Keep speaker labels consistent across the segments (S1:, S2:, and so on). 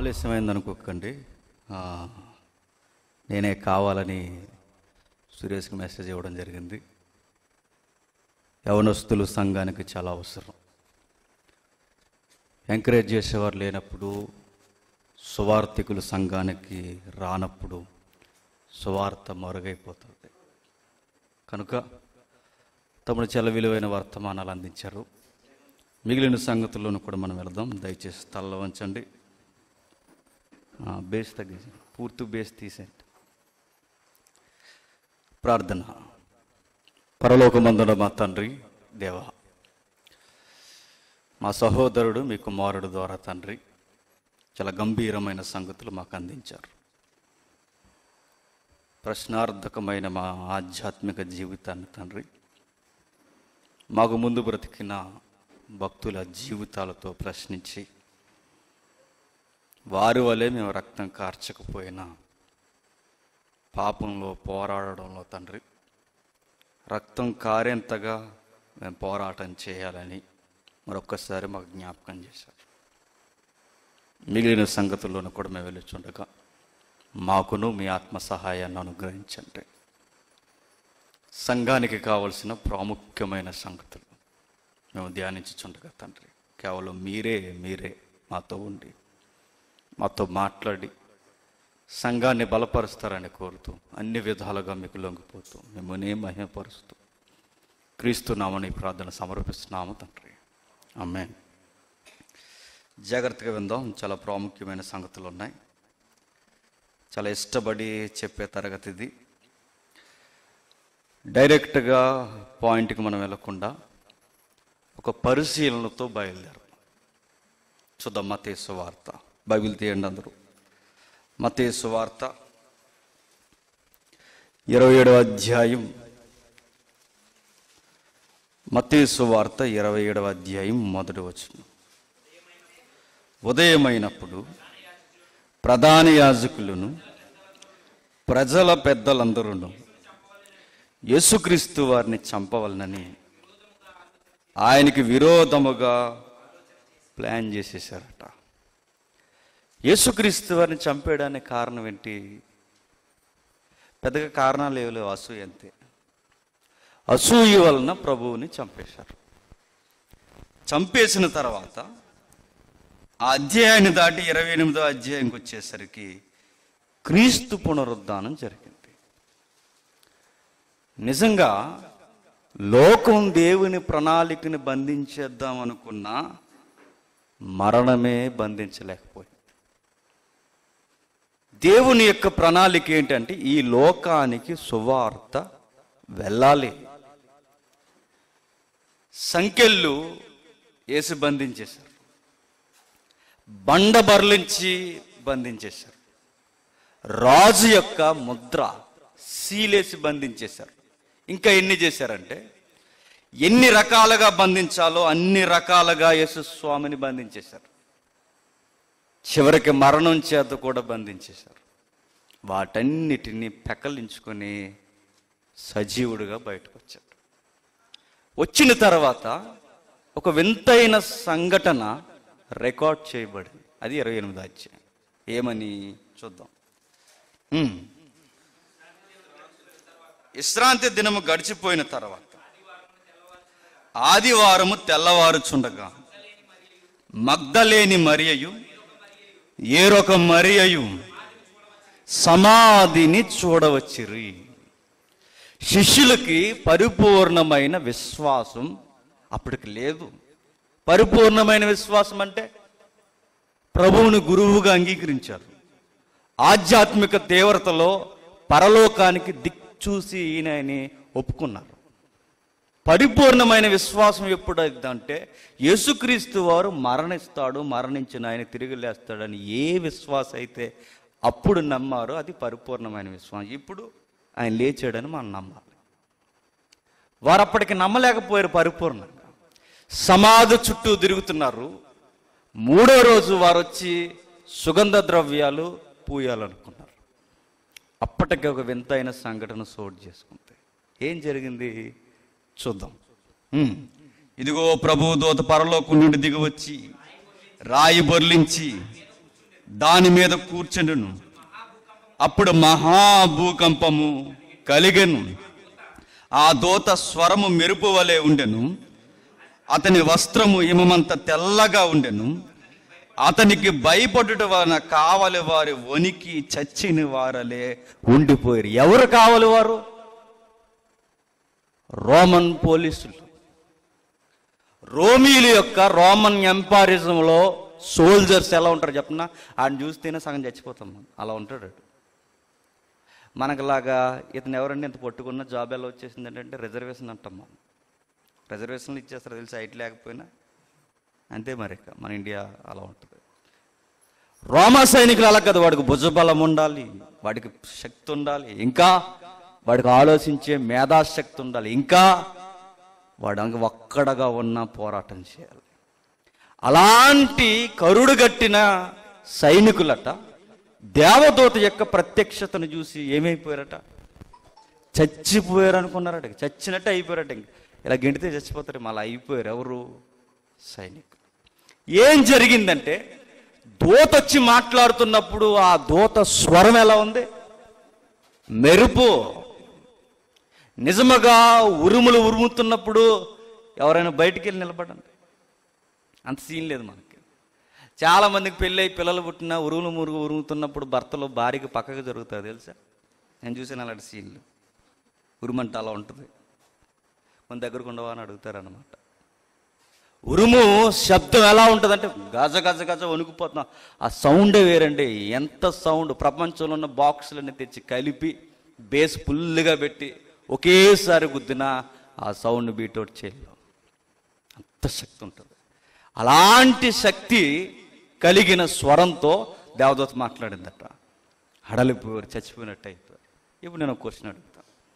S1: ఆలస్యమైంది అనుకోకండి ఆ, నేనే కావాలని సురేష్కి మెసేజ్ ఇవ్వడం జరిగింది యవనస్తులు సంఘానికి చాలా అవసరం ఎంకరేజ్ చేసేవారు లేనప్పుడు సువార్థికులు సంఘానికి రానప్పుడు సువార్త మరుగైపోతుంది కనుక తమను చాలా విలువైన వర్తమానాలు అందించారు మిగిలిన సంగతుల్లోనూ కూడా మనం వెళదాం దయచేసి తల్ల వంచండి ఆ, బేస్ తగ్గించి పూర్తి బేస్ తీసేయండి ప్రార్థన పరలోకమందున మా తండ్రి దేవా మా సహోదరుడు మీ కుమారుడు ద్వారా తండ్రి చాలా గంభీరమైన సంగతులు మాకు అందించారు ప్రశ్నార్థకమైన మా ఆధ్యాత్మిక జీవితాన్ని తండ్రి మాకు ముందు బ్రతికిన భక్తుల జీవితాలతో ప్రశ్నించి వారి వలె మేము రక్తం కార్చకపోయినా పాపంలో పోరాడడంలో తండ్రి రక్తం కారేంతగా మేము పోరాటం చేయాలని మరొక్కసారి మాకు జ్ఞాపకం చేశారు మిగిలిన సంగతుల్లోనూ కూడా మేము వెళ్ళుచుండగా మాకును మీ ఆత్మ సహాయాన్ని అనుగ్రహించండి సంఘానికి కావలసిన ప్రాముఖ్యమైన సంగతులు మేము ధ్యానించుచుండగా తండ్రి కేవలం మీరే మీరే మాతో ఉండి మాతో మాట్లాడి సంఘాన్ని బలపరుస్తారని కోరుతూ అన్ని విధాలుగా మీకు లొంగిపోతూ మిమ్మల్ని మహిమపరుస్తూ క్రీస్తు నామని ప్రార్థన సమర్పిస్తున్నాము తండ్రి అమ్మే జాగ్రత్తగా విందాం చాలా ప్రాముఖ్యమైన సంగతులు ఉన్నాయి చాలా ఇష్టపడి చెప్పే తరగతి ఇది డైరెక్ట్గా పాయింట్కి మనం వెళ్ళకుండా ఒక పరిశీలనతో బయలుదేరం చూద్దాం మతేసు వార్త బైబిల్ తీయండి అందరూ మతేసు వార్త ఇరవై ఏడవ అధ్యాయం మతేసు వార్త ఇరవై ఏడవ అధ్యాయం మొదటి వచనం ఉదయమైనప్పుడు ప్రధాన యాజకులను ప్రజల పెద్దలందరూ యేసుక్రీస్తు వారిని చంపవలనని ఆయనకి విరోధముగా ప్లాన్ చేసేసారట యేసుక్రీస్తు వారిని చంపేయడానికి కారణం ఏంటి పెద్దగా కారణాలు ఏవి లేవు అసూయ అంతే అసూయ వలన ప్రభువుని చంపేశారు చంపేసిన తర్వాత ఆ అధ్యాయాన్ని దాటి ఇరవై ఎనిమిదో అధ్యాయంకి వచ్చేసరికి క్రీస్తు పునరుద్ధానం జరిగింది నిజంగా లోకం దేవుని ప్రణాళికని బంధించేద్దాం అనుకున్నా మరణమే బంధించలేకపోయింది దేవుని యొక్క ప్రణాళిక ఏంటంటే ఈ లోకానికి సువార్త వెళ్ళాలి సంఖ్యలు వేసి బంధించేశారు బండ బర్లించి బంధించేశారు రాజు యొక్క ముద్ర సీలేసి బంధించేశారు ఇంకా ఎన్ని చేశారంటే ఎన్ని రకాలుగా బంధించాలో అన్ని రకాలుగా యేసుస్వామిని బంధించేశారు చివరికి మరణం చేత కూడా బంధించేశారు వాటన్నిటిని పెకలించుకొని సజీవుడిగా బయటకు వచ్చాడు వచ్చిన తర్వాత ఒక వింతైన సంఘటన రికార్డ్ చేయబడింది అది ఇరవై ఎనిమిది అధ్యాయం ఏమని చూద్దాం ఉమ్. విశ్రాంతి దినము గడిచిపోయిన తర్వాత ఆదివారము తెల్లవారుచుండగా మగ్ధలేని మరియయు ఏరొక మరియయు సమాధిని చూడవచ్చిరి శిష్యులకి పరిపూర్ణమైన విశ్వాసం అప్పటికి లేదు పరిపూర్ణమైన విశ్వాసం అంటే ప్రభువుని గురువుగా అంగీకరించారు ఆధ్యాత్మిక తీవ్రతలో పరలోకానికి దిక్చూసి ఈయనని ఒప్పుకున్నారు పరిపూర్ణమైన విశ్వాసం ఎప్పుడు అంటే యేసుక్రీస్తు వారు మరణిస్తాడు మరణించిన ఆయన తిరిగి లేస్తాడని ఏ విశ్వాసం అయితే అప్పుడు నమ్మారో అది పరిపూర్ణమైన విశ్వాసం ఇప్పుడు ఆయన లేచాడని మనం నమ్మాలి వారు అప్పటికి నమ్మలేకపోయారు పరిపూర్ణంగా సమాధి చుట్టూ తిరుగుతున్నారు మూడో రోజు వారు వచ్చి సుగంధ ద్రవ్యాలు పూయాలనుకున్నారు అప్పటికి ఒక వింతైన సంఘటన చోటు చేసుకుంది ఏం జరిగింది చూద్దాం ఉమ్. ఇదిగో ప్రభు దూత పరలోకం నుండి దిగి వచ్చి రాయి బొర్లించి దాని మీద కూర్చుండును అప్పుడు మహాభూకంపము కలిగెను ఆ దూత స్వరము మెరుపు వలె ఉండెను అతని వస్త్రము ఇమమంత తెల్లగా ఉండెను అతనికి భయపడుట వలన కావలి వారి వణికి చచ్చిన వారలే ఉండిపోయారు ఎవరు కావలి వారు రోమన్ పోలీసులు రోమీల యొక్క రోమన్ ఎంపారిజంలో సోల్జర్స్ ఎలా ఉంటారు చెప్పనా ఆయన చూస్తేనే సగం చచ్చిపోతాం మనం. అలా ఉంటాడు వాడు. మనకులాగా ఇతను ఎవరండి ఇంత పట్టుకున్న జాబ్ ఎలా వచ్చేసింది అంటే రిజర్వేషన్ అంటాం మనం రిజర్వేషన్లు ఇచ్చేస్తారు తెలిసి హైట్ లేకపోయినా అంతే మరి ఇక మన ఇండియా అలా ఉంటుంది రోమా సైనికులు అలా కదా వాడికి భుజబలం ఉండాలి వాడికి శక్తి ఉండాలి ఇంకా వాడికి ఆలోచించే మేధాశక్తి ఉండాలి ఇంకా వాడు అంగ ఒక్కడగా ఉన్న పోరాటం చేయాలి అలాంటి కరుడు గట్టిన సైనికులట దేవదూత యొక్క ప్రత్యక్షతను చూసి ఏమైపోయారట చచ్చిపోయారు అనుకున్నారట చచ్చినట్టు అయిపోయారట ఇంక. ఇలా గెంటితే చచ్చిపోతారు మళ్ళీ అయిపోయారు ఎవరు సైనికులు ఏం జరిగిందంటే దూత వచ్చి మాట్లాడుతున్నప్పుడు ఆ దూత స్వరం ఎలా ఉంది మెరుపు నిజముగా ఉరుములు ఉరుముతున్నప్పుడు ఎవరైనా బయటికి వెళ్ళి నిలబడండి అంత సీన్ లేదు మనకి చాలా మందికి పెళ్ళి అయి పిల్లలు పుట్టిన ఉరువులు మురుగు ఉరుముతున్నప్పుడు భర్తలు భార్యకి పక్కకు జరుగుతుంది తెలుసా నేను చూసాను అలాంటి సీన్లు ఉరుమంట అలా ఉంటుంది మన దగ్గరకు ఉండవా అని అడుగుతారనమాట ఉరుము శబ్దం ఎలా ఉంటుందంటే గజ గజ గజ వణుకుపోతున్నాం ఆ సౌండే వేరండి ఎంత సౌండ్ ప్రపంచంలో ఉన్న బాక్సులన్నీ తెచ్చి కలిపి బేస్ ఫుల్గా పెట్టి ఒకేసారి గుద్దిన ఆ సౌండ్ బీటౌట్ చేయలేం అంత శక్తి ఉంటుంది అలాంటి శక్తి కలిగిన స్వరంతో దేవదూత మాట్లాడిందట హడలిపోయారు చచ్చిపోయినట్టు అయిపోయారు ఇప్పుడు నేను ఒక క్వశ్చన్ అడుగుతాను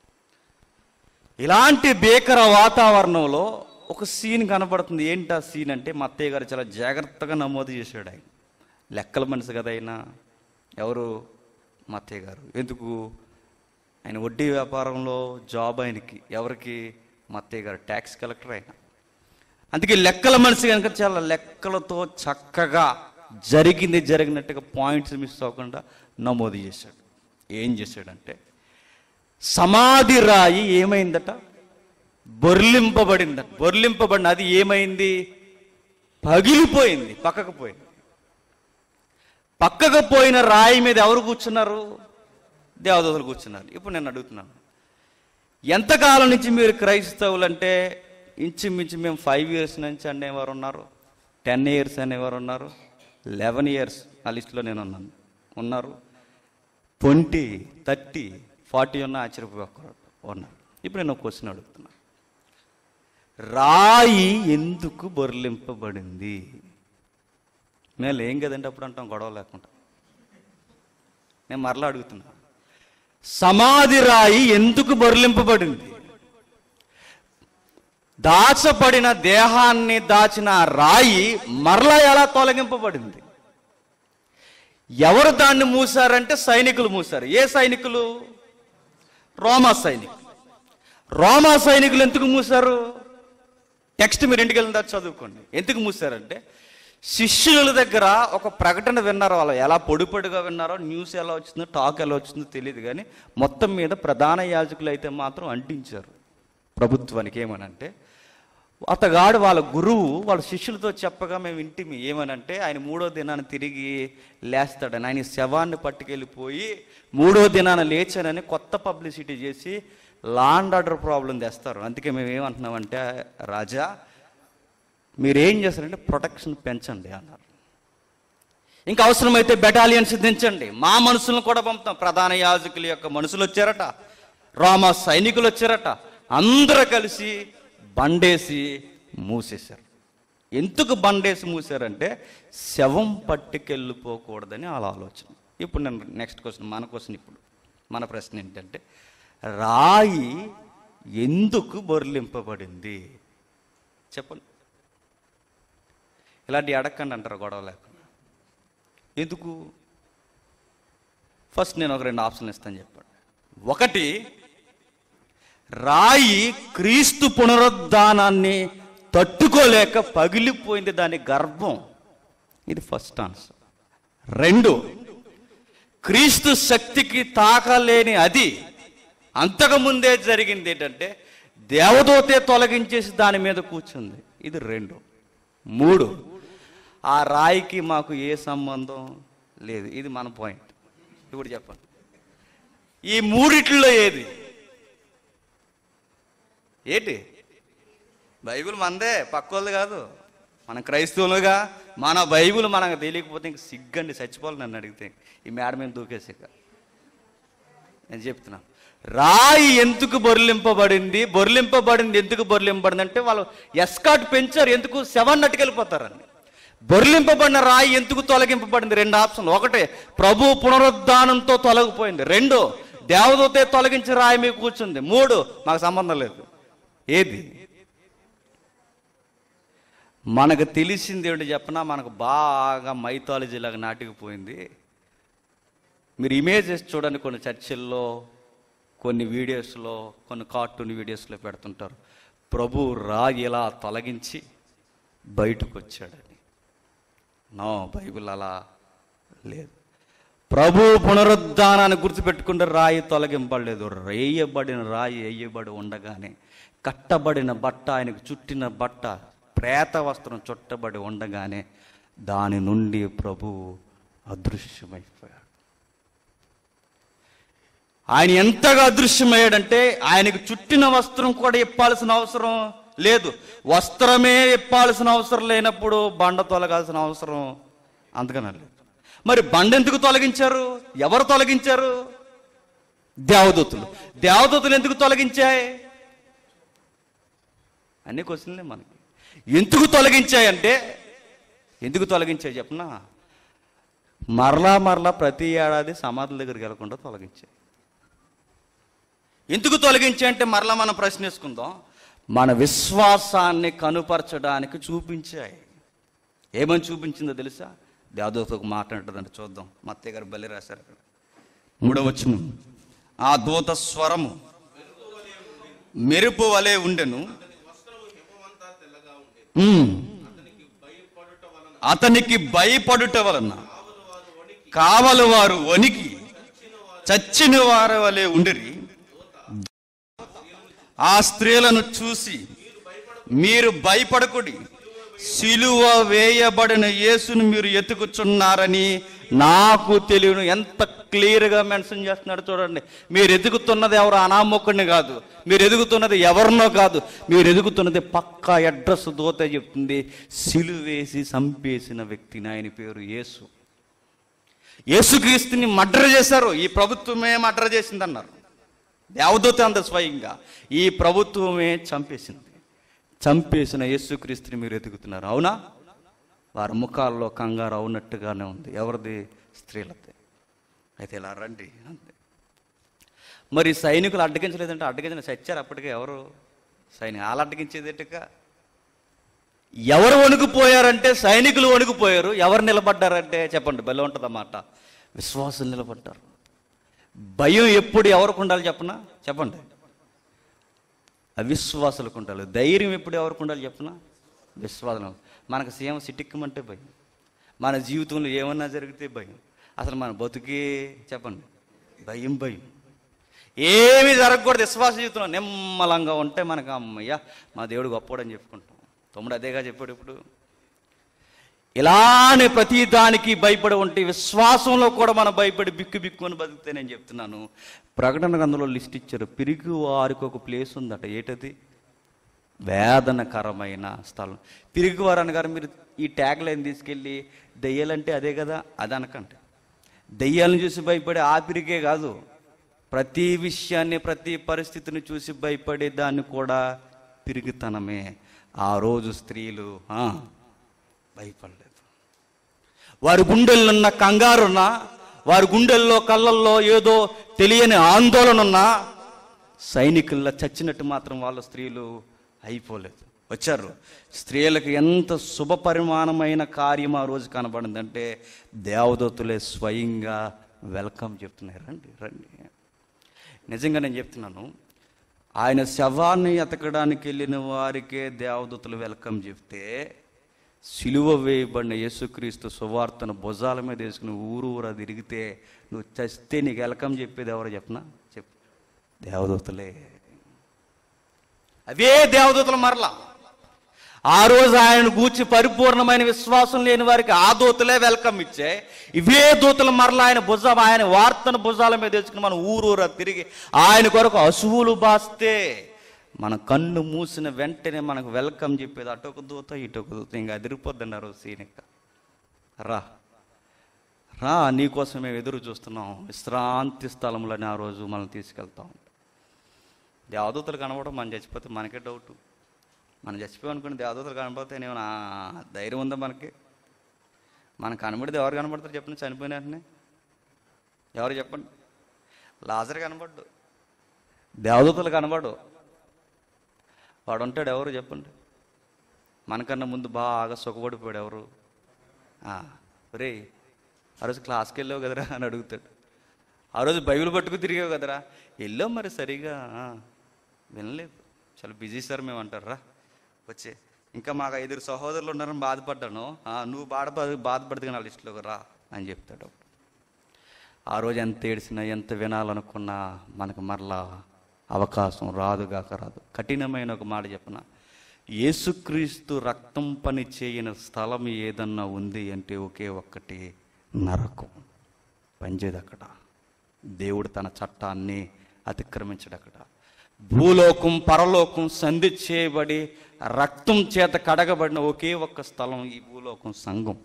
S1: ఇలాంటి భీకర వాతావరణంలో ఒక సీన్ కనపడుతుంది ఏంటి ఆ సీన్ అంటే మా అత్తయ్య గారు చాలా జాగ్రత్తగా నమోదు చేశాడు ఆయన లెక్కల మనిషి కదా ఆయన ఎవరు మా అత్తయ్య గారు ఎందుకు ఆయన వడ్డీ వ్యాపారంలో జాబ్ ఆయనకి ఎవరికి మా అత్తయ్య గారు ట్యాక్స్ కలెక్టర్ ఆయన అందుకే లెక్కల మనిషి కనుక చాలా లెక్కలతో చక్కగా జరిగింది జరిగినట్టుగా పాయింట్స్ మిస్ అవ్వకుండా నమోదు చేశాడు ఏం చేశాడంటే సమాధి రాయి ఏమైందట బొర్లింపబడిందట బొర్లింపబడిన అది ఏమైంది పగిలిపోయింది పక్కకు పోయింది పక్కకు పోయిన రాయి మీద ఎవరు కూర్చున్నారు దేవదూతలు కూర్చున్నారు ఇప్పుడు నేను అడుగుతున్నాను ఎంతకాలం నుంచి మీరు క్రైస్తవులు అంటే ఇంచుమించు మేము ఫైవ్ ఇయర్స్ నుంచి అనేవారు ఉన్నారు టెన్ ఇయర్స్ అనేవారు ఉన్నారు లెవెన్ ఇయర్స్ ఆ లిస్టులో నేను ఉన్నాను ఉన్నారు ట్వంటీ థర్టీ ఫార్టీ ఉన్న ఆశ్చర్యపోకూడదు ఉన్నారు ఇప్పుడు నేను ఒక క్వశ్చన్ అడుగుతున్నా రాయి ఎందుకు బొర్లింపబడింది మేము ఏం కదండి అప్పుడు అంటాం గొడవ లేకుండా నేను మరలా అడుగుతున్నా సమాధి రాయి ఎందుకు బొర్లింపబడింది దాచబడిన దేహాన్ని దాచిన ఆ రాయి మరలా ఎలా తొలగింపబడింది ఎవరు దాన్ని మూసారంటే సైనికులు మూసారు ఏ సైనికులు రోమా సైనికులు రోమా సైనికులు ఎందుకు మూసారు టెక్స్ట్ మీరు ఇంటికి వెళ్ళిన తర్వాత చదువుకోండి ఎందుకు మూసారంటే శిష్యుల దగ్గర ఒక ప్రకటన విన్నారు వాళ్ళు ఎలా పొడి పొడిగా విన్నారో న్యూస్ ఎలా వచ్చిందో టాక్ ఎలా వచ్చిందో తెలియదు కానీ మొత్తం మీద ప్రధాన యాజకులు అయితే మాత్రం అంటించారు ప్రభుత్వానికి ఏమనంటే అతగాడు వాళ్ళ గురువు వాళ్ళ శిష్యులతో చెప్పగా మేము ఇంటిమి ఏమనంటే ఆయన మూడో దినాన తిరిగి లేస్తాడని ఆయన శవాన్ని పట్టుకెళ్ళిపోయి మూడో దినాన లేచానని కొత్త పబ్లిసిటీ చేసి లాండ్ ఆర్డర్ ప్రాబ్లం తెస్తారు అందుకే మేము ఏమంటున్నామంటే రాజా మీరేం చేస్తారంటే ప్రొటెక్షన్ పెంచండి అన్నారు ఇంకా అవసరమైతే బెటాలియన్ సిద్ధించండి మా మనుషులను కూడా పంపుతాం ప్రధాన యాజకుల యొక్క మనుషులు వచ్చారట రామ సైనికులు వచ్చారట అందరూ కలిసి బండేసి మూసేశారు ఎందుకు బండేసి మూసారంటే శవం పట్టుకెళ్ళిపోకూడదని వాళ్ళ ఆలోచన ఇప్పుడు నేను నెక్స్ట్ క్వశ్చన్ మన క్వశ్చన్ ఇప్పుడు మన ప్రశ్న ఏంటంటే రాయి ఎందుకు బొర్లింపబడింది చెప్పండి ఇలాంటి అడగండి అంటారు గొడవ లేకుండా ఎందుకు ఫస్ట్ నేను ఒక రెండు ఆప్షన్లు ఇస్తాను చెప్పండి ఒకటి రాయి క్రీస్తు పునరుద్ధానాన్ని తట్టుకోలేక పగిలిపోయింది దాని గర్భం ఇది ఫస్ట్ ఆన్సర్ రెండు క్రీస్తు శక్తికి తాకలేని అది అంతకుముందే జరిగింది ఏంటంటే దేవదూతే తొలగించేసి దాని మీద కూర్చుంది ఇది రెండు మూడు ఆ రాయికి మాకు ఏ సంబంధం లేదు ఇది మన పాయింట్ ఇప్పుడు చెప్పండి ఈ మూడిట్లో ఏది ఏంటి బైబిల్ మనదే పక్కోళ్ళు కాదు మన క్రైస్తవులుగా మన బైబిల్ మనకు తెలియకపోతే ఇంక సిగ్గండి చచ్చిపోవాలి నన్ను అడిగితే ఈ మేడ మీద దూకేసాక నేను చెప్తున్నా రాయి ఎందుకు బొర్లింపబడింది బొర్లింపబడింది ఎందుకు బొర్లింపబడింది అంటే వాళ్ళు ఎస్కాట్ పెంచారు ఎందుకు సెవెన్ నట్టుకెళ్ళిపోతారని బొర్లింపబడిన రాయి ఎందుకు తొలగింపబడింది రెండు ఆప్షన్లు ఒకటే ప్రభు పునరుద్ధానంతో తొలగిపోయింది రెండు దేవదూతే తొలగించి రాయి మీద కూర్చుంది మూడు మాకు సంబంధం లేదు ఏది మనకు తెలిసింది ఏంటి చెప్పనా మనకు బాగా మైథాలజీ లాగా నాటికిపోయింది మీరు ఇమేజెస్ చూడండి కొన్ని చర్చిల్లో కొన్ని వీడియోస్లో కొన్ని కార్టూన్ వీడియోస్లో పెడుతుంటారు ప్రభు రాయి ఇలా తొలగించి బయటకు వచ్చాడని నో బైబిల్ అలా లేదు ప్రభు పునరుద్ధానాన్ని గుర్తుపెట్టుకుంటే రాయి తొలగింపలేదు రేయబడిన రాయి వేయబడి ఉండగానే కట్టబడిన బట్ట ఆయనకు చుట్టిన బట్ట ప్రేత వస్త్రం చుట్టబడి ఉండగానే దాని నుండి ప్రభు అదృశ్యమైపోయాడు ఆయన ఎంతగా అదృశ్యమయ్యాడంటే ఆయనకు చుట్టిన వస్త్రం కూడా ఇప్పాల్సిన అవసరం లేదు వస్త్రమే ఇప్పాల్సిన అవసరం లేనప్పుడు బండ తొలగాల్సిన అవసరం అంతకన్నా లేదు మరి బండ ఎందుకు తొలగించారు ఎవరు తొలగించారు దేవదూతులు దేవదూతులు ఎందుకు తొలగించాయి అన్ని క్వశ్చన్లే మనకి ఎందుకు తొలగించాయంటే ఎందుకు తొలగించాయి చెప్పనా మరలా మరలా ప్రతి ఏడాది సమాధుల దగ్గరికి వెళ్లకుండా తొలగించాయి ఎందుకు తొలగించాయి అంటే మరలా మనం ప్రశ్నించుకుందాం మన విశ్వాసాన్ని కనుపరచడానికి చూపించాయి ఏమని చూపించిందో తెలుసా దేవదూత ఒక మాట అంటుందంటే చూద్దాం మత్తయ్య గారు బలి రాశారు అక్కడ మూడవచ్చును ఆ దూత స్వరము మెరుపు వలె ఉండెను ఉమ్. అతనికి భయపడుట వలన కావలి వారు వణికి చచ్చిన వారి వలె ఉండిరి ఆ స్త్రీలను చూసి మీరు భయపడకుడి సిలువ వేయబడిన యేసును మీరు ఎతుకుచున్నారని నాకు తెలియను ఎంత క్లియర్గా మెన్షన్ చేస్తున్నాడు చూడండి మీరు ఎదుగుతున్నది ఎవరు అనామకుడిని కాదు మీరు ఎదుగుతున్నది ఎవరినో కాదు మీరు ఎదుగుతున్నది పక్కా అడ్రస్ దోత చెప్తుంది సిలువేసి చంపేసిన వ్యక్తిని ఆయన పేరు యేసు యేసుక్రీస్తుని మర్డర్ చేశారు ఈ ప్రభుత్వమే మర్డర్ చేసిందన్నారు దేవదూత అంత స్వయంగా ఈ ప్రభుత్వమే చంపేసింది చంపేసిన యేసుక్రీస్తుని మీరు ఎదుగుతున్నారు అవునా వారి ముఖాల్లో కంగారు అవునట్టుగానే ఉంది ఎవరిది స్త్రీలది అయితే ఇలా రండి అంతే మరి సైనికులు అడ్డగించలేదంటే అడ్డగించిన చచ్చారు అప్పటికే ఎవరు సైనిక వాళ్ళు అడ్డగించేదేట్టుగా ఎవరు వణుకుపోయారంటే సైనికులు వణుకుపోయారు ఎవరు నిలబడ్డారంటే చెప్పండి బలి ఉంటుందన్నమాట విశ్వాసం నిలబడ్డారు భయం ఎప్పుడు ఎవరికి ఉండాలి చెప్పనా చెప్పండి అవిశ్వాసులకు ఉండాలి ధైర్యం ఎప్పుడు ఎవరికి ఉండాలి చెప్పనా విశ్వాసం మనకు సీఎం సిటిక్కమంటే భయం మన జీవితంలో ఏమన్నా జరిగితే భయం అసలు మన బతుకే చెప్పండి భయం భయం ఏమి జరగకూడదు విశ్వాస జీవితంలో నిమ్మలంగా ఉంటే మనకు అమ్మయ్య మా దేవుడు గొప్పోడని చెప్పుకుంటాం తమ్ముడు అదేగా చెప్పాడు ఇప్పుడు ఇలానే ప్రతి దానికి భయపడి ఉంటే విశ్వాసంలో కూడా మనం భయపడి బిక్కు బిక్కు అని బతికితే నేను చెప్తున్నాను ప్రకటన గ్రంథంలో లిస్ట్ ఇచ్చారు పిరిగి వారికి ఒక ప్లేస్ ఉందట ఏంటది వేదనకరమైన స్థలం పిరిగి వారు అనగారు మీరు ఈ ట్యాగ్ లైన్ తీసుకెళ్ళి దెయ్యాలంటే అదే కదా అది అనకండి దెయ్యాలను చూసి భయపడే ఆ పిరిగే కాదు ప్రతి విషయాన్ని ప్రతి పరిస్థితిని చూసి భయపడే దాన్ని కూడా పిరిగితనమే ఆ రోజు స్త్రీలు ఆ, భయపడలేదు వారి గుండెల్లో కంగారున్నా వారి గుండెల్లో కళ్ళల్లో ఏదో తెలియని ఆందోళన ఉన్నా సైనికుల్లో చచ్చినట్టు మాత్రం వాళ్ళ స్త్రీలు అయిపోలేదు వచ్చారు స్త్రీలకు ఎంత శుభ పరిమాణమైన కార్యం ఆ రోజు కనబడిందంటే దేవదత్తులే స్వయంగా వెల్కమ్ చెప్తున్నారు రండి రండి నిజంగా నేను చెప్తున్నాను ఆయన శవాన్ని ఎతకడానికి వెళ్ళిన వారికే దేవదూతలు వెల్కమ్ చెప్తే సిలువ వేయబడిన యేసుక్రీస్తు సువార్తను భుజాల మీద వేసుకుని ఊరు ఊరా తిరిగితే నువ్వు చస్తే నీకు వెల్కమ్ చెప్పేది ఎవరో చెప్పనా చెప్పు దేవదూతలే అవే దేవదూతలు మరలా ఆ రోజు ఆయన గూర్చి పరిపూర్ణమైన విశ్వాసం లేని వారికి ఆ దూతలే వెల్కమ్ ఇచ్చాయి ఇవే దూతలు మరలా ఆయన భుజ ఆయన వార్తను భుజాల మీద తెచ్చుకుని మనం ఊరూరా తిరిగి ఆయన కొరకు అసువులు బాస్తే మన కన్ను మూసిన వెంటనే మనకు వెల్కమ్ చెప్పేది అటొక దూత ఇటొక దూత ఇంకా అదిరిపోద్దన్నారు సీనిక రా రా నీకోసం మేము ఎదురు చూస్తున్నాం విశ్రాంతి స్థలంలోనే ఆ రోజు మనం తీసుకెళ్తాం దేవదూతలు కనబడడం మనం చచ్చిపోతే మనకే డౌట్ మనం చచ్చిపోయాం అనుకుని దేవదూతలు కనబడితే ఏమైనా ధైర్యం ఉందా మనకి మనకు కనబడితే ఎవరు కనబడతారు చెప్పండి చనిపోయిన వెంటనే ఎవరు చెప్పండి లాజర్ కనబడ్డు దేవదూతలు కనబడు వాడు ఉంటాడు ఎవరు చెప్పండి మనకన్నా ముందు బాగా సుఖపడిపోయాడు ఎవరు రే ఆ రోజు క్లాస్కి వెళ్ళావు కదరా అని అడుగుతాడు ఆ రోజు బైబిల్ పట్టుకు తిరిగావు కదరా వెళ్ళావు మరి సరిగా ఆ, వినలేదు చాలా బిజీ సార్ మేము అంటారా వచ్చే ఇంకా మాకు ఐదుగురు సహోదరులు ఉన్నారని బాధపడ్డాను "ఆ, నువ్వు బాధ బాధపడితే నా లిస్టులోకి రా అని చెప్తాడు ఆ రోజు ఎంత ఏడిసినా ఎంత వినాలనుకున్నా మనకు మరలా అవకాశం రాదుగాక రాదు కఠినమైన ఒక మాట చెప్పన యేసుక్రీస్తు రక్తం పని చేయని స్థలం ఏదన్నా ఉంది అంటే ఒకే ఒక్కటి నరకం పనిచేది అక్కడ దేవుడు తన చట్టాన్ని అతిక్రమించడు అక్కడ భూలోకం పరలోకం సంధి చేయబడి రక్తం చేత కడగబడిన ఒకే ఒక్క స్థలం ఈ భూలోకం సంఘం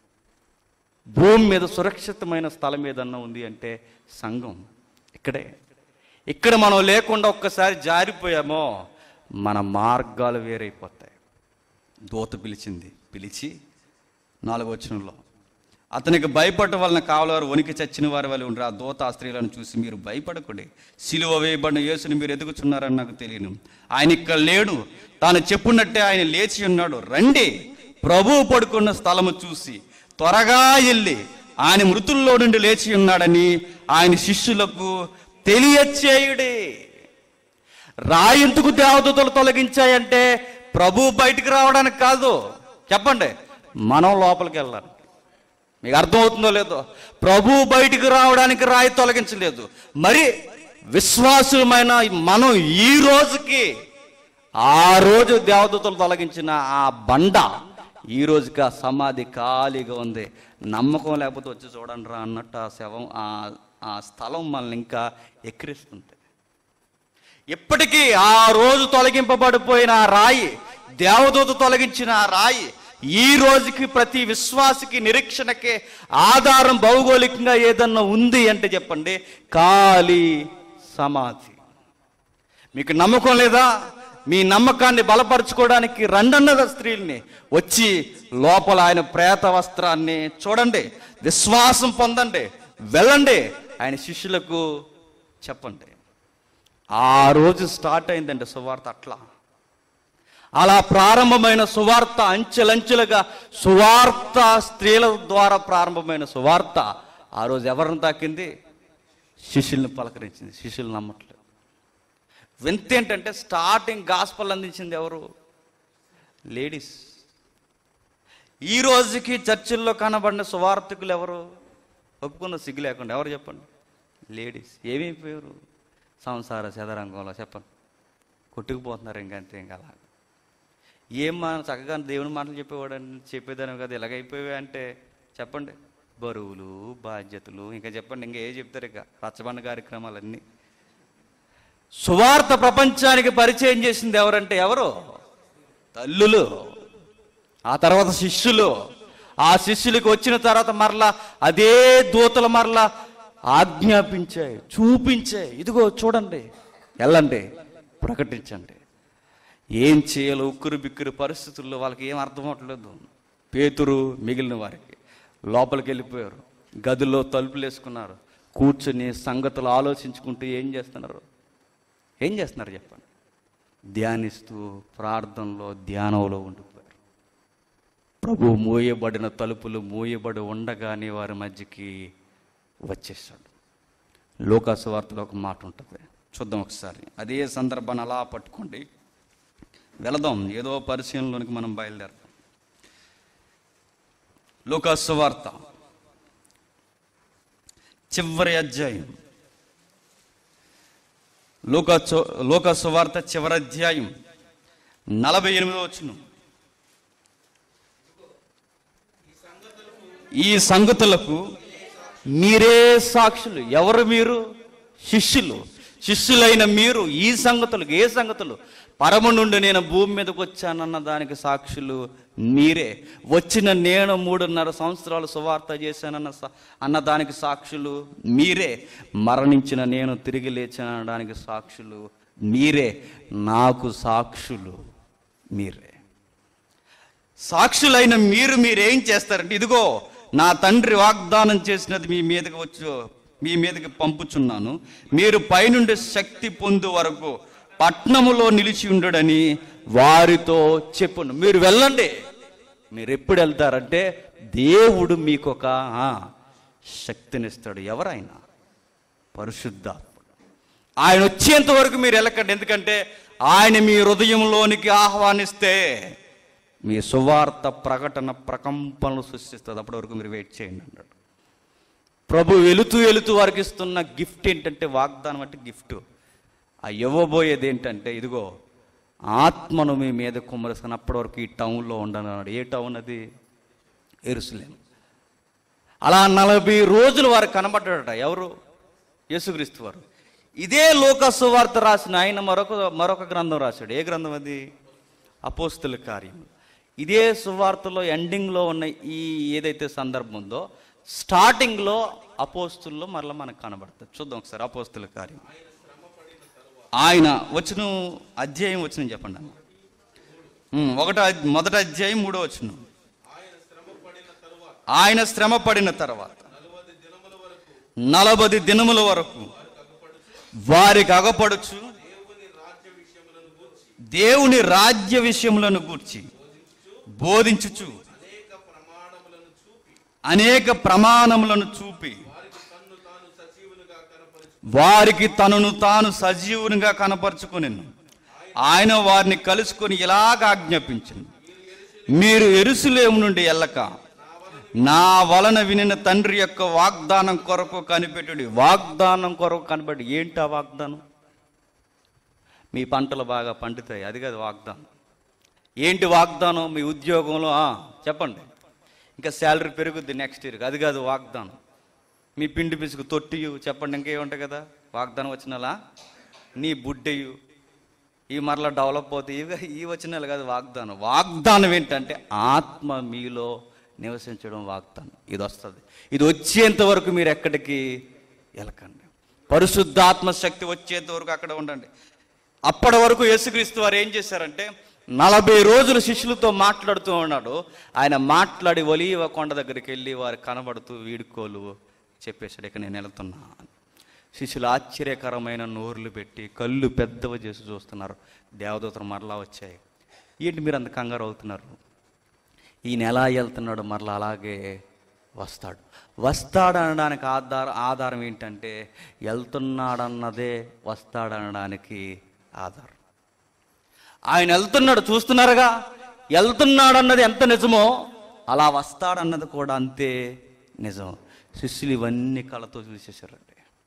S1: భూమి మీద సురక్షితమైన స్థలం ఏదన్నా ఉంది అంటే సంఘం ఇక్కడే ఇక్కడ మనం లేకుండా ఒక్కసారి జారిపోయామో మన మార్గాలు వేరైపోతాయి దూత పిలిచింది పిలిచి నాలుగో వచనంలో అతనికి భయపడటం వలన కావలవారు వణికి చచ్చిన వారి వల్ల ఉండరు ఆ దూత ఆ స్త్రీలను చూసి మీరు భయపడకండి సిలువ వేయబడిన యేసుని మీరు ఎదుగుచున్నారని నాకు తెలియను ఆయన ఇక్కడ లేడు తాను చెప్పున్నట్టే ఆయన లేచి ఉన్నాడు రండి ప్రభువు పడుకున్న స్థలము చూసి త్వరగా వెళ్ళి ఆయన మృతుల్లో నుండి లేచి ఉన్నాడని ఆయన శిష్యులకు తెలియచేయుడే రాయింతుకు దేవదూతలు తొలగించాయంటే ప్రభు బయటికి రావడానికి కాదు చెప్పండి మనం లోపలికి వెళ్ళాలి మీకు అర్థమవుతుందో లేదో ప్రభు బయటికి రావడానికి రాయి తొలగించలేదు మరి విశ్వాసమైన మనం ఈ రోజుకి ఆ రోజు దేవదూతలు తొలగించిన ఆ బండ ఈ రోజుకి ఆ సమాధి ఖాళీగా ఉంది నమ్మకం లేకపోతే వచ్చి చూడండి రా అన్నట్టు ఆ శవం ఆ ఆ స్థలం మనల్ని ఇంకా ఎక్కిరిస్తుంది ఇప్పటికీ ఆ రోజు తొలగింపబడిపోయిన ఆ రాయి దేవదూత తొలగించిన ఆ రాయి ఈ రోజుకి ప్రతి విశ్వాసికి నిరీక్షణకి ఆధారం భౌగోళికంగా ఏదన్నా ఉంది అంటే చెప్పండి ఖాళీ సమాధి మీకు నమ్మకం లేదా మీ నమ్మకాన్ని బలపరచుకోవడానికి రెండన్నద స్త్రీల్ని వచ్చి లోపల ఆయన ప్రేత వస్త్రాన్ని చూడండి విశ్వాసం పొందండి వెళ్ళండి ఆయన శిష్యులకు చెప్పండి ఆ రోజు స్టార్ట్ అయిందండి సువార్త అట్లా అలా ప్రారంభమైన సువార్త అంచెలంచెలుగా సువార్త స్త్రీల ద్వారా ప్రారంభమైన సువార్త ఆ రోజు ఎవరిని తాకింది శిష్యుల్ని పలకరించింది శిష్యులు నమ్మట్లేదు వింత ఏంటంటే స్టార్టింగ్ గాస్పల్ అందించింది ఎవరు లేడీస్ ఈ రోజుకి చర్చిల్లో కనబడిన సువార్థకులు ఎవరు ఒప్పుకున్న సిగ్గు లేకుండా ఎవరు చెప్పండి లేడీస్ ఏమైపోయారు సంసార చదరంగంలో చెప్పండి కొట్టుకుపోతున్నారు ఇంకంతే ఇంకా అలా ఏం మనం చక్కగా దేవుని మాటలు చెప్పేవాడని చెప్పేదాని కదా ఇలాగైపోయావే అంటే చెప్పండి బరువులు బాధ్యతలు ఇంకా చెప్పండి ఇంకా ఏ చెప్తారు ఇక రచ్చబండ కార్యక్రమాలన్నీ సువార్త ప్రపంచానికి పరిచయం చేసింది ఎవరంటే ఎవరు తల్లులు ఆ తర్వాత శిష్యులు ఆ శిష్యులకు వచ్చిన తర్వాత మరలా అదే దూతలు మరలా ఆజ్ఞాపించాయి చూపించాయి ఇదిగో చూడండి వెళ్ళండి ప్రకటించండి ఏం చేయాలో ఉక్కురు బిక్కురు పరిస్థితుల్లో వాళ్ళకి ఏం అర్థం అవట్లేదు పేతురు మిగిలిన వారికి లోపలికి వెళ్ళిపోయారు గదిలో తలుపులు వేసుకున్నారు కూర్చొని సంగతులు ఆలోచించుకుంటూ ఏం చేస్తున్నారు ఏం చేస్తున్నారు చెప్పండి ధ్యానిస్తూ ప్రార్థనలో ధ్యానంలో ఉండిపోయారు ప్రభు మూయబడిన తలుపులు మూయబడి ఉండగానే వారి మధ్యకి వచ్చేసాడు లోకాసు వార్తలో ఒక మాట ఉంటుంది చూద్దాం ఒకసారి అదే సందర్భాన్ని అలా పట్టుకోండి వెళదాం ఏదో పరిశీలనలోనికి మనం బయలుదేరదాం లూకాసు వార్త చివరి అధ్యాయం లూకాసు లూకాసు వార్త చివరి అధ్యాయం నలభై ఎనిమిదో వచ్చును ఈ సంగతులకు మీరే సాక్షులు ఎవరు మీరు శిష్యులు శిష్యులైన మీరు ఈ సంగతులకు ఏ సంగతులు పరమ నుండి నేను భూమి మీదకి వచ్చానన్న దానికి సాక్షులు మీరే వచ్చిన నేను మూడున్నర సంవత్సరాలు సువార్త చేశానన్న సా- అన్న దానికి సాక్షులు మీరే మరణించిన నేను తిరిగి లేచానడానికి సాక్షులు మీరే నాకు సాక్షులు మీరే సాక్షులైన మీరు మీరేం చేస్తారంటే ఇదిగో నా తండ్రి వాగ్దానం చేసినది మీ మీదకి వచ్చు మీ మీదకి పంపుచున్నాను మీరు పైనుండి శక్తి పొందు వరకు పట్నములో నిలిచి ఉండడని వారితో చెప్పును మీరు వెళ్ళండి మీరు ఎప్పుడు వెళ్తారంటే దేవుడు మీకు ఒక ఆ, శక్తినిస్తాడు ఎవరైనా పరిశుద్ధాత్ముడు ఆయన వచ్చేంత వరకు మీరు వెళ్ళకండి ఎందుకంటే ఆయన మీ హృదయంలోనికి ఆహ్వానిస్తే మీ సువార్త ప్రకటన ప్రకంపనలు సృష్టిస్తుంది అప్పటి వరకు మీరు వెయిట్ చేయండి అన్నాడు ప్రభు వెలుతూ వెలుతూ వారికి ఇస్తున్న గిఫ్ట్ ఏంటంటే వాగ్దానం అంటే గిఫ్ట్ ఆ ఇవ్వబోయేది ఏంటంటే ఇదిగో ఆత్మను మీ మీద కుమ్మరిస్తున్న అప్పటి వరకు ఈ టౌన్లో ఉండనన్నాడు ఏ టౌన్ అది ఎరుసలేం అలా నలభై రోజులు వారు కనబడ్డాడట ఎవరు యేసుక్రీస్తు వారు ఇదే లోక సువార్త రాసిన ఆయన మరొక మరొక గ్రంథం రాశాడు ఏ గ్రంథం అది అపోస్తుల కార్యం ఇదే సువార్తలో ఎండింగ్లో ఉన్న ఈ ఏదైతే సందర్భం ఉందో స్టార్టింగ్లో అపోస్తుల్లో మరలా మనకు కనబడుతుంది చూద్దాం ఒకసారి అపోస్తుల కార్యం ఆయన వచ్చిన అధ్యాయం వచ్చిన చెప్పండి అన్న ఉమ్, ఒకటో అద్- మొదటి అధ్యాయం మూడో వచ్చును ఆయన శ్రమ పడిన తర్వాత నలభై దినముల వరకు వారికి అగపడుచు దేవుని రాజ్య విషయములను గూర్చి బోధించుచు అనేక ప్రమాణములను చూపి వారికి తనను తాను సజీవునిగా కనపరుచుకుని ఆయన వారిని కలుసుకొని ఇలాగ ఆజ్ఞాపించింది మీరు ఎరుసలేము నుండి వెళ్ళక నా వలన వినిన తండ్రి యొక్క వాగ్దానం కొరకు కనిపెట్టుడి వాగ్దానం కొరకు కనిపెట్టి ఏంటి ఆ వాగ్దానం మీ పంటలు బాగా పండుతాయి అది కాదు వాగ్దానం ఏంటి వాగ్దానం మీ ఉద్యోగంలో ఆ, చెప్పండి ఇంకా శాలరీ పెరుగుద్ది నెక్స్ట్ ఇయర్కి అది కాదు వాగ్దానం మీ పిండి పిసుకు తొట్టియు చెప్పండి ఇంకేముంటాయి కదా వాగ్దానం వచ్చినలా నీ బుడ్డెయు ఈ మరలా డెవలప్ అవుతాయి ఇవి ఈ వచ్చిన కాదు వాగ్దానం వాగ్దానం ఏంటంటే ఆత్మ మీలో నివసించడం వాగ్దానం ఇది వస్తుంది ఇది వచ్చేంత వరకు మీరు ఎక్కడికి వెళ్ళకండి పరిశుద్ధాత్మ శక్తి వచ్చేంత వరకు అక్కడ ఉండండి అప్పటి వరకు యేసుక్రీస్తు వారు ఏం చేశారంటే నలభై రోజులు శిష్యులతో మాట్లాడుతూ ఉన్నాడు ఆయన మాట్లాడి ఒలీవ కొండ దగ్గరికి వెళ్ళి వారు కనబడుతూ వీడుకోలు చెప్పేశాడు ఇక నేను వెళ్తున్నా అని. శిష్యులు ఆశ్చర్యకరమైన నోర్లు పెట్టి కళ్ళు పెద్దవి చేసి చూస్తున్నారు దేవదూతలు మరలా వచ్చాయి ఏంటి మీరు అంత కంగారు అవుతున్నారు ఈయన ఎలా వెళ్తున్నాడు మరలా అలాగే వస్తాడు వస్తాడు అనడానికి ఆధార ఆధారం ఏంటంటే వెళ్తున్నాడన్నదే వస్తాడనడానికి ఆధారం ఆయన వెళ్తున్నాడు చూస్తున్నారుగా వెళ్తున్నాడన్నది ఎంత నిజమో అలా వస్తాడన్నది కూడా అంతే నిజం శిష్యులు ఇవన్నీ కళ్ళతో చూసేశారండి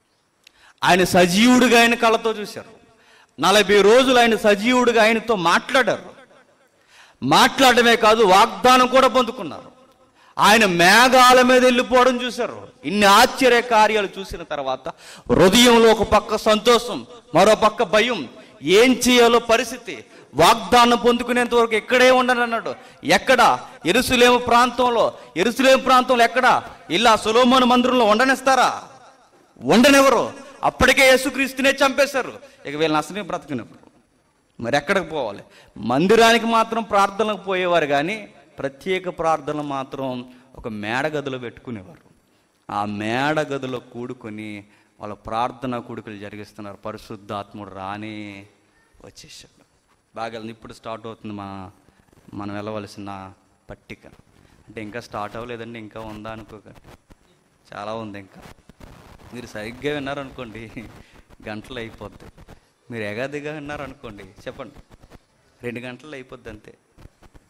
S1: ఆయన సజీవుడిగా ఆయన కళ్ళతో చూశారు నలభై రోజులు ఆయన సజీవుడిగా ఆయనతో మాట్లాడారు మాట్లాడమే కాదు వాగ్దానం కూడా పొందుకున్నారు ఆయన మేఘాల మీద వెళ్ళిపోవడం చూశారు ఇన్ని ఆశ్చర్య కార్యాలు చూసిన తర్వాత హృదయంలో ఒక పక్క సంతోషం మరో పక్క భయం ఏం చేయాలో పరిస్థితి వాగ్దానం పొందుకునేంత వరకు ఇక్కడే ఉండనన్నాడు ఎక్కడ ఎరుసలేము ప్రాంతంలో ఎరుసలేము ప్రాంతంలో ఎక్కడ ఇలా సులోమోను మందిరంలో ఉండనిస్తారా ఉండనెవరు అప్పటికే యేసుక్రీస్తునే చంపేశారు ఇక వీళ్ళని అసలే బ్రతకనివ్వరు మరి ఎక్కడికి పోవాలి మందిరానికి మాత్రం ప్రార్థనలకు పోయేవారు కానీ ప్రత్యేక ప్రార్థనలు మాత్రం ఒక మేడ గదిలో పెట్టుకునేవారు ఆ మేడ గదిలో కూడుకొని వాళ్ళ ప్రార్థన కూడుకలు జరిగిస్తున్నారు పరిశుద్ధాత్ముడు రాని వచ్చేసాడు బాగా ఇప్పుడు స్టార్ట్ అవుతుంది మా మనం వెళ్ళవలసిన పట్టిక అంటే ఇంకా స్టార్ట్ అవ్వలేదండి ఇంకా ఉందా అనుకోకండి చాలా ఉంది ఇంకా మీరు సరిగ్గా విన్నారనుకోండి గంటలు అయిపోద్ది మీరు ఎగాదిగా విన్నారనుకోండి చెప్పండి రెండు గంటలు అయిపోద్ది అంతే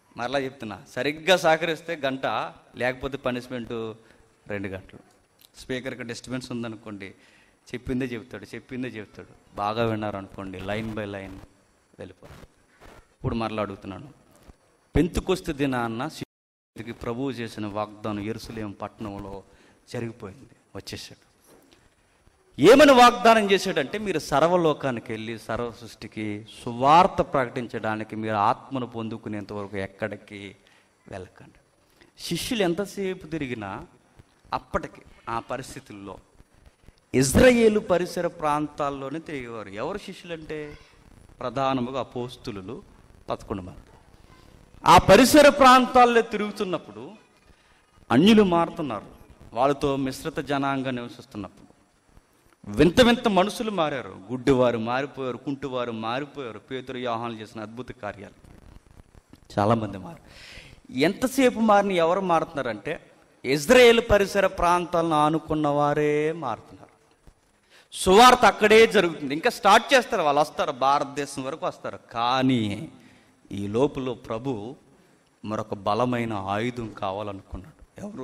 S1: మరలా చెప్తున్నా సరిగ్గా సహకరిస్తే గంట లేకపోతే పనిష్మెంట్ రెండు గంటలు స్పీకర్కి డిస్టర్బెన్స్ ఉందనుకోండి చెప్పిందే చెప్తాడు చెప్పిందే చెప్తాడు బాగా విన్నారు అనుకోండి లైన్ బై లైన్ వెళ్ళిపోతాడు ఇప్పుడు మరలా అడుగుతున్నాను పెంతుకొస్తే దినాన్న శిష్యుడికి ప్రభువు చేసిన వాగ్దానం ఎరుసలేం పట్టణంలో జరిగిపోయింది వచ్చేసాడు ఏమని వాగ్దానం చేశాడంటే మీరు సర్వలోకానికి వెళ్ళి సర్వ సృష్టికి సువార్త ప్రకటించడానికి మీరు ఆత్మను పొందుకునేంత వరకు ఎక్కడికి వెళ్ళకండి శిష్యులు ఎంతసేపు తిరిగినా అప్పటికి ఆ పరిస్థితుల్లో ఇజ్రాయేలు పరిసర ప్రాంతాల్లోనే తిరిగేవారు ఎవరు శిష్యులంటే ప్రధానముగా అపోస్తులు పదకొండు మంది ఆ పరిసర ప్రాంతాల్లో తిరుగుతున్నప్పుడు అన్యులు మారుతున్నారు వాళ్ళతో మిశ్రిత జనాంగం నివసిస్తున్నప్పుడు వింత వింత మనుషులు మారారు గుడ్డివారు మారిపోయారు కుంటివారు మారిపోయారు పేతురు వ్యూహాలు చేసిన అద్భుత కార్యాలు చాలామంది మారు ఎంతసేపు మారిన ఎవరు మారుతున్నారంటే ఇజ్రాయేల్ పరిసర ప్రాంతాలను ఆనుకున్న వారే మారుతున్నారు సువార్త అక్కడే జరుగుతుంది ఇంకా స్టార్ట్ చేస్తారు వాళ్ళు వస్తారు భారతదేశం వరకు వస్తారు కానీ ఈ లోపల ప్రభు మరొక బలమైన ఆయుధం కావాలనుకున్నాడు ఎవరు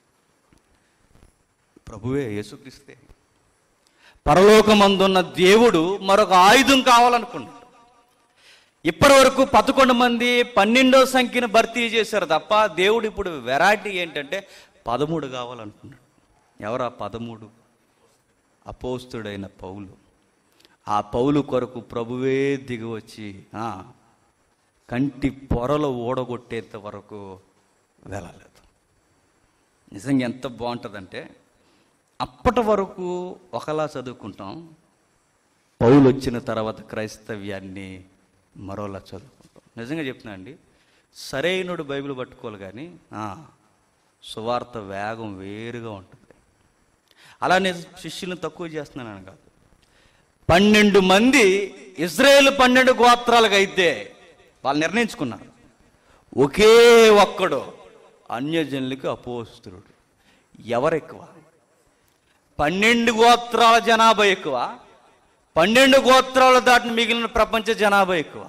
S1: ప్రభువే యేసుక్రీస్తే పరలోకమందున్న దేవుడు మరొక ఆయుధం కావాలనుకున్నాడు ఇప్పటి వరకు పదకొండు మంది పన్నెండో సంఖ్యను భర్తీ చేశారు తప్ప దేవుడు ఇప్పుడు వెరైటీ ఏంటంటే పదమూడు కావాలనుకున్నాడు ఎవరు ఆ పదమూడు అపోస్తుడైన పౌలు ఆ పౌలు కొరకు ప్రభువే దిగి వచ్చి ఆ, కంటి పొరలు ఓడగొట్టేంత వరకు వెళ్ళలేదు నిజంగా ఎంత బాగుంటుందంటే అప్పటి వరకు ఒకలా చదువుకుంటాం పౌలు వచ్చిన తర్వాత క్రైస్తవ్యాన్ని మరోలా చదువుకుంటాం నిజంగా చెప్తున్నా అండి సరైనడు బైబిల్ పట్టుకోవాలి కానీ ఆ, సువార్త వేగం వేరుగా ఉంటుంది అలానే శిష్యులను తక్కువ చేస్తున్నాను కాదు పన్నెండు మంది ఇజ్రాయేల్ పన్నెండు గోత్రాలకు అయితే వాళ్ళు నిర్ణయించుకున్నారు ఒకే ఒక్కడు అన్యజనులకి అపోస్తుడు ఎవరెక్కువ పన్నెండు గోత్రాల జనాభా ఎక్కువ పన్నెండు గోత్రాలు దాటిన మిగిలిన ప్రపంచ జనాభా ఎక్కువ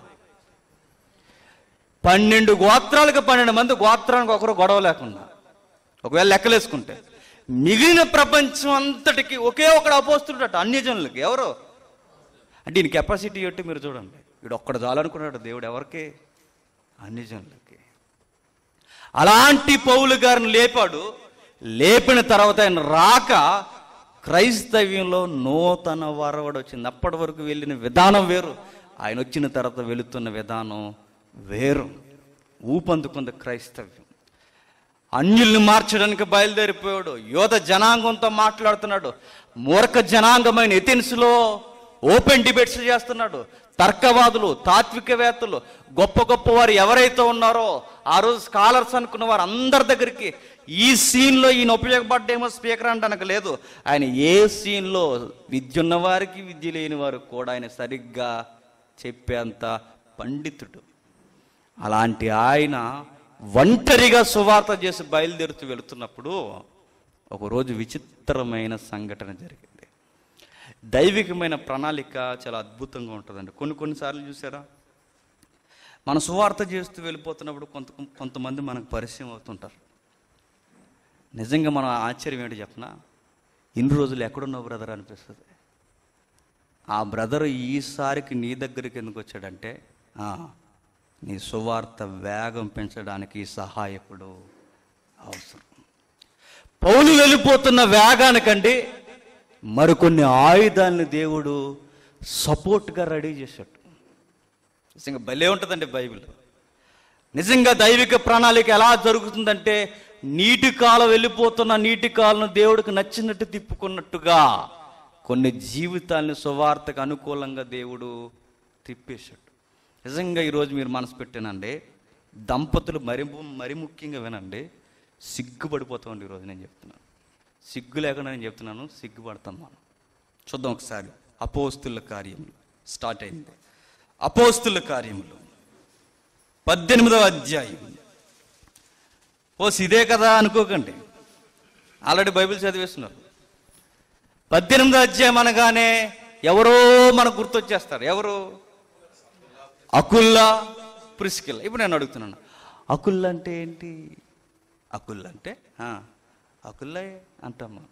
S1: పన్నెండు గోత్రాలకు పన్నెండు మంది గోత్రానికి ఒకరు గొడవ లేకుండా ఒకవేళ లెక్కలేసుకుంటే మిగిలిన ప్రపంచం అంతటికి ఒకే ఒకడు అపోస్తుడట అన్ని జనులకి ఎవరు అంటే ఈయన కెపాసిటీ ఏంటి మీరు చూడండి వీడు ఒక్కడు చాలనుకున్నాడు దేవుడు ఎవరికి అన్ని జనులకి అలాంటి పౌలు గారిని లేపాడు లేపిన తర్వాత ఆయన రాక క్రైస్తవ్యంలో నూతన వరవడు వచ్చింది అప్పటి వరకు వెళ్ళిన విధానం వేరు ఆయన వచ్చిన తర్వాత వెళుతున్న విధానం వేరు ఊపందుకుంది క్రైస్తవ్యం అన్యుల్ని మార్చడానికి బయలుదేరిపోయాడు యోధ జనాంగంతో మాట్లాడుతున్నాడు మూర్ఖ జనాంగమైన ఎథెన్స్లో ఓపెన్ డిబేట్స్ చేస్తున్నాడు తర్కవాదులు తాత్వికవేత్తలు గొప్ప గొప్ప వారు ఎవరైతే ఉన్నారో ఆ రోజు స్కాలర్స్ అనుకున్న వారు అందరి దగ్గరికి ఈ సీన్లో ఈయన ఉపయోగపడ్డేమో స్పీకర్ అనడానికి లేదు ఆయన ఏ సీన్లో విద్య ఉన్న వారికి విద్య లేని వారు కూడా ఆయన సరిగ్గా చెప్పేంత పండితుడు అలాంటి ఆయన ఒంటరిగా సువార్త చేసి బయలుదేరుతూ వెళుతున్నప్పుడు ఒకరోజు విచిత్రమైన సంఘటన జరిగింది దైవికమైన ప్రణాళిక చాలా అద్భుతంగా ఉంటుందండి కొన్ని కొన్నిసార్లు చూసారా మన సువార్త చేస్తూ వెళ్ళిపోతున్నప్పుడు కొంత కొంతమంది మనకు పరిచయం అవుతుంటారు నిజంగా మన ఆశ్చర్యం ఏంటో చెప్పనా ఇన్ని రోజులు ఎక్కడున్నావు బ్రదర్ అనిపిస్తుంది ఆ బ్రదర్ ఈసారికి నీ దగ్గరికి ఎందుకు వచ్చాడంటే ఆ, నీ సువార్త వేగం పెంచడానికి ఈ సహాయకుడు అవసరం పౌలు వెళ్ళిపోతున్న వేగానికండి మరికొన్ని ఆయుధాలను దేవుడు సపోర్ట్గా రెడీ చేశాడు నిజంగా భలే ఉంటుందండి బైబిల్ నిజంగా దైవిక ప్రణాళిక ఎలా జరుగుతుందంటే నీటి కాలం వెళ్ళిపోతున్న నీటి కాలను దేవుడికి నచ్చినట్టు తిప్పుకున్నట్టుగా కొన్ని జీవితాలను సువార్తకు అనుకూలంగా దేవుడు తిప్పేశాడు నిజంగా ఈరోజు మీరు మనసు పెట్టానండి దంపతులు మరి మరి ముఖ్యంగా వినండి సిగ్గుపడిపోతామండి ఈరోజు నేను చెప్తున్నాను సిగ్గు లేకుండా నేను చెప్తున్నాను సిగ్గుపడతాం మనం చూద్దాం ఒకసారి అపోస్తుల కార్యములు స్టార్ట్ అయింది అపోస్తుల కార్యములు పద్దెనిమిదవ అధ్యాయం ఓ ఇదే కదా అనుకోకండి ఆల్రెడీ బైబిల్ చదివేస్తున్నారు పద్దెనిమిదో అధ్యాయం అనగానే ఎవరో మనకు గుర్తొచ్చేస్తారు ఎవరు అకుల్లా ప్రిస్కిల్ ఇప్పుడు నేను అడుగుతున్నాను అకుల్ అంటే ఏంటి అకుల్ అంటే ఆ, అకుల్లే అంటాము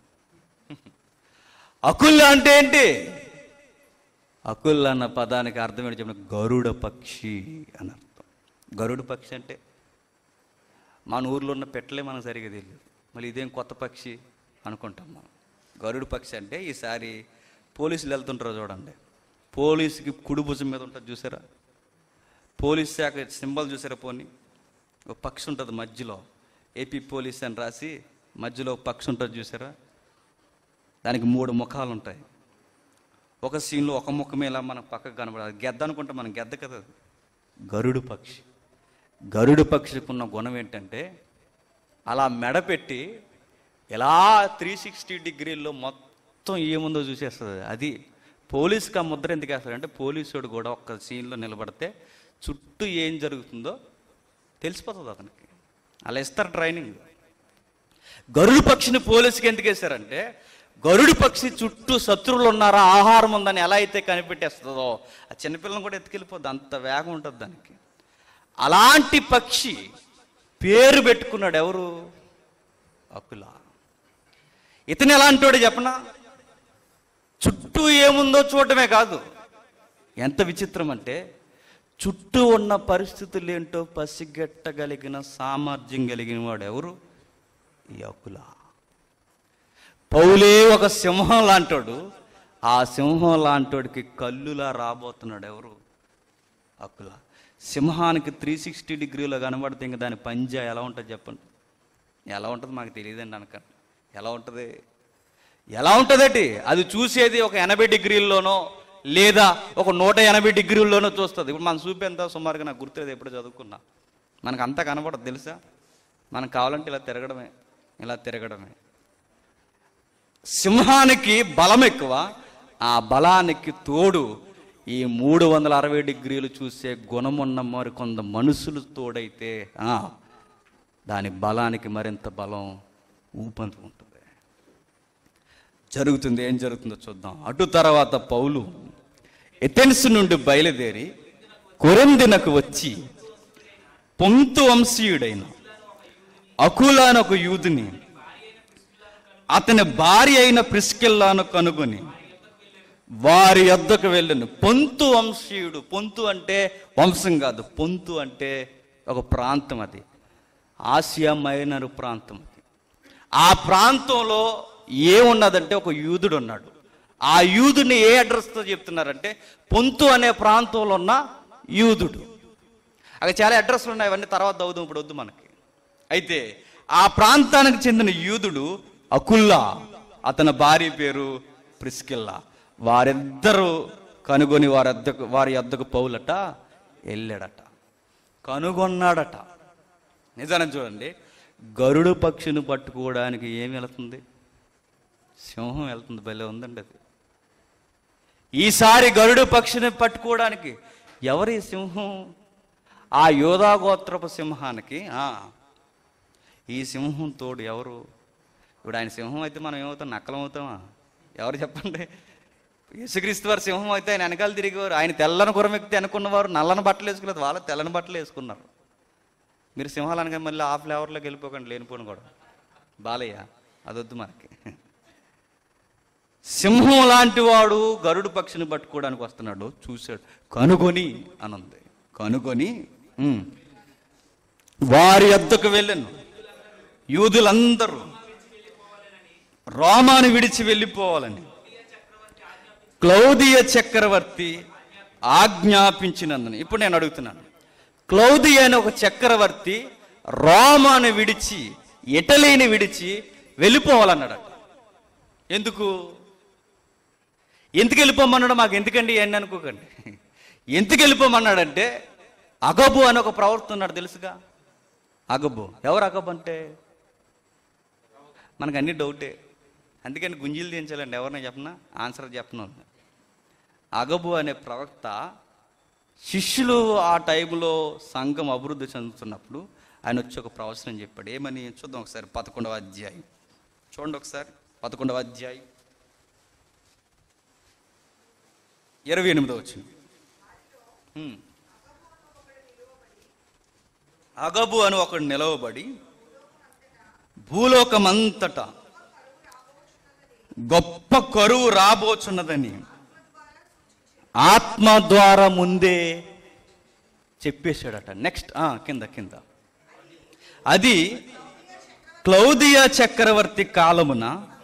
S1: అకుల్ అంటే ఏంటి అకుల్ అన్న పదానికి అర్థం ఏంటి చెప్పిన గరుడ పక్షి అని అర్థం గరుడ పక్షి అంటే మన ఊర్లో ఉన్న పెట్టలే మనకు సరిగా తెలియదు మళ్ళీ ఇదేం కొత్త పక్షి అనుకుంటాం మనం గరుడు పక్షి అంటే ఈసారి పోలీసులు వెళ్తుంటారు చూడండి పోలీసుకి కుడి భుజం మీద ఉంటుంది చూసారా పోలీస్ శాఖ సింబల్ చూసారా పోనీ ఒక పక్షి ఉంటుంది మధ్యలో ఏపీ పోలీస్ అని రాసి మధ్యలో ఒక పక్షి ఉంటుంది చూసారా దానికి మూడు ముఖాలు ఉంటాయి ఒక సీన్లో ఒక ముఖమే ఇలా మనకు పక్కకు కనబడాలి గెద్ద అనుకుంటే మనం గెద్ద కదా అది. గరుడు పక్షి గరుడు పక్షికి ఉన్న గుణం ఏంటంటే అలా మెడ పెట్టి ఇలా త్రీ సిక్స్టీ డిగ్రీల్లో మొత్తం ఏముందో చూసేస్తుంది అది. అది పోలీస్కి ఆ ముద్ర ఎందుకు వేస్తారు అంటే పోలీసుడు కూడా ఒక్క సీన్లో నిలబడితే చుట్టూ ఏం జరుగుతుందో తెలిసిపోతుంది అతనికి అలా ఇస్తారు ట్రైనింగ్ గరుడు పక్షిని పోలీసుకి ఎందుకు వేశారంటే గరుడు పక్షి చుట్టూ శత్రువులు ఉన్నారా ఆహారం ఉందని ఎలా అయితే కనిపెట్టేస్తుందో ఆ చిన్నపిల్లని కూడా ఎత్తుకెళ్ళిపోద్ది అంత వేగం ఉంటుంది దానికి అలాంటి పక్షి పేరు పెట్టుకున్నాడు ఎవరు అకుల ఇతను ఎలాంటి వాడు చెప్పనా చుట్టూ ఏముందో చూడటమే కాదు ఎంత విచిత్రం అంటే చుట్టూ ఉన్న పరిస్థితులు ఏంటో పసిగట్టగలిగిన సామర్థ్యం కలిగిన వాడు ఎవరు ఈ అకుల పౌలే ఒక సింహం లాంటోడు ఆ సింహం లాంటోడికి కల్లులా రాబోతున్నాడు ఎవరు అకుల సింహానికి త్రీ సిక్స్టీ డిగ్రీలో కనబడితే ఇంకా దాని పంజా ఎలా ఉంటుంది చెప్పండి ఎలా ఉంటుంది మాకు తెలియదండి అనకండి ఎలా ఉంటుంది ఎలా ఉంటుందటి అది చూసేది ఒక ఎనభై డిగ్రీల్లోనో లేదా ఒక నూట ఎనభై డిగ్రీల్లోనో చూస్తుంది ఇప్పుడు మన చూపు ఎంత సుమారుగా నాకు గుర్తులేదు ఎప్పుడు చదువుకున్నా మనకు అంతా కనబడదు తెలుసా మనకు కావాలంటే ఇలా తిరగడమే ఇలా తిరగడమే సింహానికి బలం ఎక్కువ ఆ బలానికి తోడు ఈ మూడు వందల అరవై డిగ్రీలు చూసే గుణమున్న మరి కొంత మనుషులు తోడైతే ఆ, దాని బలానికి మరింత బలం ఊపంతు ఉంటుంది జరుగుతుంది ఏం జరుగుతుందో చూద్దాం అటు తర్వాత పౌలు ఎథెన్స్ నుండి బయలుదేరి కొరిందినకు వచ్చి పొంతు వంశీయుడైన అకుల అని ఒక యూదుని అతని భార్య అయిన ప్రిస్కిల్లాను కనుగొని వారి యొద్దకు వెళ్ళను పొంతు వంశీయుడు పొంతు అంటే వంశం కాదు పొంతు అంటే ఒక ప్రాంతం అది ఆసియా మైనర్ ప్రాంతం అది ఆ ప్రాంతంలో ఏమున్నదంటే ఒక యూదుడు ఉన్నాడు ఆ యూదుని ఏ అడ్రస్తో చెప్తున్నారంటే పొంతు అనే ప్రాంతంలో ఉన్న యూదుడు అక్కడ చాలా అడ్రస్లు ఉన్నాయి అవన్నీ తర్వాత అవుదాం ఇప్పుడు వద్దు మనకి అయితే ఆ ప్రాంతానికి చెందిన యూదుడు అకుల్లా అతని భార్య పేరు ప్రిస్కిల్లా వారిద్దరూ కనుగొని వారి వద్దకు వారి వద్దకు పౌలట వెళ్ళాడట కనుగొన్నాడట నిజాన్ని చూడండి గరుడు పక్షిని పట్టుకోవడానికి ఏమి వెళుతుంది సింహం వెళ్తుంది భలే ఉందండి అది ఈసారి గరుడు పక్షిని పట్టుకోవడానికి ఎవరి సింహం ఆ యోధాగోత్రపు సింహానికి ఆ, ఈ సింహం తోడు ఎవరు ఇప్పుడు ఆయన సింహం అయితే మనం ఏమవుతాం నక్కలం అవుతామా ఎవరు చెప్పండి యేసుక్రీస్తు వారి సింహం అయితే ఆయన వెనకాల తిరిగేవారు ఆయన తెల్లని గురమెక్కితే అనుకున్నవారు నల్లని బట్టలు వేసుకోలేదు వాళ్ళు తెల్లని బట్టలు వేసుకున్నారు మీరు సింహాలు అనగా మళ్ళీ ఆ ఫ్లేవర్లోకి వెళ్ళిపోకండి లేనిపోను కూడా బాలయ్య అదొద్దు మనకి సింహం లాంటి వాడు గరుడు పక్షిని పట్టుకోవడానికి వస్తున్నాడు చూశాడు కనుగొని అనుంది కనుగొని ఉమ్, వారి వద్దకు వెళ్ళాను యూదులందరూ రోమాను విడిచి వెళ్ళిపోవాలని క్లౌదియ చక్రవర్తి ఆజ్ఞాపించినందున ఇప్పుడు నేను అడుగుతున్నాను క్లౌదియ అనే ఒక చక్రవర్తి రోమాను విడిచి ఇటలీని విడిచి వెళ్ళిపోవాలన్నాడట ఎందుకు ఎందుకు వెళ్ళిపోమన్నాడు మాకు ఎందుకండి అని అనుకోకండి ఎందుకు వెళ్ళిపోమన్నాడంటే అగబు అని ఒక ప్రవర్తన ఉన్నాడు తెలుసుగా అగబు ఎవరు అగబు అంటే మనకు అన్ని డౌటే అందుకని గుంజీలు దించాలండి ఎవరిని చెప్పనా ఆన్సర్ చెప్పను అగబు అనే ప్రవక్త శిష్యులు ఆ టైంలో సంఘం అభివృద్ధి చెందుతున్నప్పుడు ఆయన వచ్చి ఒక ప్రవచనం చెప్పాడు ఏమని చూద్దాం ఒకసారి పదకొండవ అధ్యాయం చూడండి ఒకసారి పదకొండవ అధ్యాయం ఇరవై ఎనిమిదో వచ్చింది అగబు అని ఒకడు నిలవబడి భూలోకమంతటా గొప్ప కరువు రాబోచున్నదని ఆత్మ ద్వారా ముందే చెప్పేశాడట నెక్స్ట్ కింద కింద అది క్లౌదియా చక్రవర్తి కాలమున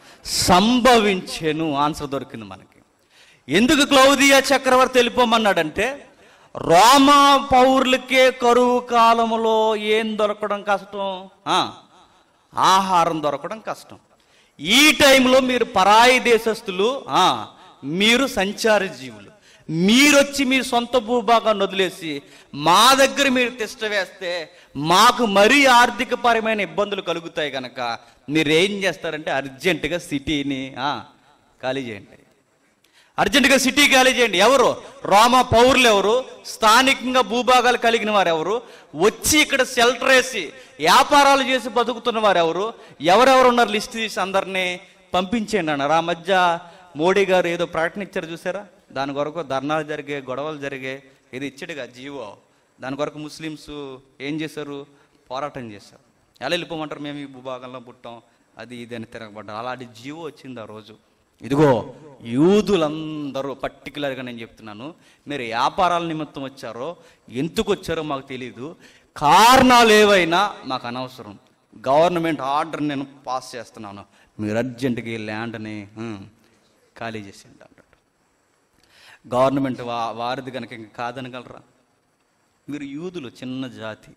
S1: సంభవించెను ఆన్సర్ దొరికింది మనకి ఎందుకు క్లౌదియా చక్రవర్తి వెళ్ళిపోమన్నాడంటే రోమా పౌరులకే కరువు కాలములో ఏం దొరకడం కష్టం ఆ, ఆహారం దొరకడం కష్టం ఈ టైంలో మీరు పరాయి దేశస్థులు ఆ, మీరు సంచారి జీవులు మీరొచ్చి మీ సొంత భూభాగాన్ని వదిలేసి మా దగ్గర మీరు తిష్ట వేస్తే మాకు మరీ ఆర్థికపరమైన ఇబ్బందులు కలుగుతాయి కనుక మీరు ఏం చేస్తారంటే అర్జెంటుగా సిటీని ఆ, ఖాళీ చేయండి అర్జెంటుగా సిటీ ఖాళీ చేయండి ఎవరు రోమా పౌరులు ఎవరు స్థానికంగా భూభాగాలు కలిగిన వారు ఎవరు వచ్చి ఇక్కడ షెల్టర్ వేసి వ్యాపారాలు చేసి బతుకుతున్న వారు ఎవరు ఎవరెవరు ఉన్నారు లిస్ట్ తీసి అందరినీ పంపించేయండి అన్నారు ఆ మధ్య మోడీ గారు ఏదో ప్రకటన ఇచ్చారు చూసారా దాని కొరకు ధర్నాలు జరిగే గొడవలు జరిగే ఇది ఇచ్చాడుగా జీవో దాని కొరకు ముస్లిమ్స్ ఏం చేశారు పోరాటం చేశారు ఎలా వెళ్ళిపోమంటారు మేము ఈ భూభాగంలో పుట్టాం అది ఇది అని తిరగబడ్డాం అలాంటి జీవో వచ్చింది ఆ రోజు ఇదిగో యూదులందరూ పర్టికులర్గా నేను చెప్తున్నాను మీరు వ్యాపారాల నిమిత్తం వచ్చారో ఎందుకు వచ్చారో మాకు తెలియదు కారణాలు ఏవైనా మాకు అనవసరం గవర్నమెంట్ ఆర్డర్ నేను పాస్ చేస్తున్నాను మీరు అర్జెంటుగా ఈ ల్యాండ్ని ఉమ్, ఖాళీ చేసేయండి అన్నాడు గవర్నమెంట్ వా వారిది కనుక ఇంక కాదనగలరా మీరు యూదులు చిన్న జాతి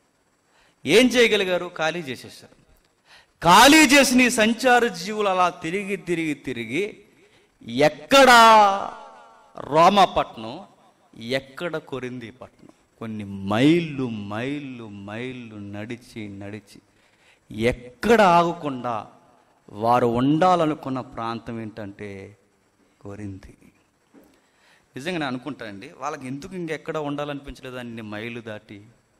S1: ఏం చేయగలిగారు ఖాళీ చేసేసారు ఖాళీ చేసిన ఈ సంచార జీవులు అలా తిరిగి తిరిగి తిరిగి ఎక్కడ రోమపట్నం ఎక్కడ కొరింది పట్నం కొన్ని మైళ్ళు మైళ్ళు మైళ్ళు నడిచి నడిచి ఎక్కడ ఆగకుండా వారు ఉండాలనుకున్న ప్రాంతం ఏంటంటే కొరింది నిజంగా నేను అనుకుంటానండి వాళ్ళకి ఎందుకు ఇంకెక్కడ ఉండాలనిపించలేదు అన్ని మైళ్ళు దాటి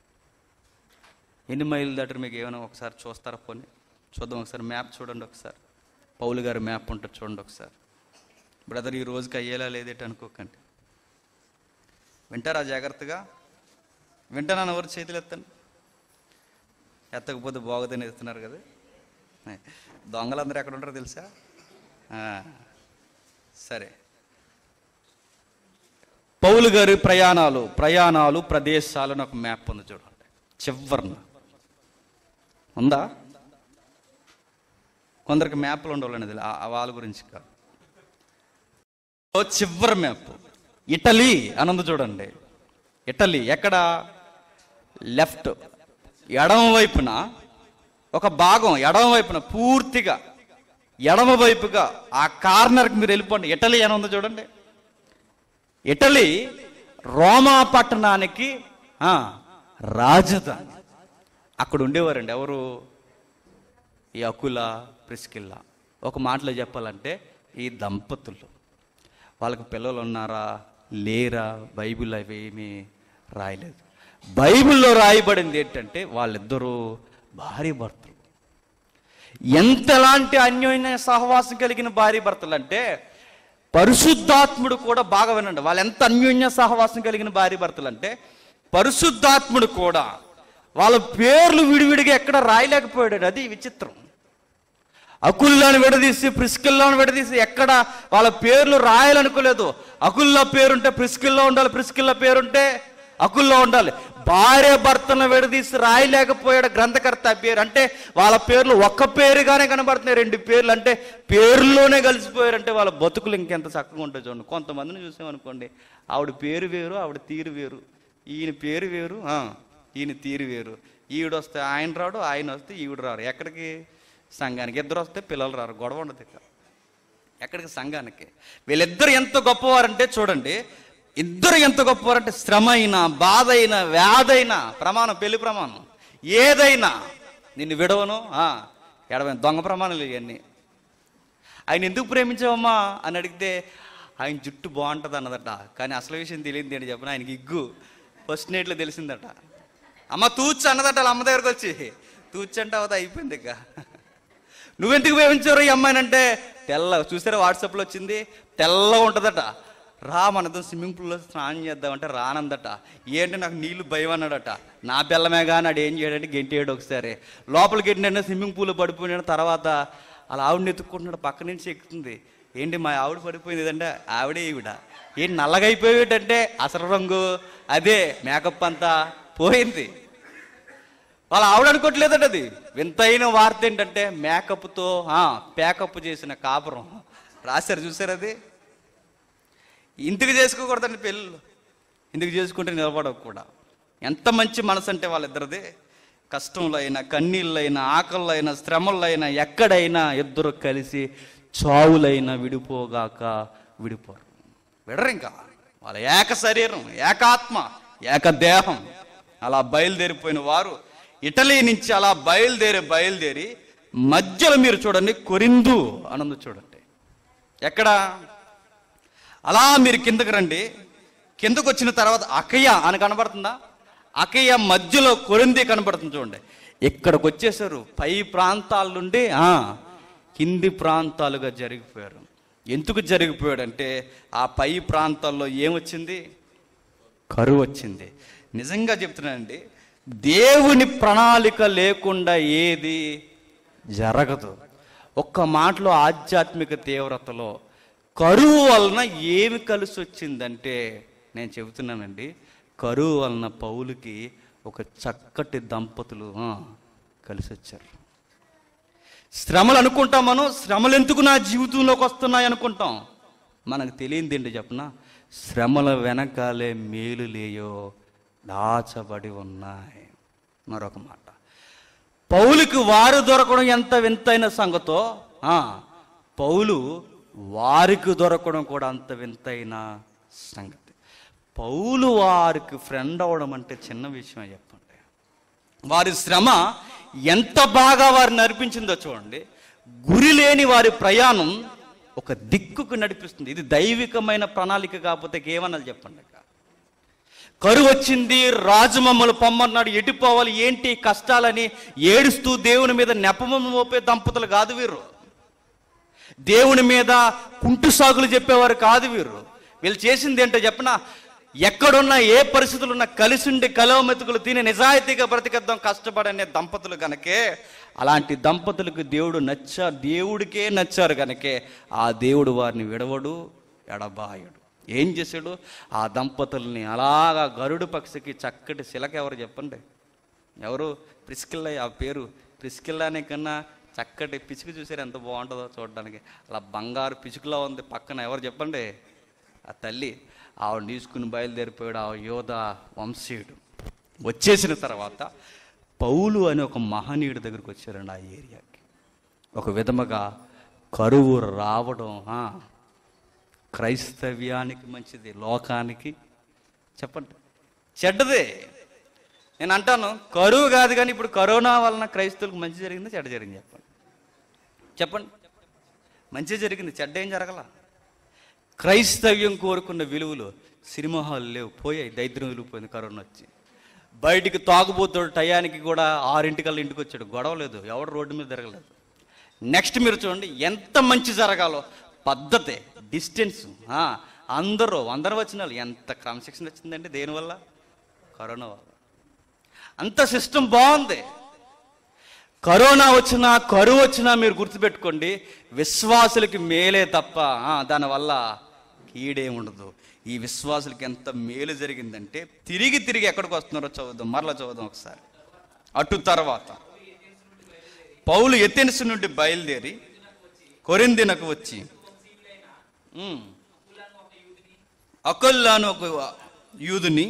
S1: ఎన్ని మైళ్ళు దాటారు మీకు ఏమైనా ఒకసారి చూస్తారా పోనీ చూద్దాం ఒకసారి మ్యాప్ చూడండి ఒకసారి పౌలు గారి మ్యాప్ ఉంటుంది చూడండి ఒకసారి బ్రదర్ ఈ రోజుకి అయ్యేలా లేదేటి అనుకోకండి వింటారా జాగ్రత్తగా వింటానా ఎవరు చేతులు ఎత్తండి ఎత్తకపోతే బాగోదని ఎత్తున్నారు కదా దొంగలందరూ ఎక్కడ ఉంటారో తెలుసా ఆ, సరే పౌలు గారి ప్రయాణాలు ప్రయాణాలు ప్రదేశాలు అని ఒక మ్యాప్ ఉంది చూడండి చివరిన ఉందా కొందరికి మ్యాప్లు ఉండవాలనేది ఆ- ఆ వాళ్ళ గురించి కాదు ఓ చివరి మ్యాప్ ఇటలీ అని ఉంది చూడండి ఇటలీ ఎక్కడ లెఫ్ట్ ఎడమ వైపున ఒక భాగం ఎడమ వైపున పూర్తిగా ఎడమ వైపుగా ఆ కార్నర్కి మీరు వెళ్ళిపోండి ఇటలీ అని ఉంది చూడండి ఇటలీ రోమా పట్టణానికి ఆ, రాజధాని అక్కడ ఉండేవారండి ఎవరు ఈ అకుల ప్రిస్కిల్లా ఒక మాటలో చెప్పాలంటే ఈ దంపతులు వాళ్ళకి పిల్లలు ఉన్నారా లేరా బైబిల్ అవి ఏమీ రాయలేదు బైబిల్లో రాయబడింది ఏంటంటే వాళ్ళిద్దరూ భార్య భర్తలు ఎంతలాంటి అన్యోన్య సహవాసం కలిగిన భార్య భర్తలు అంటే పరిశుద్ధాత్ముడు కూడా బాగా వినండి వాళ్ళు ఎంత అన్యోన్య సహవాసం కలిగిన భార్య భర్తలు అంటే పరిశుద్ధాత్ముడు కూడా వాళ్ళ పేర్లు విడివిడిగా ఎక్కడ రాయలేకపోయాడు అది విచిత్రం అకుల్లాను విడదీసి ప్రిస్కిల్లాను విడదీసి ఎక్కడ వాళ్ళ పేర్లు రాయాలనుకోలేదు అకుల్లా పేరుంటే ప్రిస్కిల్లో ఉండాలి ప్రిస్కిల్ల పేరుంటే అకుల్లో ఉండాలి భార్య భర్తలను విడదీసి రాయలేకపోయాడు గ్రంథకర్త ఆ పేరు అంటే వాళ్ళ పేర్లు ఒక్క పేరుగానే కనబడుతున్నాయి రెండు పేర్లు అంటే పేర్లోనే కలిసిపోయారంటే వాళ్ళ బతుకులు ఇంకెంత చక్కగా ఉంటాయి చూడండి కొంతమందిని చూసామనుకోండి ఆవిడ పేరు వేరు ఆవిడ తీరు వేరు ఈయన పేరు వేరు ఆ, ఈయన తీరు వేరు ఈవిడ వస్తే ఆయన రాడు ఆయన వస్తే ఈవిడ రారు ఎక్కడికి సంఘానికి ఇద్దరు వస్తే పిల్లలు రారు గొడవ ఉండదు ఇక ఎక్కడికి సంఘానికి వీళ్ళిద్దరు ఎంత గొప్పవారంటే చూడండి ఇద్దరు ఎంత గొప్పవారంటే శ్రమ అయినా బాధ అయినా వ్యాధి అయినా ప్రమాణం పెళ్లి ప్రమాణం ఏదైనా నిన్ను విడవను ఆ, ఎడవైన దొంగ ప్రమాణాలు ఇవన్నీ ఆయన ఎందుకు ప్రేమించావమ్మా అని అడిగితే ఆయన జుట్టు బాగుంటుంది అన్నదట కానీ అసలు విషయం తెలియదు ఏంటి చెప్పిన ఆయనకి ఇగ్గు ఫస్ట్ నైట్లో తెలిసిందట అమ్మ తూచు అన్నదట వాళ్ళ అమ్మ దగ్గరకు వచ్చి తూచు అంటే అవత అయిపోయింది ఇక నువ్వెందుకు ప్రేమించారు ఈ అమ్మాయిని అంటే తెల్ల చూసారా వాట్సాప్లో వచ్చింది తెల్లగా ఉంటుందట రా మనతో స్విమ్మింగ్ పూల్లో స్నానం చేద్దామంటే రానందట ఏంటి నాకు నీళ్లు భయం అన్నాడట నా పిల్లమే కానీ ఆడు ఏం చేయడంటే గెంటేయడు ఒకసారి లోపలికి ఏంటంటే స్విమ్మింగ్ పూల్లో పడిపోయిన తర్వాత అలా ఆవిడని ఎత్తుక్కుంటున్నాడు పక్క నుంచి ఎక్కుతుంది ఏంటి మా ఆవిడ పడిపోయింది అంటే ఆవిడే ఈవిడ ఏంటి నల్లగా అయిపోయేటంటే అసలు రంగు అదే మేకప్ అంతా పోయింది వాళ్ళ ఆవిడ అనుకోవట్లేదట అది వింతైన వార్త ఏంటంటే మేకప్తో ప్యాకప్ చేసిన కాపురం రాశారు చూసారు అది ఇంటికి చేసుకోకూడదండి పెళ్ళిళ్ళు ఇంటికి చేసుకుంటే నిలబడవు కూడా ఎంత మంచి మనసు అంటే వాళ్ళిద్దరిది కష్టంలో అయినా కన్నీళ్ళు అయినా ఆకల్లో అయినా శ్రమల్లో అయినా ఎక్కడైనా ఇద్దరు కలిసి చావులైనా విడిపోగాక విడిపోరు విడరు ఇంకా వాళ్ళ ఏక శరీరం ఏకాత్మ ఏక దేహం అలా బయలుదేరిపోయిన వారు ఇటలీ నుంచి అలా బయలుదేరి బయలుదేరి మధ్యలో మీరు చూడండి కొరిందు అనందు చూడండి ఎక్కడ అలా మీరు కిందకి రండి కిందకు వచ్చిన తర్వాత అకయ్య అని కనబడుతుందా అకయ్య మధ్యలో కొరింది కనబడుతుంది చూడండి ఇక్కడికి వచ్చేసారు పై ప్రాంతాల నుండి ఆ, కింది ప్రాంతాలుగా జరిగిపోయారు ఎందుకు జరిగిపోయాడంటే ఆ పై ప్రాంతాల్లో ఏమొచ్చింది కరువు వచ్చింది నిజంగా చెప్తున్నానండి దేవుని ప్రణాళిక లేకుండా ఏది జరగదు ఒక్క మాటలో ఆధ్యాత్మిక తీవ్రతలో కరువు వలన ఏమి కలిసి వచ్చిందంటే నేను చెబుతున్నానండి కరువు వలన పౌలుకి ఒక చక్కటి దంపతులు ఆ, కలిసి వచ్చారు శ్రమలు అనుకుంటాం మనం శ్రమలు ఎందుకు నా జీవితంలోకి వస్తున్నాయి అనుకుంటాం మనకు తెలియంది ఏంటి చెప్పనా శ్రమల వెనకాలే మేలు లేయో దాచబడి ఉన్నాయి మరొక మాట పౌలుకి వారు దొరకడం ఎంత వింతైన సంగతో ఆ, పౌలు వారికి దొరకడం కూడా అంత వింతైన సంగతి పౌలు వారికి ఫ్రెండ్ అవడం అంటే చిన్న విషయం చెప్పండి వారి శ్రమ ఎంత బాగా వారిని నడిపించిందో చూడండి గురి లేని వారి ప్రయాణం ఒక దిక్కుకు నడిపిస్తుంది ఇది దైవికమైన ప్రణాళిక కాకపోతే ఏమన్నది చెప్పండి ఇక. కరువు వచ్చింది రాజు మమ్మల్ని పొమ్మన్నాడు ఎటుపోవాలి ఏంటి కష్టాలని ఏడుస్తూ దేవుని మీద నెపమం మోపే దంపతులు కాదు వీరు దేవుని మీద కుంటు సాగులు చెప్పేవారు కాదు వీరు వీళ్ళు చేసింది ఏంటో చెప్పనా ఎక్కడున్నా ఏ పరిస్థితులు ఉన్నా కలిసిండి కలవ మెతుకులు తిని నిజాయితీగా బ్రతికేద్దాం కష్టపడనే దంపతులు గనకే అలాంటి దంపతులకు దేవుడు నచ్చా దేవుడికే నచ్చారు గనకే ఆ దేవుడు వారిని విడవడు ఎడబాయడు ఏం చేశాడు ఆ దంపతుల్ని అలాగా గరుడు పక్షికి చక్కటి శిలక ఎవరు చెప్పండి ఎవరు ప్రిస్కిల్లా ఆ పేరు ప్రిస్కిల్లా అనే కన్నా చక్కటి పిచుకు చూసారు ఎంత బాగుంటుందో చూడడానికి అలా బంగారు పిచుకులా ఉంది పక్కన ఎవరు చెప్పండి ఆ తల్లి ఆవిడ తీసుకుని బయలుదేరిపోయాడు ఆ యోధ వంశీయుడు వచ్చేసిన తర్వాత పౌలు అనే ఒక మహనీయుడి దగ్గరికి వచ్చారండి ఆ ఏరియాకి ఒక విధముగా కరువు రావడం ఆ, క్రైస్తవ్యానికి మంచిది లోకానికి చెప్పండి చెడ్డదే నేను అంటాను కరువు కాదు కానీ ఇప్పుడు కరోనా వలన క్రైస్తవులకు మంచి జరిగిందా చెడ్డ జరిగింది చెప్పండి చెప్పండి మంచి జరిగింది చెడ్డ ఏం జరగల క్రైస్తవ్యం కోరుకున్న విలువలు సినిమా హాల్ లేవు పోయాయి దైద్యం వెళ్ళిపోయింది కరోనా వచ్చి బయటికి తాగుబోతాడు టయానికి కూడా ఆరింటికల్లా ఇంటికి వచ్చాడు గొడవ లేదు ఎవడు రోడ్డు మీద తిరగలేదు నెక్స్ట్ మీరు చూడండి ఎంత మంచి జరగాలో పద్ధతి డిస్టెన్స్ అందరూ అందరూ వచ్చిన వాళ్ళు ఎంత క్రమశిక్షణ వచ్చిందండి దేనివల్ల కరోనా వల్ల అంత సిస్టమ్ బాగుంది కరోనా వచ్చినా కరువు వచ్చినా మీరు గుర్తుపెట్టుకోండి విశ్వాసులకి మేలే తప్ప ఆ, దానివల్ల కీడే ఉండదు ఈ విశ్వాసులకి ఎంత మేలు జరిగిందంటే తిరిగి తిరిగి ఎక్కడికి వస్తున్నారో చదువుదాం మరలా చదువుదాం ఒకసారి అటు తర్వాత పౌలు ఎథెన్స్ నుండి బయలుదేరి కొరిందినకు వచ్చి ఉమ్, అకొల్లాను ఒక యూదుని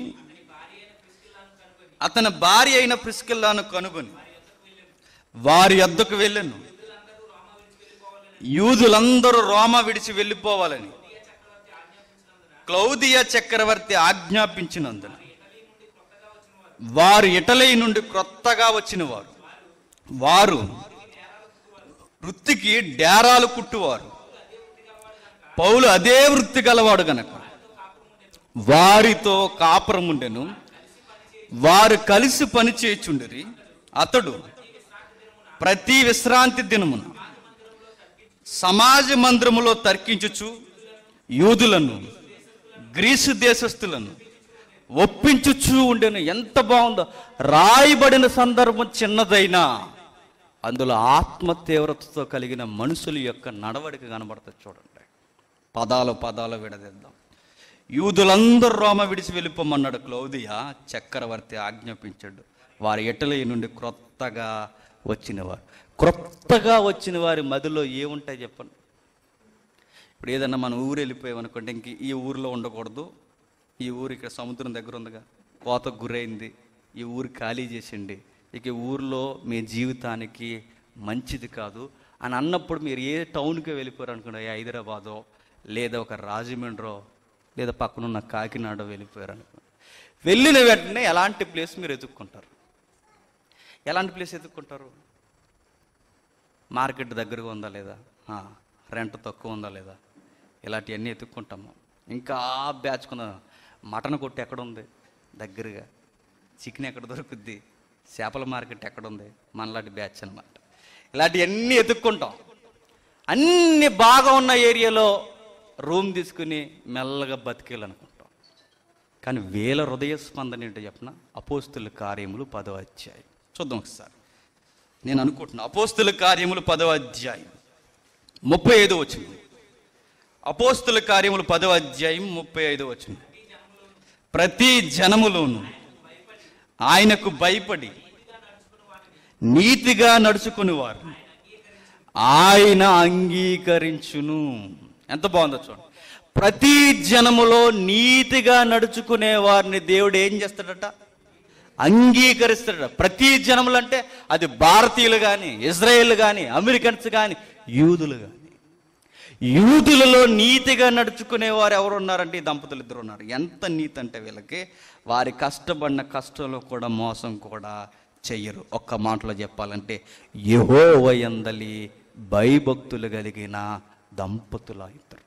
S1: అతని భార్య అయిన ప్రిస్కిల్లాను కనుగొని వారి యొద్దకు వెళ్ళను యూదులందరూ రోమ విడిచి వెళ్ళిపోవాలని క్లౌదియ చక్రవర్తి ఆజ్ఞాపించినందున వారు ఇటలీ నుండి క్రొత్తగా వచ్చిన వారు వారు వృత్తికి డేరాలు కుట్టువారు పౌలు అదే వృత్తి గలవాడు గనక వారితో కాపురం ఉండెను వారు కలిసి పని చేయుచుండిరి అతడు ప్రతి విశ్రాంతి దినమున సమాజ మందిరములో తర్కించుచు యూదులను గ్రీసు దేశస్థులను ఒప్పించుచూ ఉండెను ఎంత బాగుందో రాయబడిన సందర్భం చిన్నదైనా అందులో ఆత్మ తీవ్రతతో కలిగిన మనుషుల యొక్క నడవడిక కనబడుతుంది చూడండి పదాలు పదాలు విడదిద్దాం యూదులందరూ రోమ విడిచి వెళ్ళిపోమన్నాడు క్లౌదియా చక్రవర్తి ఆజ్ఞాపించాడు వారి ఇటలీ నుండి క్రొత్తగా వచ్చినవారు క్రొత్తగా వచ్చిన వారి మదిలో ఏముంటాయి చెప్పండి ఇప్పుడు ఏదన్నా మన ఊరు వెళ్ళిపోయామనుకోండి ఇంక ఈ ఊరిలో ఉండకూడదు ఈ ఊరు ఇక్కడ సముద్రం దగ్గర ఉందిగా కోతకు గురైంది ఈ ఊరు ఖాళీ చేసిండి ఇక ఈ ఊరిలో మీ జీవితానికి మంచిది కాదు అని అన్నప్పుడు మీరు ఏ టౌన్కి వెళ్ళిపోయారు అనుకోండి ఏ హైదరాబాదో లేదా ఒక రాజమండ్రో లేదా పక్కనున్న కాకినాడ వెళ్ళిపోయారు అనుకోండి వెళ్ళిన వెంటనే ఎలాంటి ప్లేస్ మీరు ఎదుక్కుంటారు ఎలాంటి ప్లేస్ ఎదుక్కుంటారు మార్కెట్ దగ్గరగా ఉందా లేదా ఆ, రెంట్ తక్కువ ఉందా లేదా ఇలాంటివన్నీ ఎత్తుక్కుంటాము ఇంకా బ్యాచుకున్న మటన్ కొట్టు ఎక్కడ ఉంది దగ్గరగా చికెన్ ఎక్కడ దొరుకుద్ది చేపల మార్కెట్ ఎక్కడ ఉంది మనలాంటి బ్యాచ్ అనమాట ఇలాంటివన్నీ ఎత్తుక్కుంటాం అన్ని బాగా ఉన్న ఏరియాలో రూమ్ తీసుకుని మెల్లగా బతికేయాలనుకుంటాం కానీ వేల హృదయ స్పందన ఏంటో చెప్పిన అపోస్తుల కార్యములు పదో అధ్యాయం చూద్దాం ఒకసారి నేను అనుకుంటున్నా అపోస్తుల కార్యములు పదవ అధ్యాయం ముప్పై ఐదు వచ్చింది అపోస్తుల కార్యములు పదవ అధ్యాయం ముప్పై ఐదు వచ్చింది ప్రతి జనములోను ఆయనకు భయపడి నీతిగా నడుచుకునేవారు ఆయన అంగీకరించును ఎంత బాగుందో చూడండి ప్రతి జనములో నీతిగా నడుచుకునే వారిని దేవుడు ఏం చేస్తాడట అంగీకరిస్తాడట ప్రతి జనములు అంటే అది భారతీయులు కానీ ఇజ్రాయేల్ కానీ అమెరికన్స్ కానీ యూదులు కానీ యూదులలో నీతిగా నడుచుకునే వారు ఎవరు ఉన్నారంటే ఈ దంపతులు ఇద్దరు ఉన్నారు ఎంత నీతి అంటే వీళ్ళకి వారి కష్టపడిన కష్టంలో కూడా మోసం కూడా చెయ్యరు ఒక్క మాటలో చెప్పాలంటే యహోవయందలి భయభక్తులు కలిగిన దంపతుల ఇద్దరు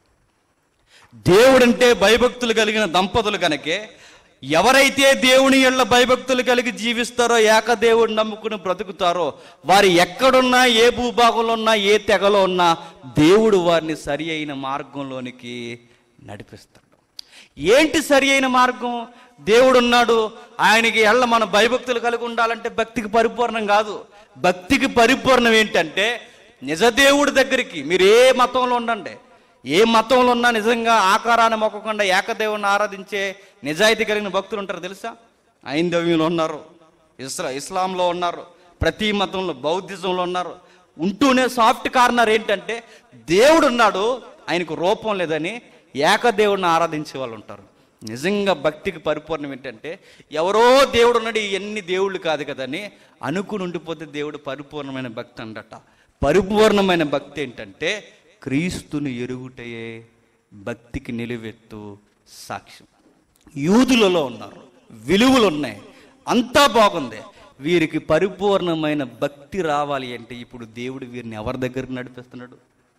S1: దేవుడంటే భయభక్తులు కలిగిన దంపతులు కనుకే ఎవరైతే దేవుని ఎళ్ళ భయభక్తులు కలిగి జీవిస్తారో ఏకదేవుడు నమ్ముకుని బ్రతుకుతారో వారు ఎక్కడున్నా ఏ భూభాగంలో ఉన్నా ఏ తెగలో ఉన్నా దేవుడు వారిని సరి అయిన మార్గంలోనికి నడిపిస్తాడు ఏంటి సరి అయిన మార్గం దేవుడు ఉన్నాడు ఆయనకి ఎళ్ళ మన భయభక్తులు కలిగి ఉండాలంటే భక్తికి పరిపూర్ణం కాదు భక్తికి పరిపూర్ణం ఏంటంటే నిజదేవుడి దగ్గరికి మీరు ఏ మతంలో ఉండండి ఏ మతంలో ఉన్నా నిజంగా ఆకారాన్ని మొక్కకుండా ఏకదేవుని ఆరాధించే నిజాయితీ కలిగిన భక్తులు ఉంటారు తెలుసా ఐందవ్యంలో ఉన్నారు ఇస్లా ఇస్లాంలో ఉన్నారు ప్రతి మతంలో బౌద్ధిజంలో ఉన్నారు ఉంటూనే సాఫ్ట్ కార్నర్ ఏంటంటే దేవుడు ఉన్నాడు ఆయనకు రూపం లేదని ఏకదేవుడిని ఆరాధించే వాళ్ళు ఉంటారు నిజంగా భక్తికి పరిపూర్ణం ఏంటంటే ఎవరో దేవుడు ఉన్నాడు ఇవన్నీ దేవుళ్ళు కాదు కదని అనుకుని ఉండిపోతే దేవుడు పరిపూర్ణమైన భక్తి అండట పరిపూర్ణమైన భక్తి ఏంటంటే క్రీస్తుని ఎరుగుటయే భక్తికి నిలువెత్తు సాక్ష్యం యూదులలో ఉన్నారు విలువలు ఉన్నాయి అంతా బాగుంది వీరికి పరిపూర్ణమైన భక్తి రావాలి అంటే ఇప్పుడు దేవుడు వీరిని ఎవరి దగ్గరికి నడిపిస్తున్నాడు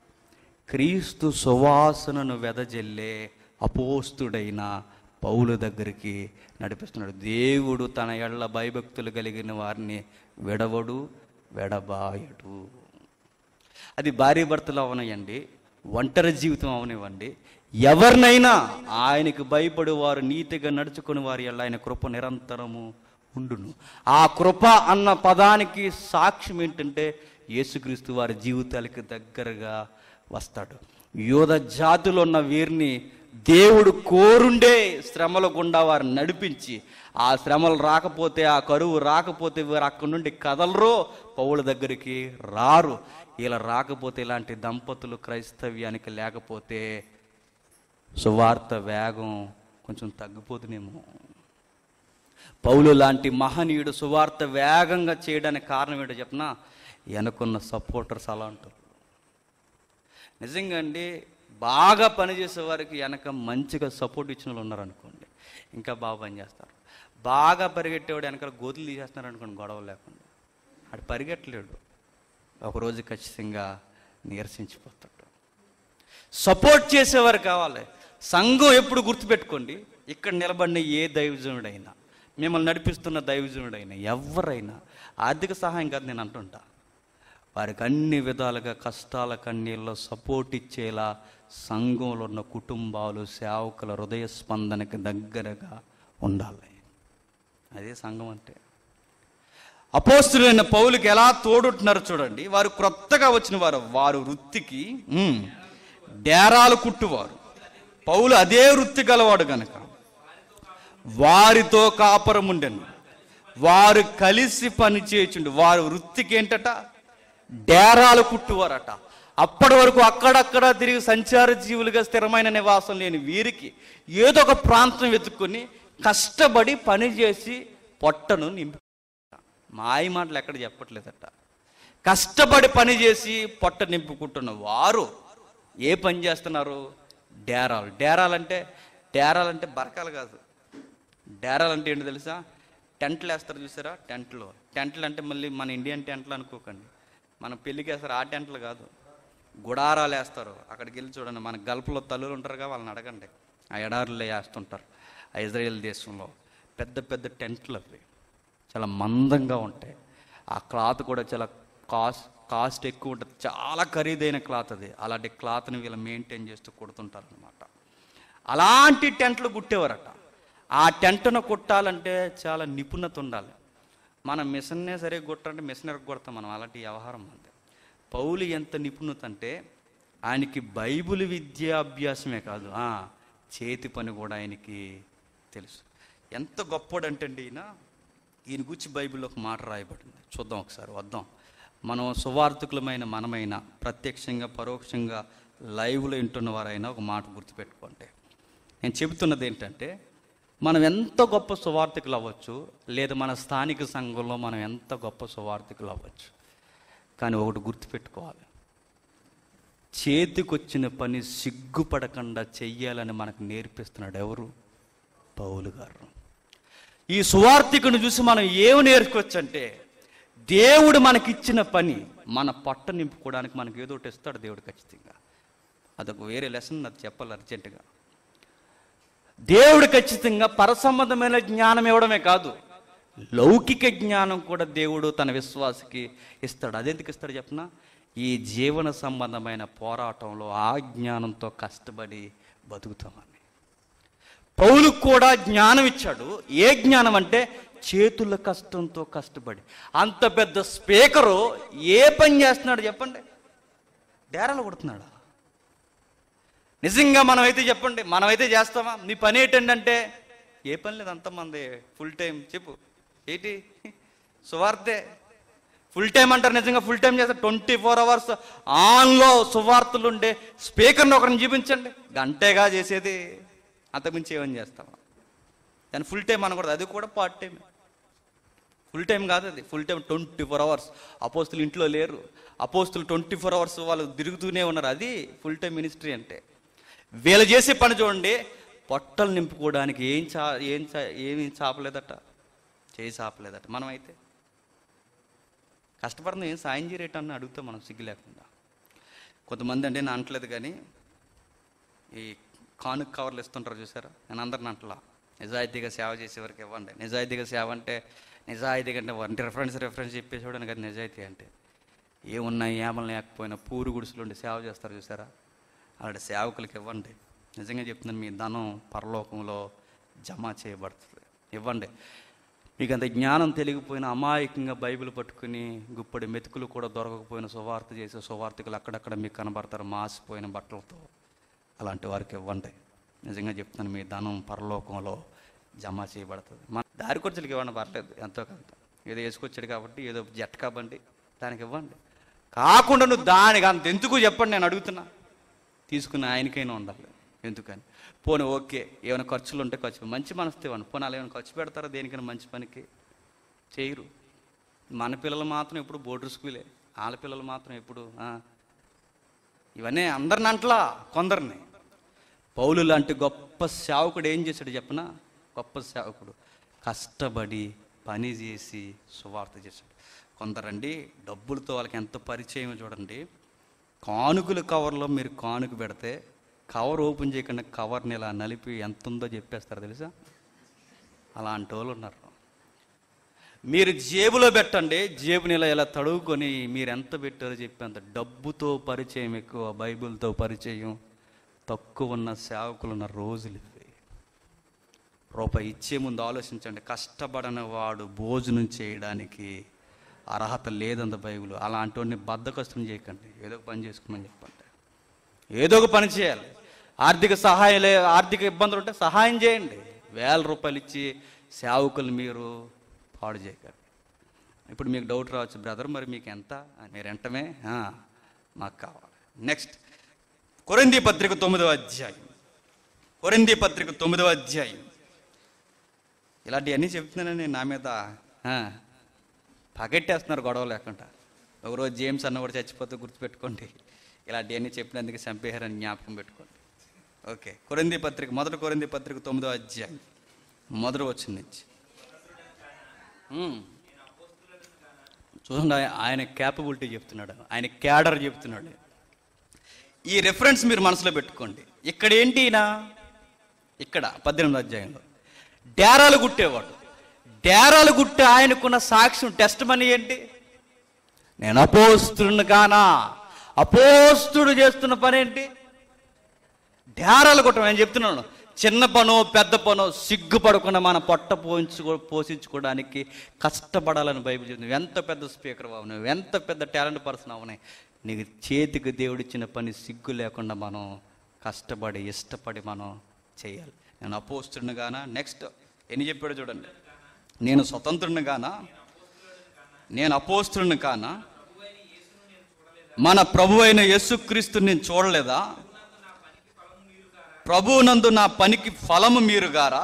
S1: క్రీస్తు సువాసనను వెదజల్లే అపోస్తుడైన పౌలు దగ్గరికి నడిపిస్తున్నాడు దేవుడు తన ఎళ్ళ భయభక్తులు కలిగిన వారిని విడవడు వెడబాయడు అది భార్య భర్తలు అవనివ్వండి ఒంటరి జీవితం అవనివ్వండి ఎవరినైనా ఆయనకు భయపడి వారు నీతిగా నడుచుకుని వారి ఎల్ల ఆయన కృప నిరంతరము ఉండును ఆ కృప అన్న పదానికి సాక్ష్యం ఏంటంటే యేసుక్రీస్తు వారి జీవితాలకి దగ్గరగా వస్తాడు యోధ జాతిలో ఉన్న వీరిని దేవుడు కోరుండే శ్రమల గుండా వారిని నడిపించి ఆ శ్రమలు రాకపోతే ఆ కరువు రాకపోతే వీరు అక్కడి నుండి కదలరో పౌల దగ్గరికి రారు ఇలా రాకపోతే ఇలాంటి దంపతులు క్రైస్తవ్యానికి లేకపోతే సువార్త వేగం కొంచెం తగ్గిపోతుందేమో పౌలు లాంటి మహనీయుడు సువార్త వేగంగా చేయడానికి కారణం ఏంటో చెప్పనా వెనకున్న సపోర్టర్స్ అలా ఉంటారు నిజంగా అండి బాగా పనిచేసే వారికి వెనక మంచిగా సపోర్ట్ ఇచ్చిన వాళ్ళు ఉన్నారనుకోండి ఇంకా బాగా పనిచేస్తారు బాగా పరిగెట్టేవాడు వెనకాల గోతులు తీసేస్తున్నారు అనుకోండి గొడవ లేకుండా ఆడు పరిగెట్టలేడు ఒకరోజు ఖచ్చితంగా నీరసించిపోతాడు సపోర్ట్ చేసేవారు కావాలి సంఘం ఎప్పుడు గుర్తుపెట్టుకోండి ఇక్కడ నిలబడిన ఏ దైవజనుడైనా మిమ్మల్ని నడిపిస్తున్న దైవజనుడైనా ఎవరైనా ఆర్థిక సహాయం కాదు నేను అంటుంటా వారికి అన్ని విధాలుగా కష్టాల కన్నీళ్ళలో సపోర్ట్ ఇచ్చేలా సంఘంలో ఉన్న కుటుంబాలు సేవకుల హృదయ స్పందనకి దగ్గరగా ఉండాలి అదే సంఘం అంటే అపోస్తులైన పౌలుకి ఎలా తోడుంటున్నారు చూడండి వారు క్రొత్తగా వచ్చిన వారు వారు వృత్తికి ఉమ్, డేరాలు కుట్టువారు పౌలు అదే వృత్తి గలవాడు గనక వారితో కాపురం ఉండెను వారు కలిసి పని చేయుచుండు వారి వృత్తికి ఏంటట డేరాలు కుట్టువారట అప్పటి వరకు అక్కడక్కడ తిరిగి సంచార జీవులుగా స్థిరమైన నివాసం లేని వీరికి ఏదో ఒక ప్రాంతం వెతుక్కుని కష్టపడి పని చేసి పొట్టను నింపి మాయ మాటలు ఎక్కడ చెప్పట్లేదట కష్టపడి పని చేసి పొట్ట నింపుకుంటున్న వారు ఏ పని చేస్తున్నారు డేరాలు డేరాలంటే డేరాలంటే బరకాలు కాదు డేరాలు అంటే ఏంటో తెలుసా టెంట్లు వేస్తారు చూసారా టెంట్లు టెంట్లు అంటే మళ్ళీ మన ఇండియన్ టెంట్లు అనుకోకండి మన పెళ్ళికి వేస్తారు ఆ టెంట్లు కాదు గుడారాలు వేస్తారు అక్కడికి వెళ్ళి చూడండి మన గల్ఫ్లో తల్లులు ఉంటారుగా వాళ్ళని అడగండి ఆ ఎడారుల్లో వేస్తుంటారు ఆ ఇజ్రాయెల్ దేశంలో పెద్ద పెద్ద టెంట్లు అవి చాలా మందంగా ఉంటాయి ఆ క్లాత్ కూడా చాలా కాస్ట్ కాస్ట్ ఎక్కువ ఉంటుంది చాలా ఖరీదైన క్లాత్ అది అలాంటి క్లాత్ని వీళ్ళు మెయింటైన్ చేస్తూ కుడుతుంటారు అనమాట అలాంటి టెంట్లు కుట్టేవారట ఆ టెంట్ను కుట్టాలంటే చాలా నిపుణత ఉండాలి మనం మిషన్నే సరిగ్గా కుట్టాలంటే మిషన్ కొడతాం మనం అలాంటి వ్యవహారం అంతే పౌలు ఎంత నిపుణత అంటే ఆయనకి బైబిల్ విద్యాభ్యాసమే కాదు ఆ, చేతి పని కూడా ఆయనకి తెలుసు ఎంత గొప్పడంటే అండి ఈయన ఈయన గురించి బైబిల్లో ఒక మాట రాయబడింది చూద్దాం ఒకసారి వద్దాం మనం సువార్థకులమైన మనమైనా ప్రత్యక్షంగా పరోక్షంగా లైవ్లో వింటున్న వారైనా ఒక మాట గుర్తుపెట్టుకోండి నేను చెబుతున్నది ఏంటంటే మనం ఎంత గొప్ప సువార్థికులు అవ్వచ్చు లేదా మన స్థానిక సంఘంలో మనం ఎంత గొప్ప సువార్థికులు అవ్వచ్చు కానీ ఒకటి గుర్తుపెట్టుకోవాలి చేతికొచ్చిన పని సిగ్గుపడకుండా చెయ్యాలని మనకు నేర్పిస్తున్నాడు ఎవరు పౌలు గారు ఈ సువార్థికుని చూసి మనం ఏమి నేర్చుకోవచ్చు అంటే దేవుడు మనకిచ్చిన పని మన పొట్ట నింపుకోవడానికి మనకి ఏదో ఒకటి ఇస్తాడు దేవుడు ఖచ్చితంగా అదొక వేరే లెసన్ అది చెప్పాలి అర్జెంటుగా దేవుడు ఖచ్చితంగా పరసంబంధమైన జ్ఞానం ఇవ్వడమే కాదు లౌకిక జ్ఞానం కూడా దేవుడు తన విశ్వాసకి ఇస్తాడు అదెందుకు ఇస్తాడు చెప్పిన ఈ జీవన సంబంధమైన పోరాటంలో ఆ జ్ఞానంతో కష్టపడి బతుకుతామని పౌలుకు కూడా జ్ఞానం ఇచ్చాడు ఏ జ్ఞానం అంటే చేతుల కష్టంతో కష్టపడి అంత పెద్ద స్పీకరు ఏ పని చేస్తున్నాడు చెప్పండి డేరాలు కొడుతున్నాడా నిజంగా మనం అయితే చెప్పండి మనమైతే చేస్తామా నీ పని ఏంటంటే ఏ పని లేదు అంతమంది ఫుల్ టైం చెప్పు ఏంటి సువార్తే ఫుల్ టైం అంటారు నిజంగా ఫుల్ టైం చేస్తారు ట్వంటీ ఫోర్ అవర్స్ ఆన్లో సువార్తలు ఉండే స్పీకర్ని ఒకరిని చూపించండి గంటేగా చేసేది అంతకుమించి ఏమని చేస్తామా దాన్ని ఫుల్ టైం అనకూడదు అది కూడా పార్ట్ టైం ఫుల్ టైం కాదు అది full time twenty four hours అపోస్తులు ఇంట్లో లేరు అపోస్తులు ట్వంటీ ఫోర్ అవర్స్ వాళ్ళు తిరుగుతూనే ఉన్నారు అది ఫుల్ టైం మినిస్ట్రీ అంటే వీళ్ళు చేసే పని చూడండి పొట్టలు నింపుకోవడానికి ఏం చా ఏం చా ఏమి చాపలేదట చేయి చాపలేదట మనం అయితే కష్టపడుతుంది ఏం సాయం చేయరేటని అడుగుతాం మనం సిగ్గు లేకుండా కొంతమంది అంటే నేను అంటలేదు కానీ ఈ కానుక కవర్లు ఇస్తుంటారు చూసారా నేను అందరిని అంటలా నిజాయితీగా సేవ చేసేవారికి ఇవ్వండి నిజాయితీగా సేవ అంటే నిజాయితీగా అంటే వారిని రిఫరెన్స్ రిఫరెన్స్ చెప్పేసి చూడండి కదా నిజాయితీ అంటే ఏమున్నా ఏమలు లేకపోయినా పూరు గుడిసెలు ఉండి సేవ చేస్తారు చూసారా అలాంటి సేవకులకి ఇవ్వండి నిజంగా చెప్తున్నాను మీ ధనం పరలోకంలో జమ చేయబడుతుంది ఇవ్వండి మీకు అంత జ్ఞానం తెలియకపోయినా అమాయకంగా బైబిల్ పట్టుకుని గుప్పడి మెతుకులు కూడా దొరకకపోయిన సువార్త చేసే సువార్తికులు అక్కడక్కడ మీకు కనబడతారు మాసిపోయిన బట్టలతో అలాంటి వారికి ఇవ్వండి నిజంగా చెప్తున్నాను మీ ధనం పరలోకంలో జమ చేయబడుతుంది మన దారి ఖర్చులకి ఇవ్వండి పర్లేదు ఎంతో కొంత ఏదో వేసుకొచ్చాడు కాబట్టి ఏదో జట్ కాబట్టి దానికి ఇవ్వండి కాకుండా నువ్వు దానికి అంత ఎందుకు చెప్పండి నేను అడుగుతున్నా తీసుకున్న ఆయనకైనా ఉండాలి ఎందుకని పోనీ ఓకే ఏమైనా ఖర్చులు ఉంటే ఖర్చు మంచి మనసుతో ఇవ్వండి పోనీ అలా ఏమైనా ఖర్చు పెడతారా దేనికైనా మంచి పనికి చేయరు మన పిల్లలు మాత్రం ఎప్పుడు బోర్డర్ స్కూలే వాళ్ళ పిల్లలు మాత్రం ఎప్పుడు ఆ. ఇవన్నీ అందరిని అంటలా కొందరిని పౌలు లాంటి గొప్ప సేవకుడు ఏం చేశాడు చెప్పనా గొప్ప సేవకుడు కష్టపడి పని చేసి సువార్త చేశాడు కొందరండి డబ్బులతో వాళ్ళకి ఎంత పరిచయం చూడండి కానుకల కవర్లో మీరు కానుక పెడితే కవర్ ఓపెన్ చేయకుండా కవర్ని ఇలా నలిపి ఎంత ఉందో చెప్పేస్తారు తెలుసా అలాంటి వాళ్ళు ఉన్నారు మీరు జేబులో పెట్టండి జేబుని ఇలా ఇలా తడువుకొని మీరు ఎంత పెట్టారో చెప్పేంత డబ్బుతో పరిచయం ఎక్కువ బైబిల్తో పరిచయం తక్కువ ఉన్న సేవకులు ఉన్న రోజులు ఇవి రూపాయి ఇచ్చే ముందు ఆలోచించండి కష్టపడని వాడు భోజనం చేయడానికి అర్హత లేదంత బైబుల్ అలాంటి వాడిని బద్దకష్టం చేయకండి ఏదో ఒక పని చేసుకోమని చెప్పండి ఏదో ఒక పని చేయాలి ఆర్థిక సహాయం లే ఆర్థిక ఇబ్బందులు ఉంటే సహాయం చేయండి వేల రూపాయలు ఇచ్చి సేవకులు మీరు పాడు చేయకండి ఇప్పుడు మీకు డౌట్ రావచ్చు బ్రదర్ మరి మీకు ఎంత మీరు వెంటనే "ఆ, మాకు కావాలి నెక్స్ట్ కొరింది పత్రిక తొమ్మిదవ అధ్యాయం కొరింది పత్రిక తొమ్మిదవ అధ్యాయం ఇలాంటివన్నీ చెప్తున్నానని నా మీద ఆ, పగట్టేస్తున్నారు గొడవ లేకుండా ఒకరోజు జేమ్స్ అన్న కూడా చచ్చిపోతే గుర్తుపెట్టుకోండి ఇలాంటివన్నీ చెప్పినందుకు చంపేశారని జ్ఞాపకం పెట్టుకోండి ఓకే కొరింది పత్రిక మొదటి కొరింది పత్రిక తొమ్మిదో అధ్యాయం మొదటి వచ్చింది నుంచి ఉమ్. చూడండి ఆయ- ఆయన క్యాపబిలిటీ చెప్తున్నాడు ఆయన క్యాడర్ చెప్తున్నాడు ఈ రెఫరెన్స్ మీరు మనసులో పెట్టుకోండి ఇక్కడ ఏంటి ఈయన ఇక్కడ పద్దెనిమిది అధ్యాయంలో డేరాలు గుట్టేవాడు డేరాలు గుట్టే ఆయనకున్న సాక్ష్యం టెస్ట్ మనీ ఏంటి నేను అపోస్తుడిని కానా అపోస్తుడు చేస్తున్న పని ఏంటి డేరాలు కొట్టడం నేను చెప్తున్నాను చిన్న పనో పెద్ద పనో సిగ్గుపడకుండా మన పొట్ట పోయించుకో పోషించుకోవడానికి కష్టపడాలని బైబిల్ చెప్తుంది ఎంత పెద్ద స్పీకర్ అవు నువ్వు ఎంత పెద్ద టాలెంట్ పర్సన్ అవనే నీకు చేతికి దేవుడిచ్చిన పని సిగ్గు లేకుండా మనం కష్టపడి ఇష్టపడి మనం చేయాలి నేను అపోస్తుడిని గానా నెక్స్ట్ ఎన్ని చెప్పాడు చూడండి నేను స్వతంత్రుని గానా నేను అపోస్తుడిని కానా మన ప్రభు అయిన యేసుక్రీస్తుని నేను చూడలేదా ప్రభువునందు నా పనికి ఫలము మీరు గారా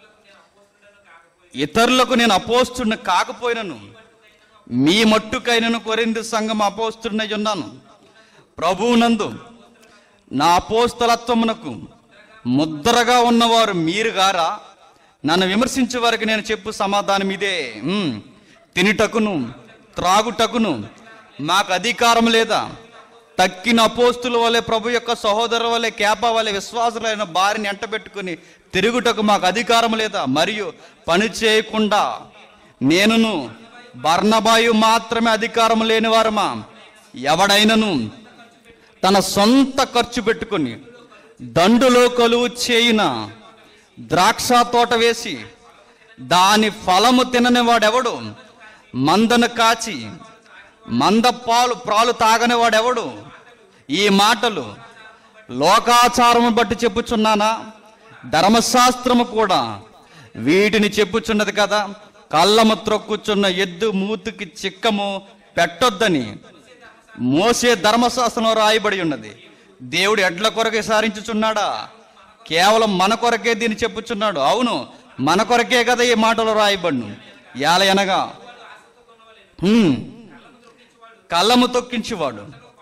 S1: ఇతరులకు నేను అపోస్తుడిని కాకపోయినను మీ మట్టుకైనను కొరింది సంఘం అపోస్తుడినై ఉన్నాను ప్రభువునందు నా అపోస్తలత్వమునకు ముద్రగా ఉన్నవారు మీరు గారా నన్ను విమర్శించే వారికి నేను చెప్పు సమాధానం ఇదే ఉమ్, తినుటకును త్రాగుటకును మాకు అధికారం లేదా తక్కిన అపోస్తుల వలె ప్రభు యొక్క సహోదరు వలె కేప వలె విశ్వాసులైన భార్యని ఎంటబెట్టుకుని తిరుగుటకు మాకు అధికారం లేదా మరియు పని చేయకుండా నేనును బర్ణబాయు మాత్రమే అధికారం లేని వారమా ఎవడైనను తన సొంత ఖర్చు పెట్టుకుని దండులో కొలువు చేయిన ద్రాక్ష తోట వేసి దాని ఫలము తినని వాడెవడు మందను కాచి మంద పాలు ప్రాలు తాగని వాడెవడు ఈ మాటలు లోకాచారము బట్టి చెప్పుచున్నానా ధర్మశాస్త్రము కూడా వీటిని చెప్పుచున్నది కదా కళ్ళము త్రొక్కుచున్న ఎద్దు మూతికి చిక్కము పెట్టొద్దని మోసే ధర్మశాస్త్రంలో రాయబడి ఉన్నది దేవుడు ఎడ్ల కొరకే సారించుచున్నాడా కేవలం మన కొరకే దీన్ని చెప్పుచున్నాడు అవును మన కొరకే కదా ఈ మాటలు రాయబడును యాల అనగా హ్మ్, కళ్ళము తొక్కించేవాడు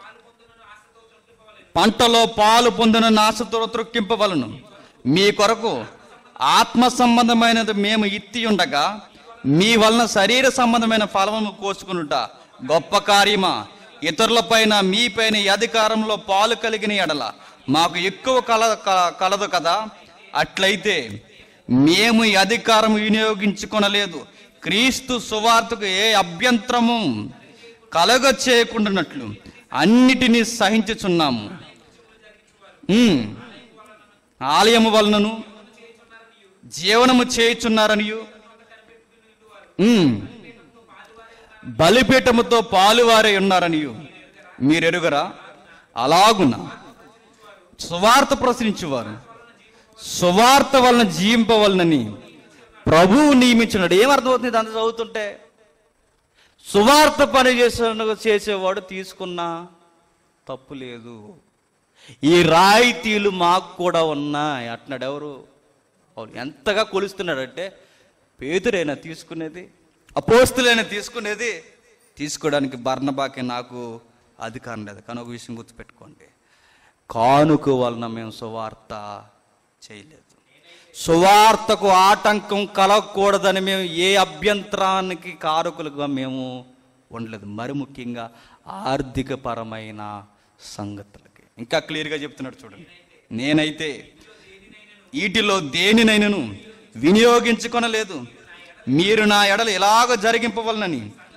S1: పంటలో పాలు పొందిన నాశతో త్రొక్కింపవలను మీ కొరకు ఆత్మ సంబంధమైనది మేము ఇత్తి ఉండగా మీ వలన శరీర సంబంధమైన ఫలము కోసుకునుట గొప్ప కార్యమా ఇతరులపైన మీపైన ఈ అధికారంలో పాలు కలిగిన ఎడల మాకు ఎక్కువ కల క- కలదు కదా అట్లయితే మేము ఈ అధికారం వినియోగించుకొనలేదు క్రీస్తు సువార్తకు ఏ అభ్యంతరము కలగ చేయకుండానట్లు అన్నిటినీ సహించుచున్నాము ఉమ్. ఆలయము వలనను జీవనము చేయుచున్నారనియు ఉమ్. బలిపీఠముతో పాలువారై ఉన్నారనియు మీరెరుగరా అలాగున సువార్త ప్రశ్నించువారు సువార్త వలన జీవింపవలనని ప్రభువు నియమించినాడు ఏమర్థమవుతుంది దాంతో చదువుతుంటే సువార్త పని చేసే చేసేవాడు తీసుకున్నా తప్పు లేదు ఈ రాయితీలు మాకు కూడా ఉన్నాయి అంటున్నాడు ఎవరు అవును ఎంతగా కొలుస్తున్నాడంటే పేదరైనా తీసుకునేది అపోస్తులైనా తీసుకునేది తీసుకోవడానికి బర్ణబాకి నాకు అధికారం లేదు కానీ ఒక విషయం గుర్తుపెట్టుకోండి కానుక వలన మేము సువార్త చేయలేదు సువార్తకు ఆటంకం కలగకూడదని మేము ఏ అభ్యంతరానికి కారకులుగా మేము ఉండలేదు మరి ముఖ్యంగా ఆర్థిక పరమైన సంగతులకి ఇంకా క్లియర్గా చెప్తున్నాడు చూడండి నేనైతే వీటిలో దేనినైనను వినియోగించుకొనలేదు మీరు నా ఎడలు ఎలాగ జరిగింపవలనని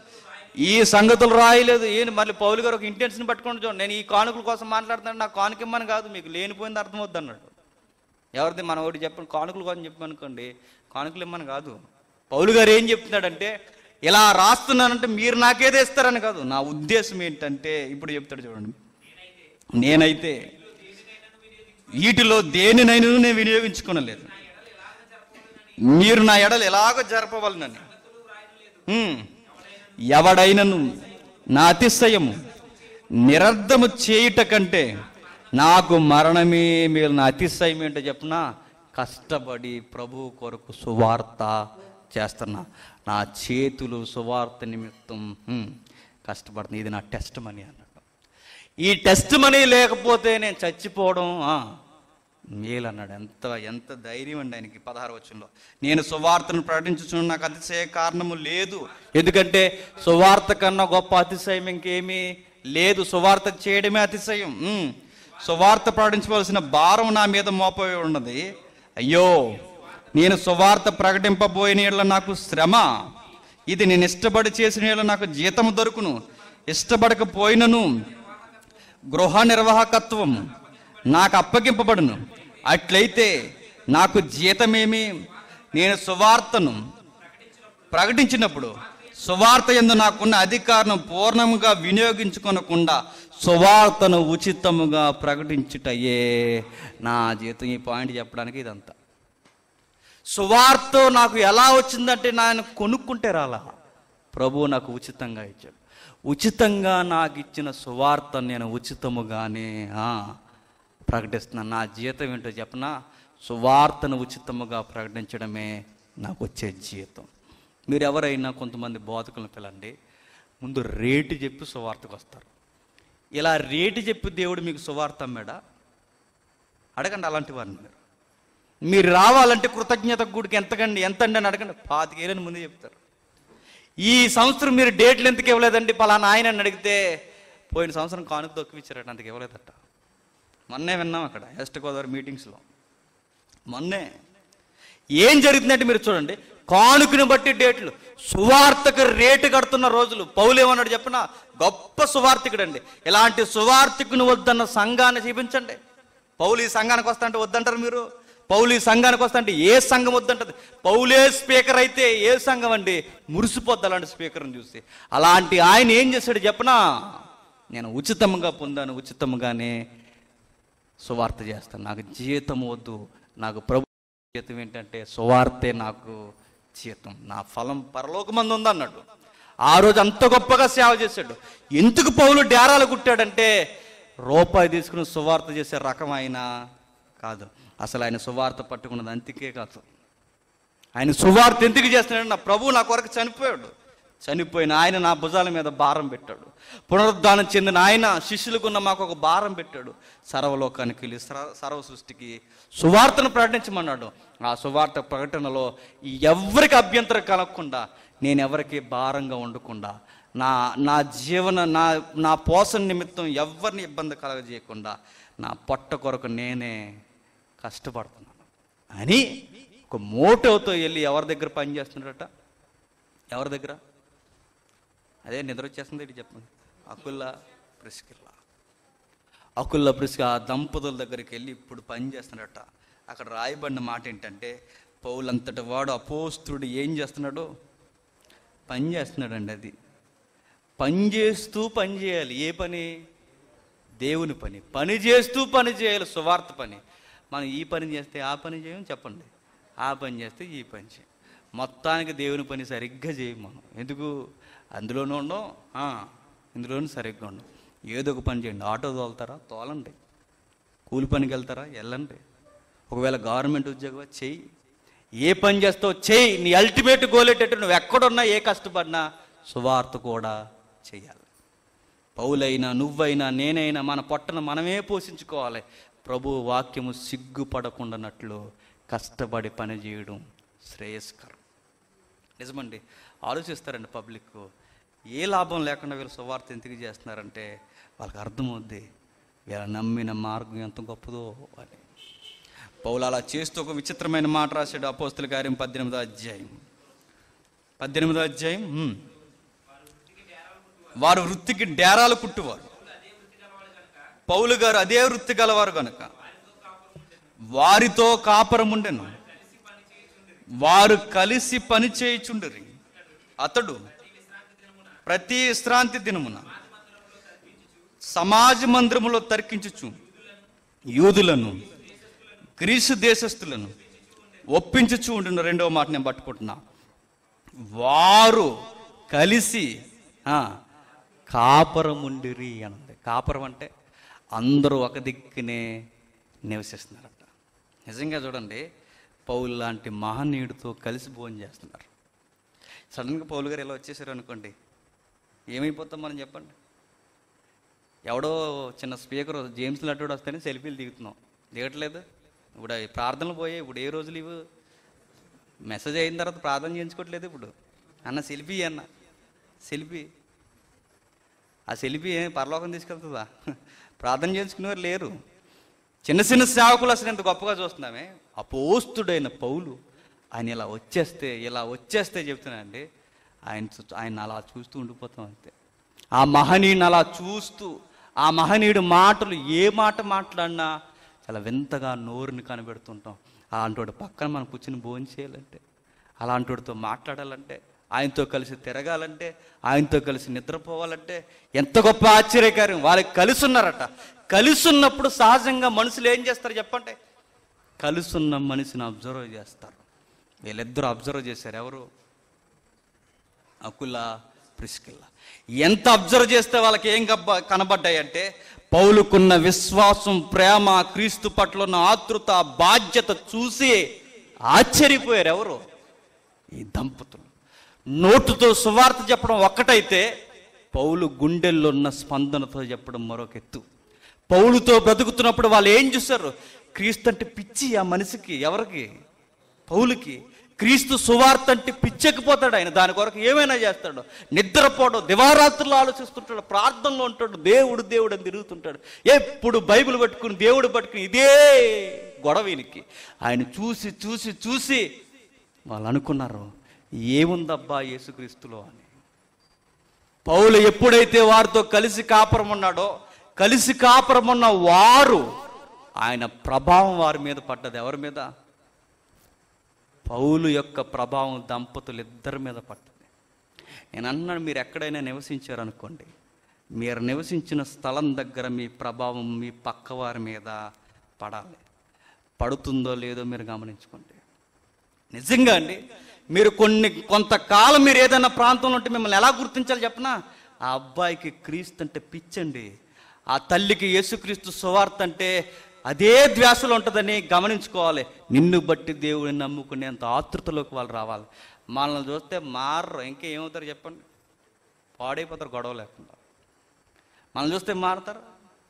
S1: ఈ సంగతులు రాయలేదు ఏంటి మళ్ళీ పౌలు గారు ఒక ఇంటెన్షన్ పట్టుకొని చూడండి నేను ఈ కానుకల కోసం మాట్లాడుతున్నాను నాకు కానుక ఇమ్మని కాదు మీకు లేనిపోయింది అర్థమవుద్ది అన్నాడు ఎవరిది మన ఒకటి చెప్పండి కానుకల కోసం చెప్పమనుకోండి కానుకలు ఇమ్మని కాదు పౌలు గారు ఏం చెప్తున్నాడంటే ఇలా రాస్తున్నానంటే మీరు నాకేదో ఇస్తారని కాదు నా ఉద్దేశం ఏంటంటే ఇప్పుడు చెప్తాడు చూడండి నేనైతే వీటిలో దేనినైనా నేను వినియోగించుకోనలేదు మీరు నా ఎడలు ఎలాగో జరపవలనని ఉమ్. ఎవడైనను నా అతిశయము నిరర్ధము చేయుట కంటే నాకు మరణమే మీరు నా అతిశయం ఏంటో చెప్పిన కష్టపడి ప్రభు కొరకు సువార్త చేస్తున్నా నా చేతులు సువార్త నిమిత్తం ఉమ్, కష్టపడుతుంది ఇది నా టెస్ట్ మనీ అన్నాడు ఈ టెస్ట్ మనీ లేకపోతే నేను చచ్చిపోవడం ఆ, మేలు అన్నాడు ఎంత ఎంత ధైర్యం అండి ఆయనకి పదహారు వచ్చంలో నేను సువార్తను ప్రకటించుచున్న నాకు అతిశయ కారణము లేదు ఎందుకంటే సువార్త కన్నా గొప్ప అతిశయం ఇంకేమీ లేదు సువార్త చేయడమే అతిశయం ఉమ్. సువార్త ప్రకటించవలసిన భారం నా మీద మోపవి ఉన్నది అయ్యో నేను సువార్త ప్రకటింపబోయిన యెడల నాకు శ్రమ ఇది నేను ఇష్టపడి చేసిన యెడల నాకు జీతము దొరుకును ఇష్టపడకపోయినను గృహ నిర్వాహకత్వం నాకు అప్పగింపబడును అట్లయితే నాకు జీతమేమి నేను సువార్తను ప్రకటించినప్పుడు సువార్త ఎందు నాకున్న అధికారం పూర్ణముగా వినియోగించుకొనకుండా సువార్తను ఉచితముగా ప్రకటించుటయే నా జీతం ఈ పాయింట్ చెప్పడానికి ఇదంతా సువార్త నాకు ఎలా వచ్చిందంటే నేను కొనుక్కుంటే రాలా ప్రభువు నాకు ఉచితంగా ఇచ్చాడు ఉచితంగా నాకు ఇచ్చిన సువార్త నేను ఉచితముగానే ఆ, ప్రకటిస్తున్నాను నా జీతం ఏంటో చెప్పనా సువార్తను ఉచితముగా ప్రకటించడమే నాకు వచ్చే జీతం మీరు ఎవరైనా కొంతమంది బోధకులను పిలండి ముందు రేటు చెప్పి సువార్తకు వస్తారు ఇలా రేటు చెప్పి దేవుడు మీకు సువార్త అమ్మాడా అడగండి అలాంటి వారిని మీరు మీరు రావాలంటే కృతజ్ఞత గుడికి ఎంతకండి ఎంత అండి అని అడగండి పాతికేళ్ళని ముందే చెప్తారు ఈ సంవత్సరం మీరు డేట్లు ఎందుకు ఇవ్వలేదండి పలానా ఆయన అని అడిగితే పోయిన సంవత్సరం కానుక దొక్కిచ్చారట అంతకు ఇవ్వలేదట మొన్నే విన్నాం అక్కడ వెస్ట్ గోదావరి మీటింగ్స్లో మొన్నే ఏం జరిగిందంటే మీరు చూడండి కానుకను బట్టి డేట్లు సువార్తకు రేటు కడుతున్న రోజులు పౌలు ఏమన్నాడు చెప్పిన గొప్ప సువార్థికుడు అండి ఇలాంటి సువార్థికుని వద్దన్న సంఘాన్ని చూపించండి పౌలు ఈ సంఘానికి వస్తా అంటే వద్దంటారు మీరు పౌలు ఈ సంఘానికి వస్తా అంటే ఏ సంఘం వద్దంటది పౌలే స్పీకర్ అయితే ఏ సంఘం అండి మురిసిపోద్ది అలాంటి స్పీకర్ని చూసి అలాంటి ఆయన ఏం చేశాడు చెప్పనా నేను ఉచితంగా పొందాను ఉచితంగానే సువార్త చేస్తాను నాకు జీతం వద్దు నాకు ప్రభు జీతం ఏంటంటే సువార్తే నాకు జీతం నా ఫలం పరలోకమంది ఉందన్నాడు ఆ రోజు అంత గొప్పగా సేవ చేశాడు ఎందుకు పౌలు డేరాలు కుట్టాడంటే రూపాయి తీసుకుని సువార్త చేసే రకం ఆయన కాదు అసలు ఆయన సువార్త పట్టుకున్నది అంతికే కాదు ఆయన సువార్త ఎందుకు చేస్తున్నాడు నా ప్రభు నా కొరకు చనిపోయాడు చనిపోయిన ఆయన నా భుజాల మీద భారం పెట్టాడు పునరుద్ధానం చెందిన ఆయన శిష్యులకున్న మాకు ఒక భారం పెట్టాడు సర్వలోకానికి వెళ్ళి సర్వ సర్వ సృష్టికి సువార్తను ప్రకటించమన్నాడు ఆ సువార్త ప్రకటనలో ఎవరికి అభ్యంతరం కలగకుండా నేను ఎవరికి భారంగా ఉండకుండా నా నా జీవన నా నా పోషణ నిమిత్తం ఎవరిని ఇబ్బంది కలగజేయకుండా నా పొట్ట కొరకు నేనే కష్టపడుతున్నాను అని ఒక మోటోతో వెళ్ళి ఎవరి దగ్గర పని చేస్తున్నాడట ఎవరి దగ్గర అదే నిద్ర వచ్చేస్తుంది ఇటు చెప్పండి అకుల్లా ప్రిస్కిల్లా అకుల్లా ప్రిస్క ఆ దంపతుల దగ్గరికి వెళ్ళి ఇప్పుడు పని చేస్తున్నాడట అక్కడ రాయబడిన మాట ఏంటంటే పౌలంతటి వాడు అపోస్తుడు ఏం చేస్తున్నాడు పని చేస్తున్నాడండి అది పని చేస్తూ పని చేయాలి ఏ పని దేవుని పని పని చేస్తూ పని చేయాలి సువార్త పని మనం ఈ పని చేస్తే ఆ పని చేయం చెప్పండి ఆ పని చేస్తే ఈ పని చేయం మొత్తానికి దేవుని పని సరిగ్గా చేయం మనం ఎందుకు అందులోనూ ఉండం ఆ, ఇందులోనూ సరిగ్గా ఉండం ఏదో ఒక పని చేయండి ఆటో తోలుతారా తోలండి కూలి పనికి వెళ్తారా వెళ్ళండి ఒకవేళ గవర్నమెంట్ ఉద్యోగం చెయ్యి ఏ పని చేస్తావు చెయ్యి నీ అల్టిమేట్ గోల్ ఏంటంటే నువ్వు ఎక్కడున్నా ఏ కష్టపడినా సువార్త కూడా చెయ్యాలి పౌలైనా నువ్వైనా నేనైనా మన పొట్టను మనమే పోషించుకోవాలి ప్రభు వాక్యము సిగ్గుపడకుండానట్లు కష్టపడి పని చేయడం శ్రేయస్కరం నిజమండి ఆలోచిస్తారండి పబ్లిక్ ఏ లాభం లేకుండా వీళ్ళు సువార్త ఎందుకు చేస్తున్నారంటే వాళ్ళకి అర్థమవుద్ది వీళ్ళ నమ్మిన మార్గం ఎంత గొప్పదో అని పౌలు అలా చేస్తూ ఒక విచిత్రమైన మాట రాశాడు అపోస్తుల కార్యం పద్దెనిమిదో అధ్యాయం పద్దెనిమిదో అధ్యాయం హ్మ్. వారు వృత్తికి డేరాలు కుట్టువారు పౌలు గారు అదే వృత్తి గలవారు కనుక వారితో కాపురముండెను వారు కలిసి పని చేయుచుండరి అతడు ప్రతి విశ్రాంతి దినమున సమాజ మందిరములో తర్కించుచు యూదులను గ్రీసు దేశస్థులను ఒప్పించుచు ఉండిన రెండవ మాట నేను పట్టుకుంటున్నా వారు కలిసి ఆ, కాపురముండిరి అనంది కాపురం అంటే అందరూ ఒక దిక్కునే నివసిస్తున్నారట నిజంగా చూడండి పౌలు లాంటి మహనీయుడితో కలిసి భోజనం చేస్తున్నారు సడన్గా పౌలు గారు ఇలా వచ్చేసారు అనుకోండి ఏమైపోతాం మనం చెప్పండి ఎవడో చిన్న స్పీకర్ జేమ్స్ లడ్డోడు వస్తేనే సెల్ఫీలు దిగుతున్నాం దిగట్లేదు ఇప్పుడు అవి ప్రార్థనలు పోయాయి ఇప్పుడు ఏ రోజులు ఇవి మెసేజ్ అయిన తర్వాత ప్రార్థన చేయించుకోవట్లేదు ఇప్పుడు అన్న సెల్ఫీ అన్న సెల్ఫీ ఆ సెల్ఫీ ఏం పరలోకం తీసుకెళ్తుందా ప్రార్థన చేసుకునేవారు లేరు చిన్న చిన్న సేవకులు అసలు ఎంత గొప్పగా చూస్తున్నామే అపోస్తుడైన పౌలు ఆయన ఇలా వచ్చేస్తే ఇలా వచ్చేస్తే చెప్తున్నానండి ఆయన చూ- ఆయన అలా చూస్తూ ఉండిపోతాం అంతే ఆ మహనీయుని అలా చూస్తూ ఆ మహనీయుడు మాటలు ఏ మాట మాట్లాడినా చాలా వింతగా నోరుని కనబెడుతుంటాం అలాంటి పక్కన మనం కూర్చుని భోజనం చేయాలంటే అలాంటివాడితో మాట్లాడాలంటే ఆయనతో కలిసి తిరగాలంటే ఆయనతో కలిసి నిద్రపోవాలంటే ఎంత గొప్ప ఆశ్చర్యకార్యం వాళ్ళకి కలిసి ఉన్నారట కలిసి ఉన్నప్పుడు సహజంగా మనుషులు ఏం చేస్తారు చెప్పండి కలిసి ఉన్న మనిషిని అబ్జర్వ్ చేస్తారు వీళ్ళిద్దరూ అబ్జర్వ్ చేశారు ఎవరు అకుల ప్రిస్కిల్ల ఎంత అబ్జర్వ్ చేస్తే వాళ్ళకి ఏం గబ్బ కనబడ్డాయి అంటే పౌలుకున్న విశ్వాసం ప్రేమ క్రీస్తు పట్ల ఉన్న ఆతృత బాధ్యత చూసి ఆశ్చర్యపోయారు ఎవరు ఈ దంపతులు నోటుతో సువార్త చెప్పడం ఒక్కటైతే పౌలు గుండెల్లో ఉన్న స్పందనతో చెప్పడం మరొక ఎత్తు పౌలుతో బ్రతుకుతున్నప్పుడు వాళ్ళు ఏం చూశారు క్రీస్తు అంటే పిచ్చి ఆ మనిషికి ఎవరికి పౌలుకి క్రీస్తు సువార్త అంటే పిచ్చెక్కిపోతాడు ఆయన దాని కొరకు ఏమైనా చేస్తాడు నిద్రపోవడం దివారాత్రులు ఆలోచిస్తుంటాడు ప్రార్థనలో ఉంటాడు దేవుడు దేవుడు అని తిరుగుతుంటాడు ఎప్పుడు బైబిల్ పట్టుకుని దేవుడు పట్టుకుని ఇదే గొడవ ఈయనకి ఆయన చూసి చూసి చూసి వాళ్ళు అనుకున్నారు ఏముందబ్బా యేసుక్రీస్తులో అని పౌలు ఎప్పుడైతే వారితో కలిసి కాపురం ఉన్నాడో కలిసి కాపురం ఉన్న వారు ఆయన ప్రభావం వారి మీద పడ్డది ఎవరి మీద పౌలు యొక్క ప్రభావం దంపతులు ఇద్దరి మీద పడ్డది నేను అన్నాను మీరు ఎక్కడైనా నివసించారనుకోండి మీరు నివసించిన స్థలం దగ్గర మీ ప్రభావం మీ పక్క వారి మీద పడాలి పడుతుందో లేదో మీరు గమనించుకోండి నిజంగా అండి మీరు కొన్ని కొంతకాలం మీరు ఏదైనా ప్రాంతంలో ఉంటే మిమ్మల్ని ఎలా గుర్తించాలి చెప్పనా ఆ అబ్బాయికి క్రీస్తు అంటే పిచ్చండి ఆ తల్లికి యేసుక్రీస్తు సువార్త అంటే అదే ధ్యాసలో ఉంటుందని గమనించుకోవాలి నిన్ను బట్టి దేవుడిని నమ్ముకునేంత ఆతృతలోకి వాళ్ళు రావాలి మనల్ని చూస్తే మారరు ఇంకా ఏమవుతారు చెప్పండి పాడైపోతారు గొడవ లేకుండా మనల్ని చూస్తే మారతారు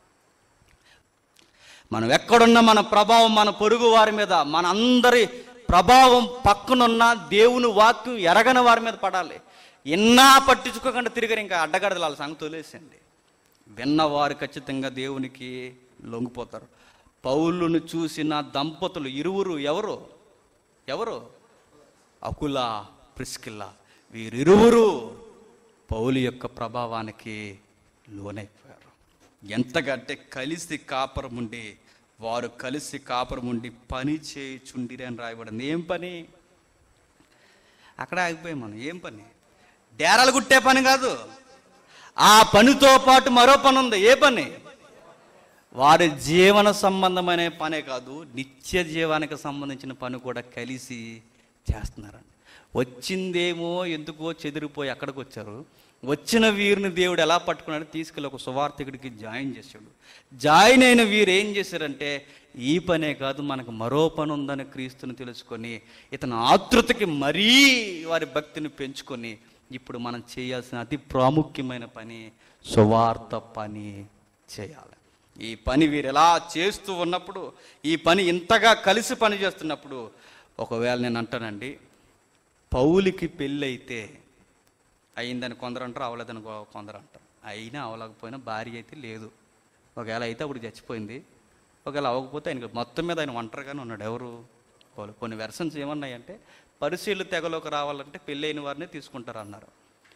S1: మనం ఎక్కడున్నా మన ప్రభావం మన పొరుగు వారి మీద మన అందరి ప్రభావం పక్కనున్న దేవుని వాక్యం ఎరగని వారి మీద పడాలి ఎన్నా పట్టించుకోకుండా తిరిగారు ఇంకా అడ్డగడదలు వాళ్ళ సంగతి వదిలేసండి విన్నవారు ఖచ్చితంగా దేవునికి లొంగిపోతారు పౌలును చూసిన దంపతులు ఇరువురు ఎవరు ఎవరు అకుల ప్రిస్కిల్ల వీరిరువురు పౌలు యొక్క ప్రభావానికి లోనైపోయారు ఎంతగా అంటే కలిసి కాపురం ఉండి వారు కలిసి కాపురం ఉండి పని చేయుచుండిరి అని రాయబడింది ఏం పని అక్కడ ఆగిపోయాం మనం ఏం పని డేరాలు కుట్టే పని కాదు ఆ పనితో పాటు మరో పని ఉంది ఏ పని వారి జీవన సంబంధమైన పనే కాదు నిత్య జీవానికి సంబంధించిన పని కూడా కలిసి చేస్తున్నారండి వచ్చిందేమో ఎందుకో చెదిరిపోయి అక్కడికి వచ్చారు వచ్చిన వీరిని దేవుడు ఎలా పట్టుకున్నాడు తీసుకెళ్ళి ఒక సువార్థికుడికి జాయిన్ చేశాడు జాయిన్ అయిన వీరు ఏం చేశారంటే ఈ పనే కాదు మనకు మరో పని ఉందని క్రీస్తుని తెలుసుకొని ఇతని ఆతృతకి మరీ వారి భక్తిని పెంచుకొని ఇప్పుడు మనం చేయాల్సిన అతి ప్రాముఖ్యమైన పని సువార్త పని చేయాలి ఈ పని వీరు ఎలా చేస్తూ ఉన్నప్పుడు ఈ పని ఇంతగా కలిసి పని చేస్తున్నప్పుడు ఒకవేళ నేను అంటానండి పౌలికి పెళ్ళైతే అయిందని కొందరు అంటారు అవలేదని కొ- కొందరు అంటారు అయినా అవలేకపోయినా భార్య అయితే లేదు ఒకవేళ అయితే అప్పుడు చచ్చిపోయింది ఒకవేళ అవ్వకపోతే ఆయనకి మొత్తం మీద ఆయన ఒంటరిగానే ఉన్నాడు ఎవరు వాళ్ళు కొన్ని వెర్షన్స్ ఏమన్నాయంటే పరిశీలు తెగలోకి రావాలంటే పెళ్ళైన వారిని తీసుకుంటారు అన్నారు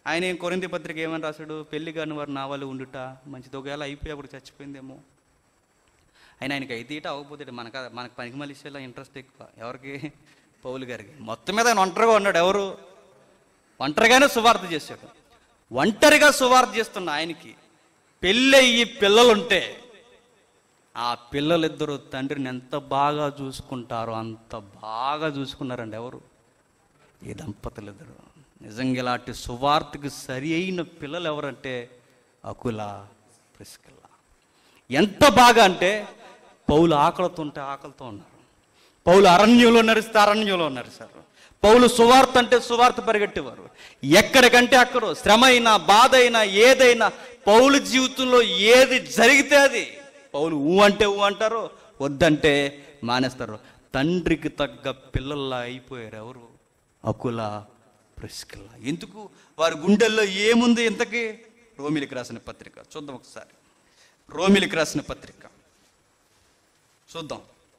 S1: ఆయన ఏం కొరింది పత్రిక ఏమని రాశాడు పెళ్లి కాని వారు నా వాళ్ళు ఉండుట మంచిది ఒకవేళ అయిపోయి అప్పుడు చచ్చిపోయిందేమో ఆయన ఆయనకి అయితే ఇట అవ్వకపోతే మనకు మనకు పనికి మళ్ళీ ఇచ్చేలా ఇంట్రెస్ట్ ఎక్కువ ఎవరికి పౌలు గారికి మొత్తం మీద ఆయన ఒంటరిగా ఉన్నాడు ఎవరు ఒంటరిగానే సువార్త చేశాడు ఒంటరిగా సువార్త చేస్తున్న ఆయనకి పెళ్ళయ్యి పిల్లలుంటే ఆ పిల్లలిద్దరూ తండ్రిని ఎంత బాగా చూసుకుంటారో అంత బాగా చూసుకున్నారండి ఎవరు ఈ దంపతులిద్దరు నిజంగా ఇలాంటి సువార్తకు సరి అయిన పిల్లలు ఎవరంటే అకుల ప్రిస్కిల్ల ఎంత బాగా అంటే పౌలు ఆకలితో ఉంటే ఆకలితో ఉన్నారు పౌలు అరణ్యంలో నడిస్తే అరణ్యంలో ఉన్నారు సార్ పౌలు సువార్త అంటే సువార్త పరిగెట్టేవారు ఎక్కడికంటే అక్కడ శ్రమ అయినా బాధ అయినా ఏదైనా పౌలు జీవితంలో ఏది జరిగితే అది పౌలు ఊ అంటే ఊ అంటారు వద్దంటే మానేస్తారు తండ్రికి తగ్గ పిల్లల్లా అయిపోయారు ఎవరు అకుల ప్రిస్కిల్ల ఎందుకు వారి గుండెల్లో ఏముంది ఇంతకీ రోమిలికి రాసిన పత్రిక చూద్దాం ఒకసారి రోమిలికి రాసిన పత్రిక చూద్దాం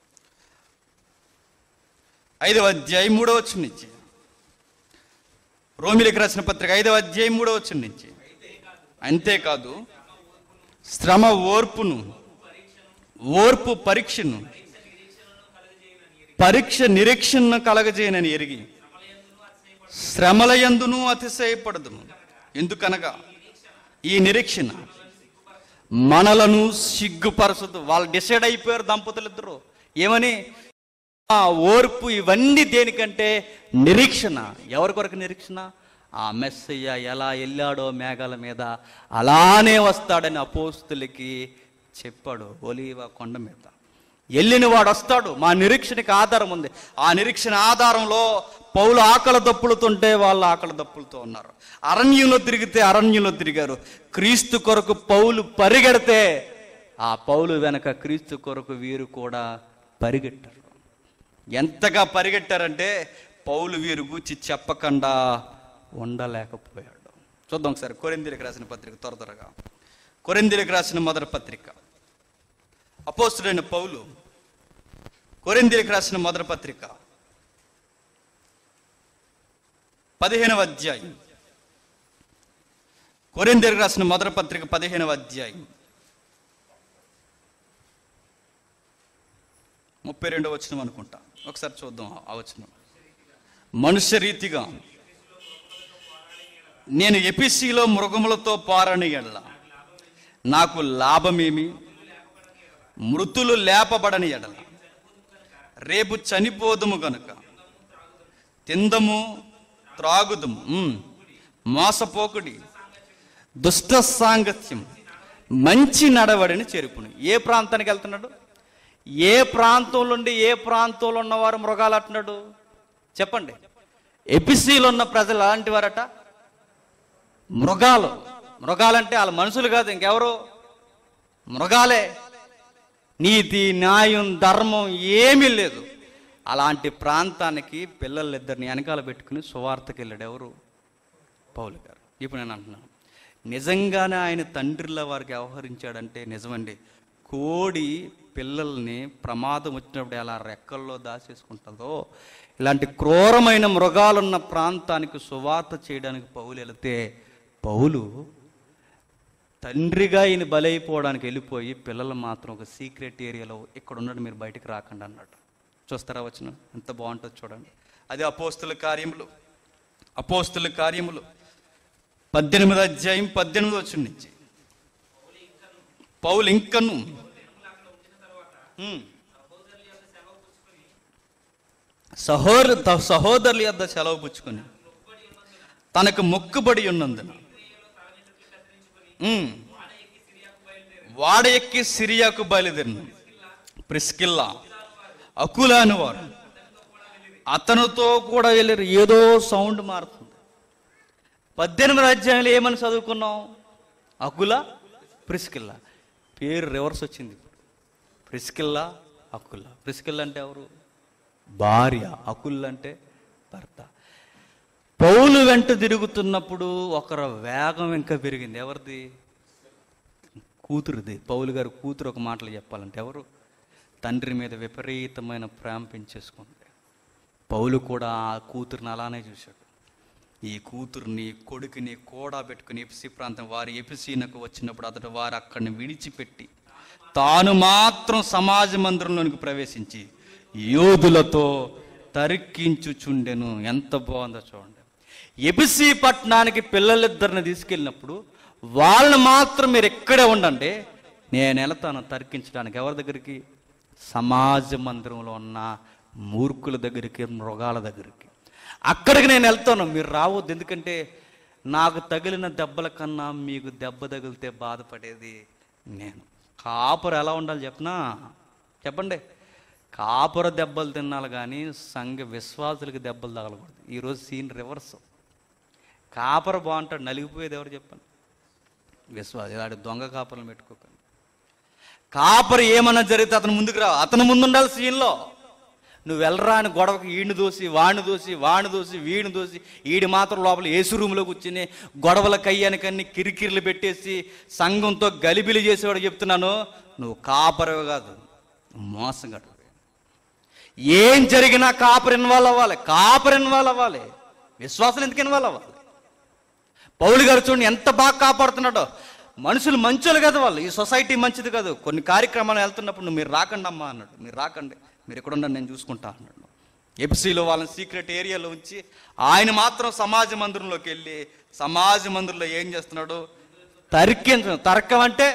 S1: ఐదవ అధ్యాయం మూడవ వచ్చిన నుంచి రోమిలికి రాసిన పత్రిక ఐదవ అధ్యాయం మూడవ వచ్చిన నుంచి అంతేకాదు శ్రమ ఓర్పును ఓర్పు పరీక్షను పరీక్ష నిరీక్షణను కలగజేయనని ఎరిగి శ్రమల యందును అతిశయపడదును ఎందుకనగా ఈ నిరీక్షణ మనలను సిగ్గుపరచదు వాళ్ళు డిసైడ్ అయిపోయారు దంపతులు ఇద్దరు ఏమని ఆ ఓర్పు ఇవన్నీ దేనికంటే నిరీక్షణ ఎవరి కొరకు నిరీక్షణ ఆ మెస్సయ్య ఎలా వెళ్ళాడో మేఘాల మీద అలానే వస్తాడని అపోస్తులకి చెప్పాడు ఒలీవ కొండ మీద వెళ్ళిన వాడు వస్తాడు మా నిరీక్షణకి ఆధారం ఉంది ఆ నిరీక్షణ ఆధారంలో పౌలు ఆకలి దప్పులుతుంటే వాళ్ళు ఆకలి దప్పులతో ఉన్నారు అరణ్యంలో తిరిగితే అరణ్యంలో తిరిగారు క్రీస్తు కొరకు పౌలు పరిగెడితే ఆ పౌలు వెనక క్రీస్తు కొరకు వీరు కూడా పరిగెట్టారు ఎంతగా పరిగెట్టారంటే పౌలు వీరు గూర్చి చెప్పకుండా ఉండలేకపోయాడు చూద్దాం ఒకసారి కొరిందీలకు రాసిన పత్రిక త్వర త్వరగా కొరిందీలకు రాసిన మొదటి పత్రిక అపోస్తుడైన పౌలు కొరిందీలకు రాసిన మొదటి పత్రిక పదిహేనవ అధ్యాయం కొరిందీలకు రాసిన మొదటి పత్రిక పదిహేనవ అధ్యాయం ముప్పై రెండవ వచనం అనుకుంటా ఒకసారి చూద్దాం ఆ వచనం మనుష్య రీతిగా నేను ఎపిసిలో మృగములతో పారని ఎడల నాకు లాభమేమి మృతులు లేపబడని ఎడల రేపు చనిపోదుము గనుక తిందము త్రాగుదము ఉమ్, మోసపోకుడి దుష్ట సాంగత్యం మంచి నడవడిని చేరుకుని ఏ ప్రాంతానికి వెళ్తున్నాడు ఏ ప్రాంతంలో నుండి ఏ ప్రాంతంలో ఉన్నవారు మృగాలు అంటున్నాడు చెప్పండి ఎపిసీలో ఉన్న ప్రజలు అలాంటి వారట మృగాలు మృగాలంటే వాళ్ళ మనుషులు కాదు ఇంకెవరు మృగాలే నీతి న్యాయం ధర్మం ఏమీ లేదు అలాంటి ప్రాంతానికి పిల్లలిద్దరిని వెనకాల పెట్టుకుని సువార్తకి వెళ్ళాడు ఎవరు పౌలు గారు ఇప్పుడు నేను అంటున్నాను నిజంగానే ఆయన తండ్రిలా వారికి వ్యవహరించాడంటే నిజమండి కోడి పిల్లల్ని ప్రమాదం వచ్చినప్పుడు ఎలా రెక్కల్లో దాచేసుకుంటుందో ఇలాంటి క్రూరమైన మృగాలున్న ప్రాంతానికి సువార్త చేయడానికి పౌలు వెళితే పౌలు తండ్రిగా ఈయన బలైపోవడానికి వెళ్ళిపోయి పిల్లలు మాత్రం ఒక సీక్రెట్ ఏరియాలో ఇక్కడ ఉన్నాడు మీరు బయటికి రాకండి అన్నాడు చూస్తారా వచ్చిన ఎంత బాగుంటుంది చూడండి అది అపోస్తుల కార్యములు అపోస్తుల కార్యములు పద్దెనిమిది అధ్యాయం పద్దెనిమిది వచ్చిన నుంచి పౌలు ఇంకను ఉమ్. సహోర త- సహోదరుల యొద్ద సెలవు పుచ్చుకొని తనకు మొక్కుబడి ఉన్నందున ఉమ్. వాడ ఎక్కి సిరియాకు బయలుదేరిన ప్రిస్కిల్లా అకులా వారు అతనితో కూడా వెళ్ళారు ఏదో సౌండ్ మారుతుంది పద్దెనిమిది అధ్యాయులు ఏమని చదువుకున్నాం అకుల ప్రిస్కిల్లా పేరు రివర్స్ వచ్చింది ఇప్పుడు ప్రిస్కిల్లా అకుల ప్రిస్కిల్లా అంటే ఎవరు భార్య అకుల్ అంటే భర్త పౌలు వెంట తిరుగుతున్నప్పుడు ఒకరి వేగం ఇంకా పెరిగింది ఎవరిది కూతురుది పౌలు గారు కూతురు ఒక మాటలు చెప్పాలంటే ఎవరు తండ్రి మీద విపరీతమైన ప్రేమ పెంచేసుకుంది పౌలు కూడా ఆ కూతురుని అలానే చూశాడు ఈ కూతుర్ని కొడుకుని కూడా పెట్టుకుని ఎపిసి ప్రాంతం వారి ఎపిసీనకు వచ్చినప్పుడు అతడు వారు అక్కడిని విడిచిపెట్టి తాను మాత్రం సమాజ మందిరంలోనికి ప్రవేశించి యోధులతో తర్కించుచుండెను ఎంత బాగుందో చూడండి ఎపిసి పట్టణానికి పిల్లలిద్దరిని తీసుకెళ్ళినప్పుడు వాళ్ళని మాత్రం మీరు ఎక్కడే ఉండండి నేను వెళ్తాను తర్కించడానికి ఎవరి దగ్గరికి సమాజ మందిరంలో ఉన్న మూర్ఖుల దగ్గరికి మృగాల దగ్గరికి అక్కడికి నేను వెళ్తాను మీరు రావద్దు ఎందుకంటే నాకు తగిలిన దెబ్బల కన్నా మీకు దెబ్బ తగిలితే బాధపడేది నేను కాపురు ఎలా ఉండాలి చెప్పనా చెప్పండి కాపుర దెబ్బలు తినాలి కానీ సంఘ విశ్వాసులకి దెబ్బలు తగలకూడదు ఈరోజు సీన్ రివర్స్ కాపర బాగుంటాడు నలిగిపోయేది ఎవరు చెప్పండి విశ్వాస ఇలాంటి దొంగ కాపర్లు పెట్టుకోకండి కాపరి ఏమన్నా జరిగితే అతను ముందుకు రా అతను ముందు ఉండాలి సీన్లో నువ్వు వెళ్ళరా అని గొడవకి ఈడిని దోసి వాడిని దోసి వాడిని దోసి వీడిని దోసి ఈడి మాత్రం లోపల ఏసు రూమ్లో కూర్చుని గొడవల కయ్యానికన్ని కిరికిరిలు పెట్టేసి సంఘంతో గలిబిలి చేసేవాడు చెప్తున్నాను నువ్వు కాపరవి కాదు మోసగాడు ఏం జరిగినా కాపర్ ఇన్వాల్వ్ అవ్వాలి కాపర్ ఇన్వాల్వ్ అవ్వాలి విశ్వాసాలు ఎందుకు ఇన్వాల్వ్ అవ్వాలి పౌలు గారు చూడండి ఎంత బాగా కాపాడుతున్నాడో మనుషులు మంచోళ్ళు కదా వాళ్ళు ఈ సొసైటీ మంచిది కాదు కొన్ని కార్యక్రమాలు వెళ్తున్నప్పుడు నువ్వు మీరు రాకండి అమ్మా అన్నాడు మీరు రాకండి మీరు ఎక్కడ ఉండండి నేను చూసుకుంటా అన్నాడు ఎఫ్సీలో వాళ్ళని సీక్రెట్ ఏరియాలో ఉంచి ఆయన మాత్రం సమాజ మందిరంలోకి వెళ్ళి సమాజ మందిరంలో ఏం చేస్తున్నాడు తర్కించడం తర్కం అంటే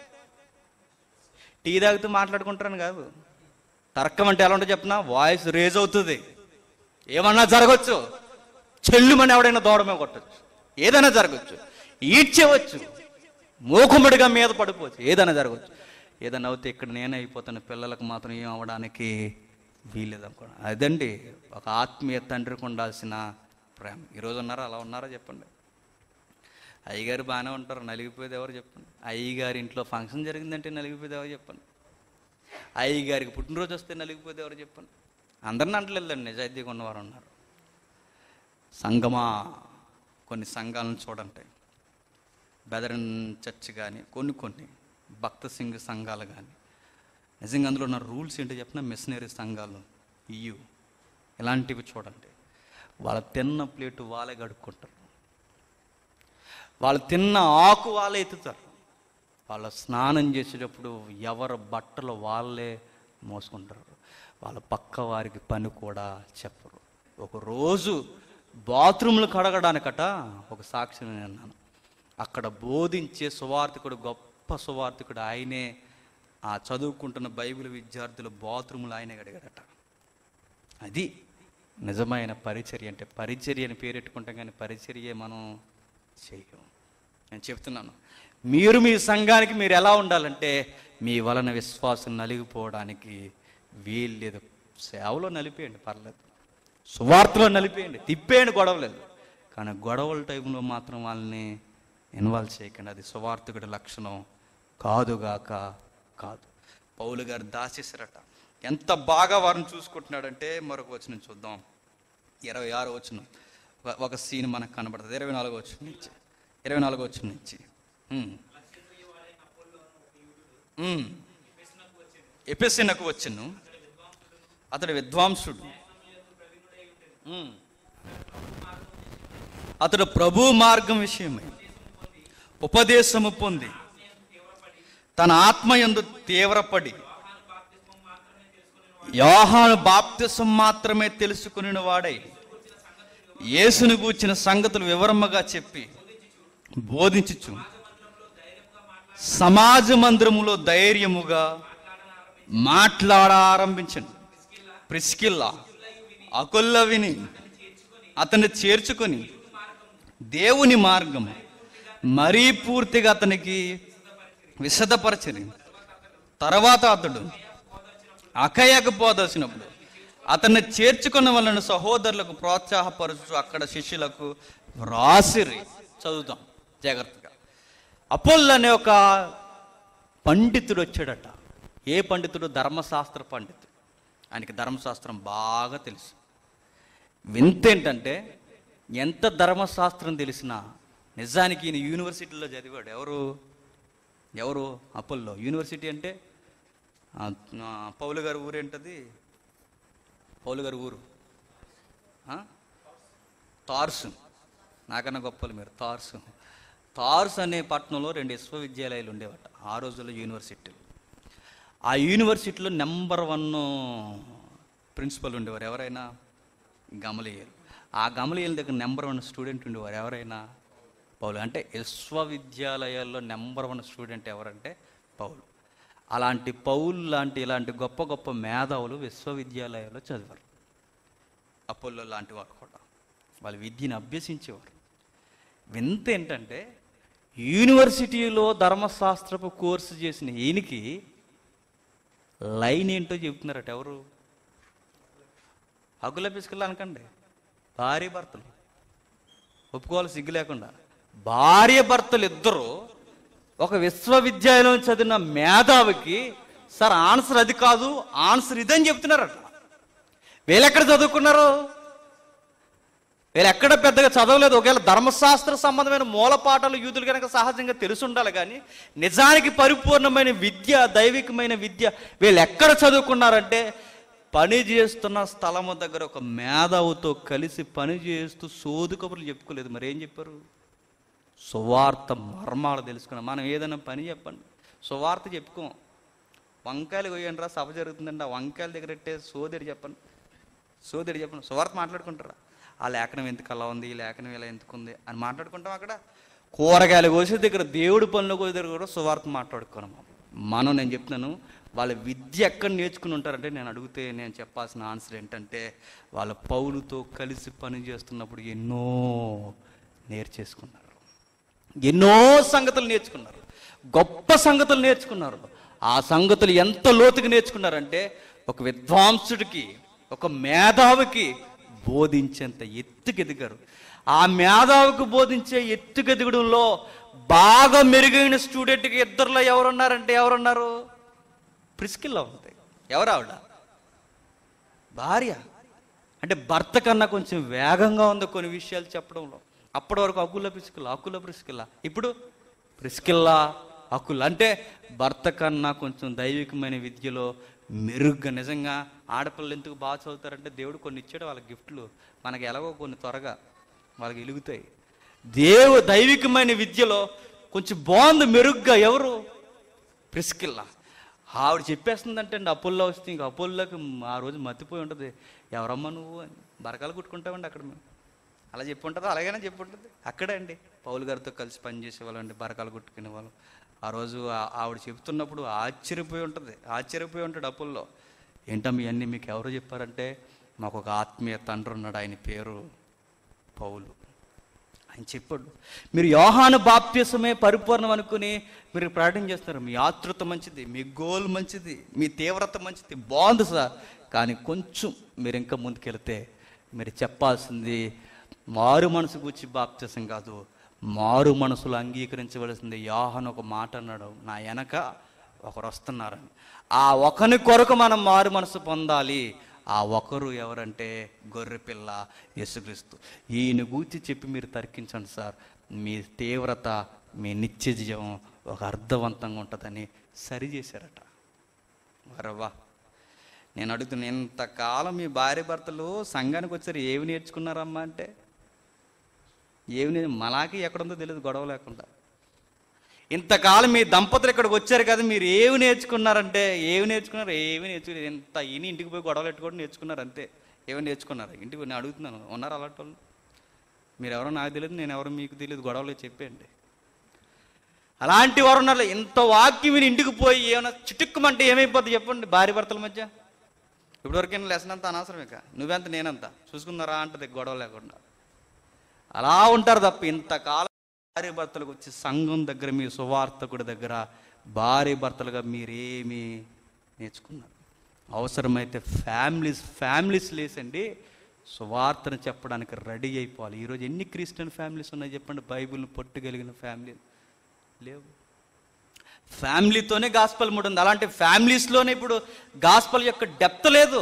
S1: టీ తాగుతూ మాట్లాడుకుంటారని కాదు తర్కం అంటే ఎలా ఉంటుందో చెప్పిన వాయిస్ రేజ్ అవుతుంది ఏమన్నా జరగచ్చు చెల్లుమని ఎవడైనా దూడమే కొట్టచ్చు ఏదైనా జరగచ్చు ఈడ్చేవచ్చు మూకుమ్మడిగా మీద పడిపోవచ్చు ఏదైనా జరగచ్చు ఏదైనా అవుతే ఇక్కడ నేనే అయిపోతాను పిల్లలకు మాత్రం ఏం అవ్వడానికి వీలేదు అనుకోండి అదండి ఒక ఆత్మీయ తండ్రికి ఉండాల్సిన ప్రేమ ఈరోజు ఉన్నారా అలా ఉన్నారా చెప్పండి అయ్యగారు బాగానే ఉంటారు నలిగిపోయేది ఎవరు చెప్పండి అయ్యగారి ఇంట్లో ఫంక్షన్ జరిగిందంటే నలిగిపోయేది ఎవరు చెప్పండి అయ్యగారికి పుట్టినరోజు వస్తే నలిగిపోతే ఎవరు చెప్పండి అందరిని అంటలేదండి నిజాయితీగా ఉన్నవారు ఉన్నారు సంగమా కొన్ని సంఘాలను చూడండి బెదరన్ చర్చ్ కానీ కొన్ని కొన్ని భక్త సింగ్ సంఘాలు కానీ నిజంగా అందులో ఉన్న రూల్స్ ఏంటో చెప్పిన మిషనరీ సంఘాలు ఇయ్యు ఇలాంటివి చూడండి వాళ్ళ తిన్న ప్లేటు వాళ్ళే గడుక్కుంటారు వాళ్ళు తిన్న ఆకు వాళ్ళే ఎత్తుతారు వాళ్ళ స్నానం చేసేటప్పుడు ఎవరి బట్టలు వాళ్ళే మోసుకుంటారు వాళ్ళ పక్క వారికి పని కూడా చెప్పరు ఒక రోజు బాత్రూమ్లు కడగడానికట ఒక సాక్షిని విన్నాను అక్కడ బోధించే సువార్థికుడు గొప్ప సువార్థికుడు ఆయనే ఆ చదువుకుంటున్న బైబిల్ విద్యార్థుల బాత్రూములు ఆయనే కడిగాడట అది నిజమైన పరిచర్య అంటే పరిచర్య అని పేరెట్టుకుంటాం కానీ పరిచర్యే మనం చెయ్యం నేను చెప్తున్నాను మీరు మీ సంఘానికి మీరు ఎలా ఉండాలంటే మీ వలన విశ్వాసం నలిగిపోవడానికి వీల్లేదు సేవలో నలిపేయండి పర్లేదు సువార్తలో నలిపేయండి తిప్పేయండి గొడవలేదు కానీ గొడవల టైంలో మాత్రం వాళ్ళని ఇన్వాల్వ్ చేయకండి అది సువార్తకుడి లక్షణం కాదుగాక కాదు పౌలు గారు దాచేసారట ఎంత బాగా వారిని చూసుకుంటున్నాడంటే మరొక వచనం చూద్దాం ఇరవై ఆరు వచ్చిన ఒక సీన్ మనకు కనబడుతుంది ఇరవై నాలుగో వచ్చిన నుంచి ఇరవై నాలుగో వచ్చిన నుంచి ఉమ్. ఉమ్. ఎపెసినకు వచ్చును అతడు విద్వాంసుడు ఉమ్. అతడు ప్రభు మార్గం విషయమై ఉపదేశము పొంది తన ఆత్మయందు తీవ్రపడి యోహాను బాప్తిసం మాత్రమే తెలుసుకుని వాడై యేసును గూర్చిన సంగతులు వివరముగా చెప్పి బోధించుచు సమాజ మందిరములో ధైర్యముగా మాట్లాడ ఆరంభించండి ప్రిస్కిల్లా అకుల్ల విని అతన్ని చేర్చుకొని దేవుని మార్గం మరీ పూర్తిగా అతనికి విశదపరచని తర్వాత అతడు అకయకు పోదలసినప్పుడు అతన్ని చేర్చుకున్న వాళ్ళని సహోదరులకు ప్రోత్సాహపరుచు అక్కడ శిష్యులకు రాసిరి చదువుతాం జాగ్రత్తగా అపోల్ అనే ఒక పండితుడు వచ్చాడట ఏ పండితుడు ధర్మశాస్త్ర పండితుడు ఆయనకి ధర్మశాస్త్రం బాగా తెలుసు వింత ఏంటంటే ఎంత ధర్మశాస్త్రం తెలిసినా నిజానికి ఈయన యూనివర్సిటీలో చదివాడు ఎవరు ఎవరు అపోల్లో యూనివర్సిటీ అంటే ఆ, ఆ, పౌలు గారి ఊరు ఏంటది పౌలు గారి ఊరు ఆ? తార్సు నాకన్నా గొప్పలు మీరు తార్సు తార్స్ అనే పట్టణంలో రెండు విశ్వవిద్యాలయాలు ఉండేవట ఆ రోజుల్లో యూనివర్సిటీలు ఆ యూనివర్సిటీలో నెంబర్ వన్ ప్రిన్సిపల్ ఉండేవారు ఎవరైనా గమలియలు ఆ గమలియల దగ్గర నెంబర్ వన్ స్టూడెంట్ ఉండేవారు ఎవరైనా పౌలు అంటే విశ్వవిద్యాలయాల్లో నెంబర్ వన్ స్టూడెంట్ ఎవరంటే పౌలు అలాంటి పౌలు లాంటి ఇలాంటి గొప్ప గొప్ప మేధావులు విశ్వవిద్యాలయాల్లో చదివారు అపోల్లో లాంటి వాళ్ళు కూడా వాళ్ళు విద్యను అభ్యసించేవారు వింత ఏంటంటే యూనివర్సిటీలో ధర్మశాస్త్రపు కోర్సు చేసిన ఈయనకి లైన్ ఏంటో చెబుతున్నారట ఎవరు హక్కుల పిసుకలు అనకండి భార్య భర్తలు ఒప్పుకోవాలి సిగ్గు లేకుండా భార్య భర్తలు ఇద్దరు ఒక విశ్వవిద్యాలయం చదివిన మేధావికి సార్ ఆన్సర్ అది కాదు ఆన్సర్ ఇదని చెప్తున్నారట వీళ్ళెక్కడ చదువుకున్నారు వీళ్ళు ఎక్కడ పెద్దగా చదవలేదు ఒకవేళ ధర్మశాస్త్ర సంబంధమైన మూలపాఠాలు యూదులు కనుక సహజంగా తెలిసి ఉండాలి కానీ నిజానికి పరిపూర్ణమైన విద్య దైవికమైన విద్య వీళ్ళు ఎక్కడ చదువుకున్నారంటే పని చేస్తున్న స్థలము దగ్గర ఒక మేధావుతో కలిసి పని చేస్తూ సోదు కబుర్లు చెప్పుకోలేదు మరి ఏం చెప్పారు సువార్త మర్మాలు తెలుసుకున్నాం మనం ఏదైనా పని చెప్పండి సువార్త చెప్పుకోం వంకాయలు కొయ్యండి రా సభ జరుగుతుందండి ఆ వంకాయల దగ్గర పెట్టే సోదరి చెప్పండి సోదరి చెప్పండి సువార్త మాట్లాడుకుంటారా ఆ లేఖనం ఎందుకు అలా ఉంది ఈ లేఖనం ఇలా ఎందుకు ఉంది అని మాట్లాడుకుంటాం అక్కడ కూరగాయలు కోసే దగ్గర దేవుడి పనులు కోసే దగ్గర కూడా సువార్త మాట్లాడుకున్నాం మనం నేను చెప్తున్నాను వాళ్ళ విద్య ఎక్కడ నేర్చుకుని ఉంటారంటే నేను అడిగితే నేను చెప్పాల్సిన ఆన్సర్ ఏంటంటే వాళ్ళ పౌలుతో కలిసి పని చేస్తున్నప్పుడు ఎన్నో నేర్చేసుకున్నారు ఎన్నో సంగతులు నేర్చుకున్నారు గొప్ప సంగతులు నేర్చుకున్నారు ఆ సంగతులు ఎంత లోతుగా నేర్చుకున్నారంటే ఒక విద్వాంసుడికి ఒక మేధావికి బోధించేంత ఎత్తుకెదిగారు ఆ మేధావికి బోధించే ఎత్తుకెదగడంలో బాగా మెరుగైన స్టూడెంట్కి ఇద్దరులో ఎవరున్నారంటే ఎవరున్నారు ప్రిస్కిల్లా ఉంది ఎవరు ఆవిడ భార్య అంటే భర్త కన్నా కొంచెం వేగంగా ఉంది కొన్ని విషయాలు చెప్పడంలో అప్పటి వరకు అకుల ప్రిస్కిల్లా అకుల ప్రిస్కిల్లా ఇప్పుడు ప్రిస్కిల్లా అకుల్ అంటే భర్త కన్నా కొంచెం దైవికమైన విద్యలో మెరుగ్గా నిజంగా ఆడపిల్లలు ఎందుకు బాగా చదువుతారంటే దేవుడు కొన్ని ఇచ్చాడు వాళ్ళ గిఫ్ట్లు మనకి ఎలాగో కొన్ని త్వరగా వాళ్ళకి వెలుగుతాయి దేవు దైవికమైన విద్యలో కొంచెం బాగుంది మెరుగ్గా ఎవరు ప్రిస్కిల్లా ఆవిడ చెప్పేస్తుందంటే అండి అప్పుల్లో వస్తే ఇంక అప్పుల్లోకి ఆ రోజు మర్తిపోయి ఉంటుంది ఎవరమ్మా నువ్వు అని బరకాలు కుట్టుకుంటామండి అక్కడ మేము అలా చెప్పి ఉంటుందా అలాగైనా చెప్పి ఉంటుంది అక్కడే అండి పౌలు గారితో కలిసి పనిచేసేవాళ్ళం అండి బరకాలు కుట్టుకునే వాళ్ళం ఆ రోజు ఆ- ఆవిడ చెప్తున్నప్పుడు ఆశ్చర్యపోయి ఉంటుంది ఆశ్చర్యపోయి ఉంటాడు అప్పుల్లో ఏంటమ్మా ఇవన్నీ మీకు ఎవరు చెప్పారంటే మాకు ఒక ఆత్మీయ తండ్రి ఉన్నాడు ఆయన పేరు పౌలు ఆయన చెప్పాడు మీరు యోహాను బాప్త్యసమే పరిపూర్ణం అనుకుని మీరు ప్రకటన చేస్తారు మీ ఆతృత మంచిది మీ గోల్ మంచిది మీ తీవ్రత మంచిది బాగుంది సార్ కానీ కొంచెం మీరు ఇంకా ముందుకెళ్తే మీరు చెప్పాల్సింది మారు మనసు గురించి బాప్త్యసం కాదు మారు మనసులో అంగీకరించవలసింది యోహాను ఒక మాట అన్నాడు నా వెనక ఒకరు వస్తున్నారని ఆ ఒకని కొరకు మనం మారు మనసు పొందాలి ఆ ఒకరు ఎవరంటే గొర్రెపిల్ల యేసుక్రీస్తు ఈయన గూర్చి చెప్పి మీరు తర్కించండి సార్ మీ తీవ్రత మీ నిత్య జీవం ఒక అర్థవంతంగా ఉంటుందని సరి చేశారట వరవా నేను అడుగుతున్నా ఇంతకాలం మీ భార్య భర్తలు సంఘానికి వచ్చారు ఏమి నేర్చుకున్నారమ్మా అంటే ఏమి నే- మలాకి ఎక్కడుందో తెలియదు గొడవ లేకుండా ఇంతకాలం మీ దంపతులు ఇక్కడికి వచ్చారు కదా మీరు ఏమి నేర్చుకున్నారంటే ఏమి నేర్చుకున్నారు ఏమి నేర్చుకున్నారు ఇంత ఈయన ఇంటికి పోయి గొడవలు పెట్టుకోవడం నేర్చుకున్నారు అంతే ఏమి నేర్చుకున్నారు ఇంటికి పోయి నేను అడుగుతున్నాను ఉన్నారు అలాంటి వాళ్ళు మీరు ఎవరో నాకు తెలియదు నేను ఎవరో మీకు తెలియదు గొడవలు చెప్పండి అలాంటి వారు ఉన్నారు ఇంత వాక్యం విని ఇంటికి పోయి ఏమైనా చిటుక్కుమంటే ఏమైపోద్ది చెప్పండి భార్య భర్తల మధ్య ఇప్పటివరకైనా లెసన్ అంతా అనవసరం ఇక నువ్వెంత నేనంత చూసుకుందారా అంటది గొడవ లేకుండా అలా ఉంటారు తప్ప ఇంతకాలం భార్య భర్తలకు వచ్చి సంఘం దగ్గర మీ సువార్తకుడి దగ్గర భార్య భర్తలుగా మీరేమి నేర్చుకున్నారు అవసరమైతే ఫ్యామిలీస్ ఫ్యామిలీస్ లేసండి సువార్తను చెప్పడానికి రెడీ అయిపోవాలి ఈరోజు ఎన్ని క్రిస్టియన్ ఫ్యామిలీస్ ఉన్నాయి చెప్పండి బైబిల్ని పట్టుగలిగిన ఫ్యామిలీలు లేవు ఫ్యామిలీతోనే గాస్పల్ ముడింది అలాంటి ఫ్యామిలీస్లోనే ఇప్పుడు గాస్పల్ యొక్క డెప్త్ లేదు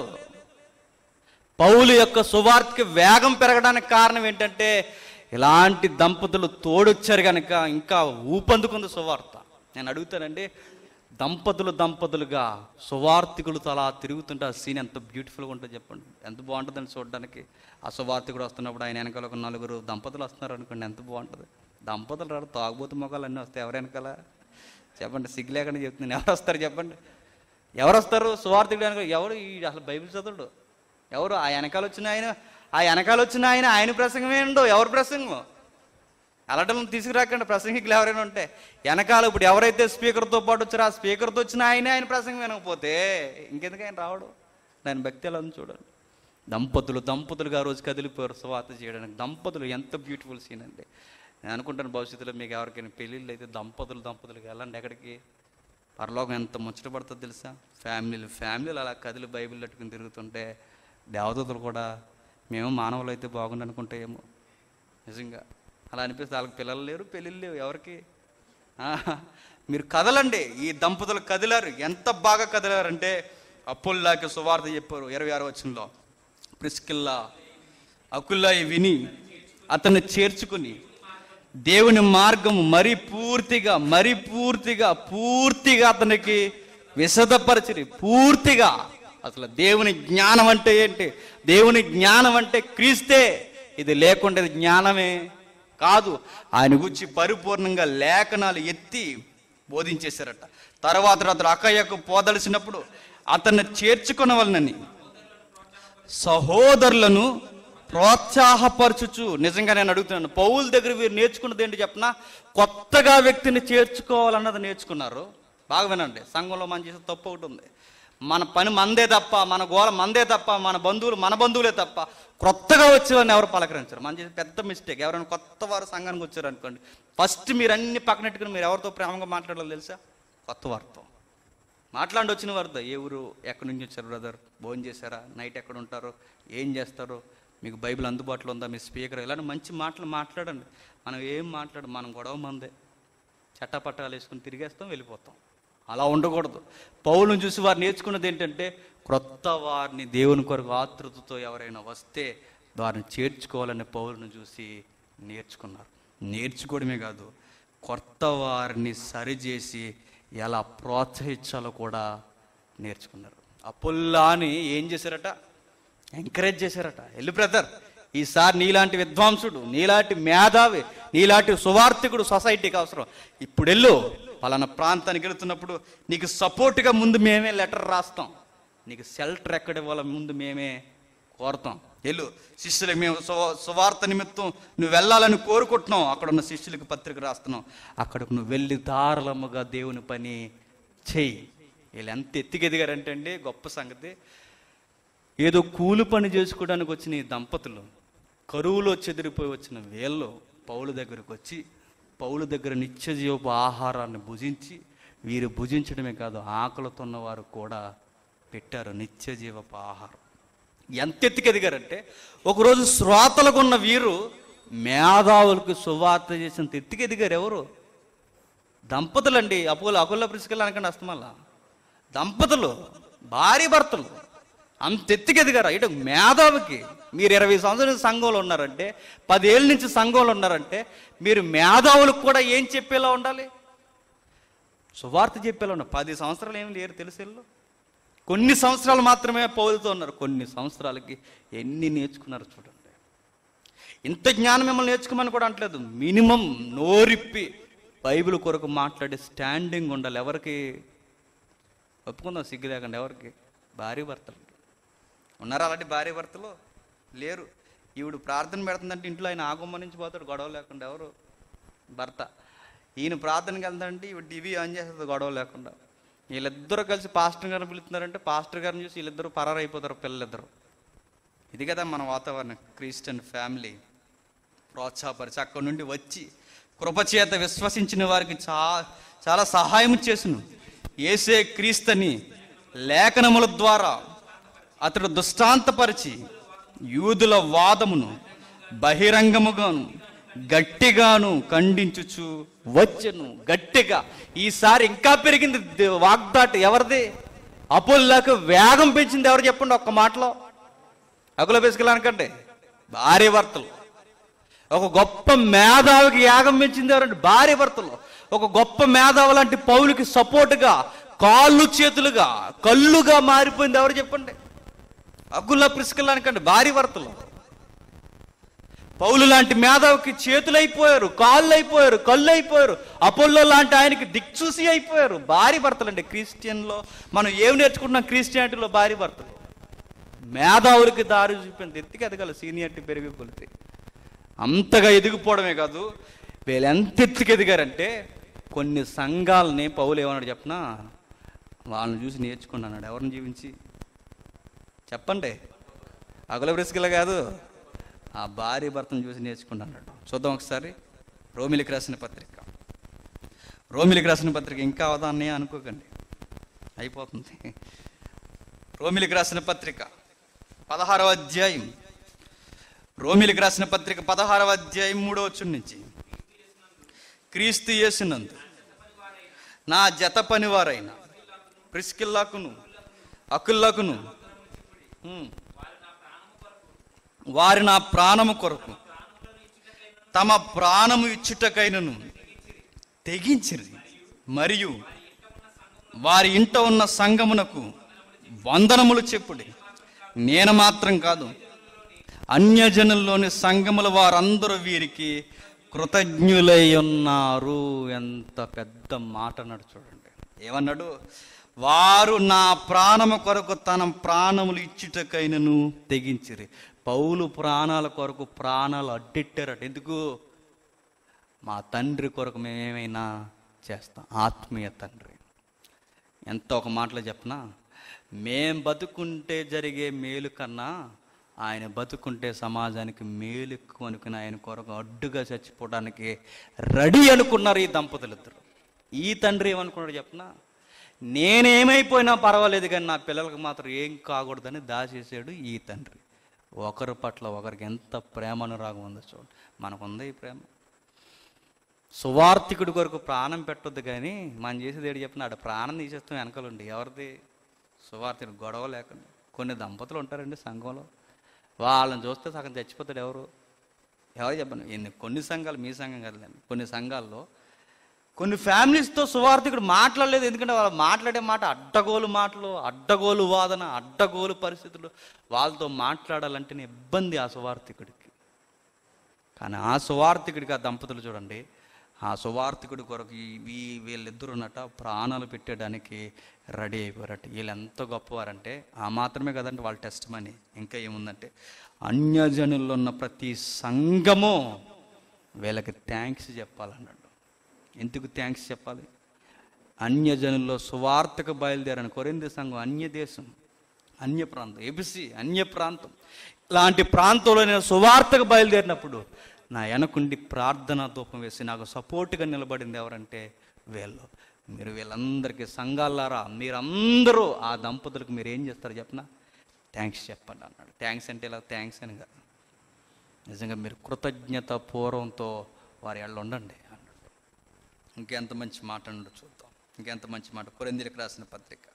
S1: పౌలు యొక్క సువార్తకి వేగం పెరగడానికి కారణం ఏంటంటే ఇలాంటి దంపతులు తోడొచ్చారు కనుక ఇంకా ఊపందుకుంది సువార్త నేను అడుగుతానండి దంపతులు దంపతులుగా సువార్థికులతో అలా తిరుగుతుంటే ఆ సీన్ ఎంత బ్యూటిఫుల్గా ఉంటుంది చెప్పండి ఎంత బాగుంటుందని చూడడానికి ఆ సువార్థికుడు వస్తున్నప్పుడు ఆయన వెనకాల ఒక నలుగురు దంపతులు వస్తున్నారు అనుకోండి ఎంత బాగుంటుంది దంపతులు రాడు తాగుబోతు మొక్కలు అన్నీ వస్తాయి ఎవరు వెనకాల చెప్పండి సిగ్గు లేకుండా చెప్తున్నాను ఎవరు వస్తారు చెప్పండి ఎవరు వస్తారు సువార్థికుడు వెనకాల ఎవరు ఈ అసలు బైబిల్ చదువుడు ఎవరు ఆ వెనకాల వచ్చిన ఆయన ఆ వెనకాల వచ్చిన ఆయన ఆయన ప్రసంగమే ఉండవు ఎవరి ప్రసంగం అలటం తీసుకురాకండి ప్రసంగికులు ఎవరైనా ఉంటే వెనకాల ఇప్పుడు ఎవరైతే స్పీకర్తో పాటు వచ్చారో ఆ స్పీకర్తో వచ్చిన ఆయనే ఆయన ప్రసంగం వినకపోతే ఇంకెందుకు ఆయన రావడం దాని భక్తి ఎలా ఉంది చూడండి దంపతులు దంపతులుగా ఆ రోజు కదిలిపోయారు సువాత చేయడానికి దంపతులు ఎంత బ్యూటిఫుల్ సీన్ అండి నేను అనుకుంటాను భవిష్యత్తులో మీకు ఎవరికైనా పెళ్ళిళ్ళు అయితే దంపతులు దంపతులుగా వెళ్ళండి ఎక్కడికి పరలోకం ఎంత ముచ్చట పడుతుందో తెలుసా ఫ్యామిలీలు ఫ్యామిలీలు అలా కదిలి బైబిల్ పట్టుకుని తిరుగుతుంటే దేవదూతలు కూడా మేము మానవులు అయితే బాగుండు అనుకుంటే ఏమో నిజంగా అలా అనిపిస్తే వాళ్ళకి పిల్లలు లేరు పెళ్ళిళ్ళు లేవు ఎవరికి ఆ, మీరు కదలండి ఈ దంపతులు కదిలారు ఎంత బాగా కదిలారంటే అప్పుల్లాకి సువార్త చెప్పారు ఇరవై ఆరు వచనంలో ప్రిస్కిల్లా అకుల్లాయి విని అతన్ని చేర్చుకుని దేవుని మార్గము మరి పూర్తిగా మరి పూర్తిగా పూర్తిగా అతనికి విశదపరచిరి పూర్తిగా అసలు దేవుని జ్ఞానం అంటే ఏంటి దేవుని జ్ఞానం అంటే క్రీస్తే ఇది లేకుండా ఇది జ్ఞానమే కాదు ఆయన గురించి పరిపూర్ణంగా లేఖనాలు ఎత్తి బోధించేశారట తర్వాత అతను అక్కయ్యకు పోదలిసినప్పుడు అతన్ని చేర్చుకున్న వలనని సహోదరులను ప్రోత్సాహపరచుచు నిజంగా నేను అడుగుతున్నాను పౌల దగ్గర వీరు నేర్చుకున్నది ఏంటి చెప్పనా కొత్తగా వ్యక్తిని చేర్చుకోవాలన్నది నేర్చుకున్నారు బాగా వినండి సంఘంలో మనం చేసే తప్పు ఒకటి ఉంది మన పని మందే తప్ప మన గోల మందే తప్ప మన బంధువులు మన బంధువులే తప్ప కొత్తగా వచ్చేవారిని ఎవరు పలకరించరు మన చేసే పెద్ద మిస్టేక్ ఎవరైనా కొత్త వారు సంఘానికి వచ్చారు అనుకోండి ఫస్ట్ మీరు అన్ని పక్కనెట్టుకుని మీరు ఎవరితో ప్రేమగా మాట్లాడాలో తెలుసా కొత్త వారితో మాట్లాడి వచ్చిన వారితో ఏ ఊరు ఎక్కడి నుంచి వచ్చారు బ్రదర్ భోజనం చేశారా నైట్ ఎక్కడ ఉంటారు ఏం చేస్తారు మీకు బైబిల్ అందుబాటులో ఉందా మీ స్పీకర్ ఇలాంటి మంచి మాటలు మాట్లాడండి మనం ఏం మాట్లాడు మనం గొడవ మందే చట్టపట్టాలు వేసుకుని తిరిగేస్తాం వెళ్ళిపోతాం అలా ఉండకూడదు పౌలను చూసి వారు నేర్చుకున్నది ఏంటంటే క్రొత్త వారిని దేవుని కొరకు ఆతృతతో ఎవరైనా వస్తే వారిని చేర్చుకోవాలని పౌలను చూసి నేర్చుకున్నారు నేర్చుకోవడమే కాదు కొత్త వారిని సరిచేసి ఎలా ప్రోత్సహించాలో కూడా నేర్చుకున్నారు అప్పుల్లాని ఏం చేశారట ఎంకరేజ్ చేశారట వెళ్ళి బ్రదర్ ఈసారి నీలాంటి విద్వాంసుడు నీలాంటి మేధావి నీలాంటి సువార్థికుడు సొసైటీకి అవసరం ఇప్పుడు వెళ్ళు పలానా ప్రాంతానికి వెళుతున్నప్పుడు నీకు సపోర్ట్గా ముందు మేమే లెటర్ రాస్తాం నీకు షెల్టర్ ఎక్కడ ఇవ్వాలో ముందు మేమే కోరుతాం వెళ్ళు శిష్యులకు మేము సు- సువార్త నిమిత్తం నువ్వు వెళ్ళాలని కోరుకుంటున్నాం అక్కడ ఉన్న శిష్యులకు పత్రిక రాస్తున్నాం అక్కడికి నువ్వు వెళ్ళి దారులముగా దేవుని పని చెయ్యి వీళ్ళు ఎంత ఎత్తికెదిగారంటే అండి గొప్ప సంగతి ఏదో కూలి పని చేసుకోవడానికి వచ్చిన ఈ దంపతులు కరువులో చెదిరిపోయి వచ్చిన వీళ్ళు పౌలు దగ్గరకు వచ్చి పౌలు దగ్గర నిత్య జీవపు ఆహారాన్ని భుజించి వీరు భుజించడమే కాదు ఆకలితో ఉన్నవారు కూడా పెట్టారు నిత్య జీవపు ఆహారం ఎంత ఎత్తుకెదిగారంటే ఒకరోజు శ్రోతలకు ఉన్న వీరు మేధావులకు సువార్త చేసినంత ఎత్తుకెదిగారు ఎవరు దంపతులండి అపోలో అకుల ప్రిస్కెళ్ళి అనకండి అస్తమల్లా దంపతులు భార్య భర్తలు అంత ఎత్తుకెదిగారు ఇటు మేధావికి మీరు ఇరవై సంవత్సరాల సంఘంలో ఉన్నారంటే పదేళ్ళ నుంచి సంఘంలో ఉన్నారంటే మీరు మేధావులకు కూడా ఏం చెప్పేలా ఉండాలి సువార్త చెప్పేలా ఉన్నారు పది సంవత్సరాలు ఏమి లేరు తెలుసు వీళ్ళు? కొన్ని సంవత్సరాలు మాత్రమే పౌరులతో ఉన్నారు కొన్ని సంవత్సరాలకి ఎన్ని నేర్చుకున్నారు చూడండి ఇంత జ్ఞానం మిమ్మల్ని నేర్చుకోమని కూడా అంటలేదు మినిమం నోరిప్పి బైబిల్ కొరకు మాట్లాడే స్టాండింగ్ ఉండాలి ఎవరికి ఒప్పుకుందాం సిగ్గు లేకుండా ఎవరికి భార్య భర్తలకి ఉన్నారా అలాంటి భార్య భర్తలు లేరు ఈవిడ ప్రార్థన పెడుతుందంటే ఇంట్లో ఆయన ఆగుమ్మ నుంచి పోతాడు గొడవ లేకుండా ఎవరు భర్త ఈయన ప్రార్థనకి వెళ్తాడంటే ఈవిడ టీవీ ఆన్ చేస్తుంది గొడవ లేకుండా వీళ్ళిద్దరూ కలిసి పాస్టర్ గారిని పిలుస్తున్నారంటే పాస్టర్ గారిని చూసి వీళ్ళిద్దరూ పరారైపోతారు పిల్లలిద్దరు ఇది కదా మన వాతావరణం క్రిస్టియన్ ఫ్యామిలీ ప్రోత్సాహపరిచి అక్కడి నుండి వచ్చి కృపచేత విశ్వసించిన వారికి చా చాలా సహాయం చేసును ఏసే క్రీస్తని లేఖనముల ద్వారా అతడు దృష్టాంతపరిచి యూదుల వాదమును బహిరంగముగాను గట్టిగాను ఖండించుచు వచ్చెను గట్టిగా ఈసారి ఇంకా పెరిగింది దే- వాగ్దాటి ఎవరిది అపోల్లాకు వేగం పెంచింది ఎవరు చెప్పండి ఒక్క మాటలో అకుల బేసుకెళ్ళానికంటే భార్య భర్తలు ఒక గొప్ప మేధావికి యాగం పెంచింది ఎవరంటే భార్య భర్తలు ఒక గొప్ప మేధావి లాంటి పౌలుకి సపోర్టుగా కాళ్ళు చేతులుగా కళ్ళుగా మారిపోయింది ఎవరు చెప్పండి అగ్గుల్లా ప్రిస్కల్లా అనకండి భారీ భర్తలు పౌలు లాంటి మేధావికి చేతులు అయిపోయారు కాళ్ళు అయిపోయారు కళ్ళు అయిపోయారు అపోల్లో లాంటి ఆయనకి దిక్చూసి అయిపోయారు భారీ భర్తలు అండి క్రిస్టియన్లో మనం ఏం నేర్చుకుంటున్నాం క్రిస్టియానిటీలో భారీ భర్తలు మేధావులకి దారి చూపింది ఎత్తికి ఎదగాలి సీనియారిటీ పెరిగి కొలితే అంతగా ఎదిగిపోవడమే కాదు వీళ్ళు ఎంత ఎత్తుకు ఎదిగారంటే కొన్ని సంఘాలని పౌలు ఏమన్నాడు చెప్పనా వాళ్ళని చూసి నేర్చుకున్నాడు ఎవరిని జీవించి చెప్పండి అగుల బ్రిస్కిల కాదు ఆ భార్య భర్తను చూసి నేర్చుకున్నాడు చూద్దాం ఒకసారి రోమిలికి రాసిన పత్రిక రోమిలికి రాసిన పత్రిక ఇంకా అవదాన్ని అనుకోకండి అయిపోతుంది రోమిలికి రాసిన పత్రిక పదహారవ అధ్యాయం రోమిలికి రాసిన పత్రిక పదహారవ అధ్యాయం మూడో వచ్చి నుంచి క్రీస్తు యేసునందు నా జత పనివారైన ప్రిస్కిల్లాకును అకుల్లాకును ఉమ్, వారి నా ప్రాణము కొరకు తమ ప్రాణము ఇచ్చుటకైనను తెగించిరి మరియు వారి ఇంట ఉన్న సంగమునకు వందనములు చెప్పుడి నేను మాత్రం కాదు అన్యజనుల్లోని సంఘముల వారందరూ వీరికి కృతజ్ఞులై ఉన్నారు ఎంత పెద్ద మాట అన్నాడు చూడండి ఏమన్నాడు వారు నా ప్రాణము కొరకు తన ప్రాణములు ఇచ్చుటకైనను తెగించిరి పౌలు ప్రాణాల కొరకు ప్రాణాలు అడ్డెట్టారట ఎందుకు మా తండ్రి కొరకు మేమేమైనా చేస్తాం ఆత్మీయ తండ్రి ఎంత ఒక మాటలో చెప్పనా మేం బతుకుంటే జరిగే మేలు కన్నా ఆయన బతుకుంటే సమాజానికి మేలు ఎక్కువ అనుకుని ఆయన కొరకు అడ్డుగా చచ్చిపోవడానికి రెడీ అనుకున్నారు ఈ దంపతులు ఇద్దరు ఈ తండ్రి ఏమనుకున్నాడు చెప్పనా నేనేమైపోయినా పర్వాలేదు కానీ నా పిల్లలకు మాత్రం ఏం కాకూడదని దాచేసాడు ఈ తండ్రి ఒకరి పట్ల ఒకరికి ఎంత ప్రేమ అనురాగం ఉందో చూడండి మనకుందా ఈ ప్రేమ సువార్థికుడి కొరకు ప్రాణం పెట్టొద్దు కానీ మనం చేసేది ఏడు చెప్పిన ఆడ ప్రాణం తీసేస్తాం వెనకలుండి ఎవరిది సువార్థికుడు గొడవ లేకుండా కొన్ని దంపతులు ఉంటారండి సంఘంలో వాళ్ళని చూస్తే సగం చచ్చిపోతాడు ఎవరు ఎవరు చెప్పండి ఎన్ని కొన్ని సంఘాలు మీ సంఘం కదండి కొన్ని సంఘాల్లో కొన్ని ఫ్యామిలీస్తో సువార్థికుడు మాట్లాడలేదు ఎందుకంటే వాళ్ళు మాట్లాడే మాట అడ్డగోలు మాటలు అడ్డగోలు వాదన అడ్డగోలు పరిస్థితులు వాళ్ళతో మాట్లాడాలంటేనే ఇబ్బంది ఆ సువార్థికుడికి కానీ ఆ సువార్థికుడికి ఆ దంపతులు చూడండి ఆ సువార్థికుడి కొరకు ఈ- ఈ వీళ్ళిద్దరున్నట ప్రాణాలు పెట్టడానికి రెడీ అయిపోయారట వీళ్ళు ఎంత గొప్పవారంటే ఆ మాత్రమే కదండి వాళ్ళ టెస్ట్ మనీ ఇంకా ఏముందంటే అన్యజనుల్లో ఉన్న ప్రతి సంఘము వీళ్ళకి థ్యాంక్స్ చెప్పాలన్నాడు ఎందుకు థ్యాంక్స్ చెప్పాలి అన్యజనుల్లో సువార్తకు బయలుదేరని కొరింది సంఘం అన్య దేశం అన్య ప్రాంతం ఎబిసి అన్య ప్రాంతం ఇలాంటి ప్రాంతంలో నేను సువార్తకు బయలుదేరినప్పుడు నా వెనకుండి ప్రార్థనా ధూపం వేసి నాకు సపోర్ట్గా నిలబడింది ఎవరంటే వీళ్ళు మీరు వీళ్ళందరికీ సంఘాలారా మీరందరూ ఆ దంపతులకు మీరు ఏం చేస్తారు చెప్పిన థ్యాంక్స్ చెప్పండి అన్నాడు థ్యాంక్స్ అంటే ఇలా థ్యాంక్స్ అని కాదు నిజంగా మీరు కృతజ్ఞత పూర్వంతో వారి వాళ్ళు ఉండండి అన్నాడు ఇంకెంత మంచి మాట అన్నాడు చూద్దాం ఇంకెంత మంచి మాట కొరిందిరికి రాసిన పత్రిక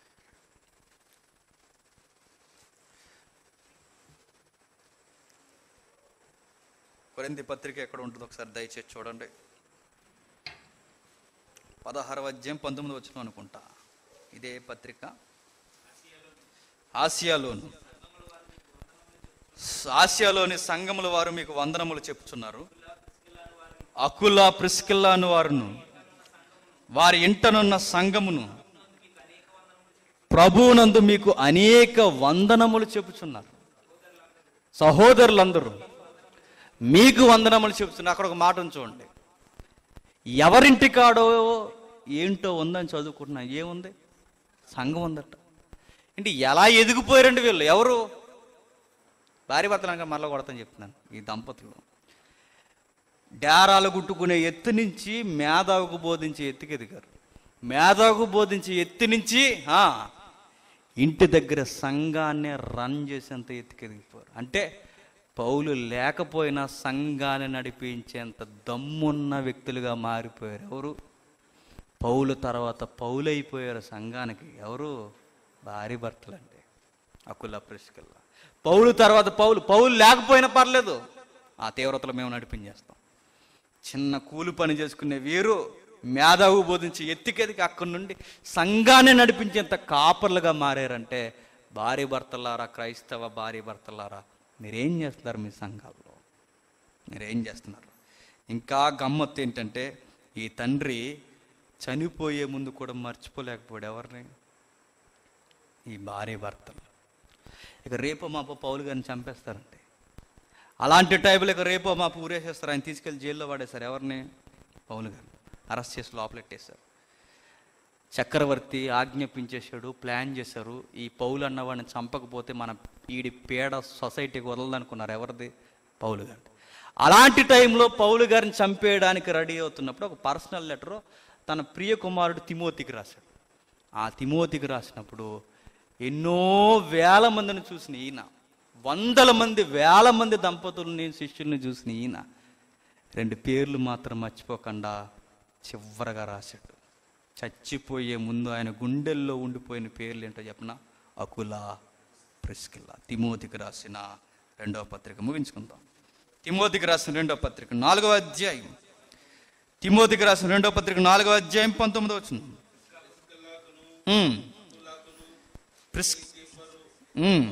S1: కొరింది పత్రిక ఎక్కడ ఉంటుందో ఒకసారి దయచేసి చూడండి పదహారవ అధ్యాయం పంతొమ్మిది వచ్చిన అనుకుంటా ఇదే పత్రిక ఆసియాలోను ఆసియాలోని సంఘముల వారు మీకు వందనములు చెప్పుచున్నారు అకులా ప్రిస్కిల్లాను వారును వారి ఇంటనున్న సంఘమును ప్రభువునందు మీకు అనేక వందనములు చెప్పుచున్నారు సహోదరులందరూ మీకు వందనములు చెప్తున్నారు అక్కడ ఒక మాట ఉంది చూడండి ఎవరింటి కాడో ఏంటో ఉందని చదువుకుంటున్నా ఏముంది సంఘం ఉందట అంటే ఎలా ఎదిగిపోయారండి వీళ్ళు ఎవరు భార్య భర్తలు మరలా కొడతాను చెప్తున్నాను ఈ దంపతులు డేరాలు గుట్టుకునే ఎత్తు నుంచి మేధావుకు బోధించే ఎత్తుకి ఎదిగారు మేధావుకు బోధించే ఎత్తు నుంచి ఆ, ఇంటి దగ్గర సంఘాన్ని రన్ చేసేంత ఎత్తుకి ఎదిగిపోయారు అంటే పౌలు లేకపోయినా సంఘాన్ని నడిపించేంత దమ్మున్న వ్యక్తులుగా మారిపోయారు ఎవరు పౌలు తర్వాత పౌలు అయిపోయారు సంఘానికి ఎవరు భార్య భర్తలండి అకుల ప్రిస్కల్లా పౌలు తర్వాత పౌలు పౌలు లేకపోయినా పర్లేదు ఆ తీవ్రతలో మేము నడిపించేస్తాం చిన్న కూలి పని చేసుకునే వీరు మేధావు బోధించి ఎత్తికెదికి అక్కడి నుండి సంఘాన్ని నడిపించేంత కాపర్లుగా మారారంటే భార్య భర్తలారా క్రైస్తవ భార్య భర్తలారా మీరేం చేస్తున్నారు మీ సంఘాల్లో మీరేం చేస్తున్నారు ఇంకా గమ్మత్తు ఏంటంటే ఈ తండ్రి చనిపోయే ముందు కూడా మర్చిపోలేకపోయాడు ఎవరిని ఈ భార్య భర్తలు ఇక రేపు మాప పౌలు గారిని చంపేస్తారంటే అలాంటి టైపులో ఇక రేపు మాపు ఊరేసేస్తారు ఆయన తీసుకెళ్ళి జైల్లో పడేశారు ఎవరిని పౌలు గారిని అరెస్ట్ చేసి లోపలెట్టేశారు చక్రవర్తి ఆజ్ఞాపించేశాడు ప్లాన్ చేశారు ఈ పౌలు అన్నవాడిని చంపకపోతే మన ఈడి పేడ సొసైటీకి వదలదనుకున్నారు ఎవరిది పౌలు గారు అలాంటి టైంలో పౌలు గారిని చంపేయడానికి రెడీ అవుతున్నప్పుడు ఒక పర్సనల్ లెటర్ తన ప్రియ కుమారుడు తిమోతికి రాశాడు ఆ తిమోతికి రాసినప్పుడు ఎన్నో వేల మందిని చూసిన ఈయన వందల మంది వేల మంది దంపతుల్ని శిష్యుల్ని చూసిన ఈయన రెండు పేర్లు మాత్రం మర్చిపోకుండా చివరగా రాశాడు చచ్చిపోయే ముందు ఆయన గుండెల్లో ఉండిపోయిన పేర్లు ఏంటో చెప్పన అకుల ప్రిస్కిల్ల తిమోతికి రాసిన రెండవ పత్రిక ముగించుకుందాం తిమోతికి రాసిన రెండవ పత్రిక నాలుగవ అధ్యాయం తిమోతికి రాసిన రెండవ పత్రిక నాలుగవ అధ్యాయం పంతొమ్మిదో వచ్చిన ప్రిస్ ఉమ్.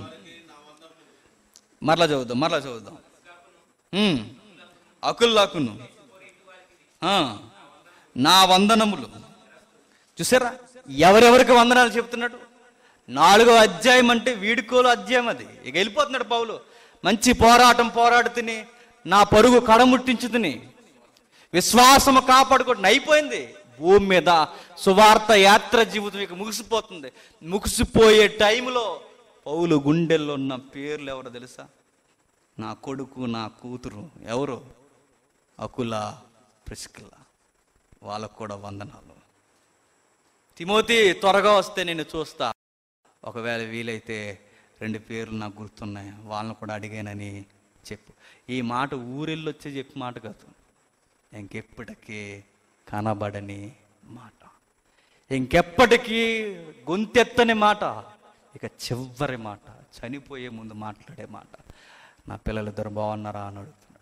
S1: మరలా చదువుదాం మరలా చదువుదాం ఉమ్. అకుల్లాకును ఆ, నా వందనములు చూసారా ఎవరెవరికి వందనాలు చెప్తున్నాడు నాలుగో అధ్యాయం అంటే వీడుకోలు అధ్యాయం అది ఇక వెళ్ళిపోతున్నాడు పౌలు మంచి పోరాటం పోరాడుతుని నా పరుగు కడముట్టించుతుని విశ్వాసము కాపాడుకోవడం అయిపోయింది భూమి మీద సువార్త యాత్ర జీవితం ఇక ముగిసిపోతుంది ముగిసిపోయే టైంలో పౌలు గుండెల్లో ఉన్న పేర్లు ఎవరో తెలుసా నా కొడుకు నా కూతురు ఎవరు అకుల ప్రిస్కిల వాళ్ళకు కూడా వందనాలు తిమోతి త్వరగా వస్తే నేను చూస్తా ఒకవేళ వీలైతే రెండు పేర్లు నాకు గుర్తున్నాయి వాళ్ళని కూడా అడిగానని చెప్పు ఈ మాట ఊరెళ్ళి వచ్చే చెప్పి మాట కాదు ఇంకెప్పటికీ కనబడని మాట ఇంకెప్పటికీ గొంతెత్తని మాట ఇక చివరి మాట చనిపోయే ముందు మాట్లాడే మాట నా పిల్లలిద్దరు బాగున్నారా అని అడుగుతున్నాడు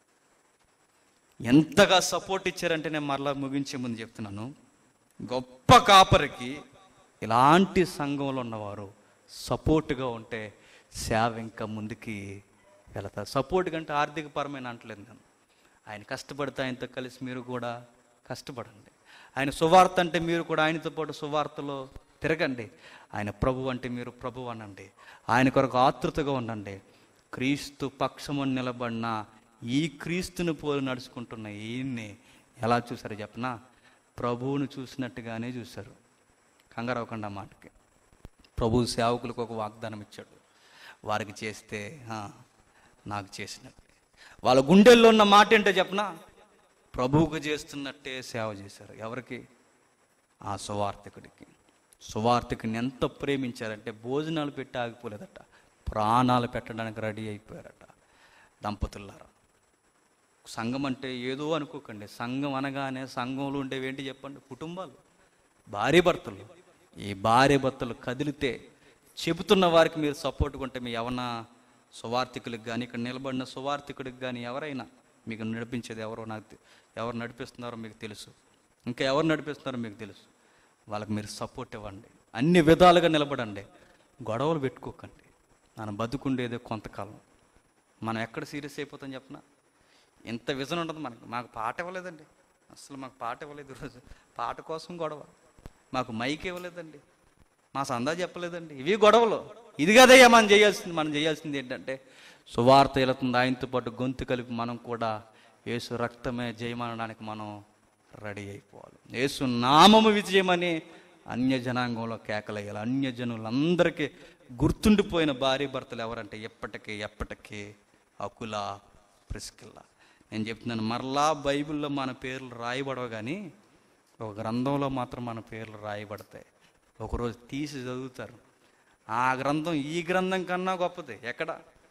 S1: ఎంతగా సపోర్ట్ ఇచ్చారంటే నేను మరలా ముగించే ముందు చెప్తున్నాను గొప్ప కాపరికి ఇలాంటి సంఘంలో ఉన్నవారు సపోర్ట్గా ఉంటే సేవ ఇంకా ముందుకి వెళతారు సపోర్ట్ కంటే ఆర్థిక పరమైన అంటలేదు నేను ఆయన కష్టపడితే ఆయనతో కలిసి మీరు కూడా కష్టపడండి ఆయన సువార్త అంటే మీరు కూడా ఆయనతో పాటు సువార్తలో తిరగండి ఆయన ప్రభు అంటే మీరు ప్రభు అనండి ఆయన కొరకు ఆతృతగా ఉండండి క్రీస్తు పక్షము నిలబడిన ఈ క్రీస్తుని పోలి నడుచుకుంటున్న ఈయన్ని ఎలా చూసారు చెప్పనా ప్రభువును చూసినట్టుగానే చూశారు కంగారు అవ్వకుండా ఆ మాటకి ప్రభు సేవకులకు ఒక వాగ్దానం ఇచ్చాడు వారికి చేస్తే "ఆ, నాకు చేసినట్టే వాళ్ళ గుండెల్లో ఉన్న మాట ఏంటో చెప్పనా ప్రభువుకు చేస్తున్నట్టే సేవ చేశారు ఎవరికి ఆ సువార్థకుడికి సువార్థకుని ఎంత ప్రేమించారంటే భోజనాలు పెట్టి ఆగిపోలేదట ప్రాణాలు పెట్టడానికి రెడీ అయిపోయారట దంపతులారా సంఘం అంటే ఏదో అనుకోకండి సంఘం అనగానే సంఘంలో ఉండేవి ఏంటి చెప్పండి కుటుంబాలు భార్య భర్తలు ఈ భార్య భర్తలు కదిలితే చెబుతున్న వారికి మీరు సపోర్ట్ ఉంటే మీ యవన సువార్థికులకు కానీ ఇక్కడ నిలబడిన సువార్థికుడికి కానీ ఎవరైనా మీకు నడిపించేది ఎవరో నాకు తె- ఎవరు నడిపిస్తున్నారో మీకు తెలుసు ఇంకా ఎవరు నడిపిస్తున్నారో మీకు తెలుసు వాళ్ళకి మీరు సపోర్ట్ ఇవ్వండి అన్ని విధాలుగా నిలబడండి గొడవలు పెట్టుకోకండి మనం బతుకుండేదే కొంతకాలం మనం ఎక్కడ సీరియస్ అయిపోతాం చెప్పనా ఎంత విజన్ ఉండదు మనకి మాకు పాట ఇవ్వలేదండి అసలు మాకు పాట ఇవ్వలేదు ఈరోజు పాట కోసం గొడవ మాకు మైక్ ఇవ్వలేదండి మా సందా చెప్పలేదండి ఇవి గొడవలు ఇది కదయ్యా మనం చేయాల్సింది మనం చేయాల్సింది ఏంటంటే సువార్త వెళుతుంది ఆయనతో పాటు గొంతు కలిపి మనం కూడా యేసు రక్తమే జయమనడానికి మనం రెడీ అయిపోవాలి యేసు నామము విజయమని అన్య జనాంగంలో కేకలేయాలి అన్య జనులందరికీ గుర్తుండిపోయిన భార్య భర్తలు ఎవరంటే ఎప్పటికీ ఎప్పటికీ అకుల ప్రిస్కిల్ల నేను చెప్తున్నాను మరలా బైబిల్లో మన పేర్లు రాయబడవు కానీ ఒక గ్రంథంలో మాత్రం మన పేర్లు రాయబడతాయి ఒకరోజు తీసి చదువుతారు ఆ గ్రంథం ఈ గ్రంథం కన్నా గొప్పది ఎక్కడ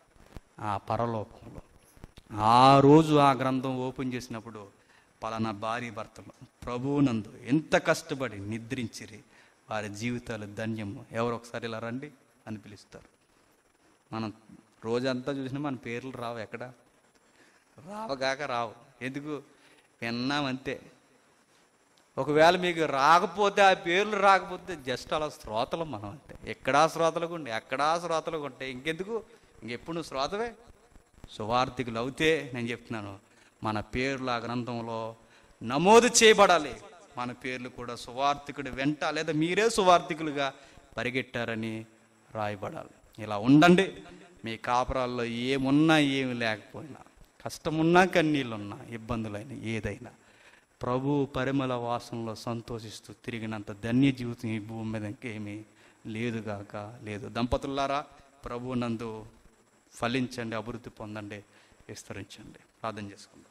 S1: ఆ పరలోకంలో ఆ రోజు ఆ గ్రంథం ఓపెన్ చేసినప్పుడు పలానా భార్య భర్తలు ప్రభువునందు ఎంత కష్టపడి నిద్రించిరి వారి జీవితాలు ధన్యము ఎవరు ఒకసారి ఇలా రండి అని పిలుస్తారు మనం రోజంతా చూసినా మన పేర్లు రావు ఎక్కడ రావగాక రావు ఎందుకు విన్నామంతే ఒకవేళ మీకు రాకపోతే ఆ పేర్లు రాకపోతే జస్ట్ అలా శ్రోతలు మనం అంటే ఎక్కడా శ్రోతలకు ఉండి ఎక్కడా శ్రోతలకు ఉంటే ఇంకెందుకు ఇంకెప్పుడు నువ్వు శ్రోతవే సువార్థికులు అవుతే నేను చెప్తున్నాను మన పేర్లు ఆ గ్రంథంలో నమోదు చేయబడాలి మన పేర్లు కూడా సువార్థికుడు వెంట లేదా మీరే సువార్థికులుగా పరిగెట్టారని రాయబడాలి ఇలా ఉండండి మీ కాపురాల్లో ఏమున్నా ఏమి లేకపోయినా కష్టమున్నా కన్నీళ్ళున్నా ఇబ్బందులైన ఏదైనా ప్రభు పరిమళ వాసనలో సంతోషిస్తూ తిరిగినంత ధన్య జీవితం ఈ భూమి మీద ఇంకేమీ లేదుగాక లేదు దంపతులారా ప్రభు నందు ఫలించండి అభివృద్ధి పొందండి విస్తరించండి ప్రార్థన చేసుకుందాం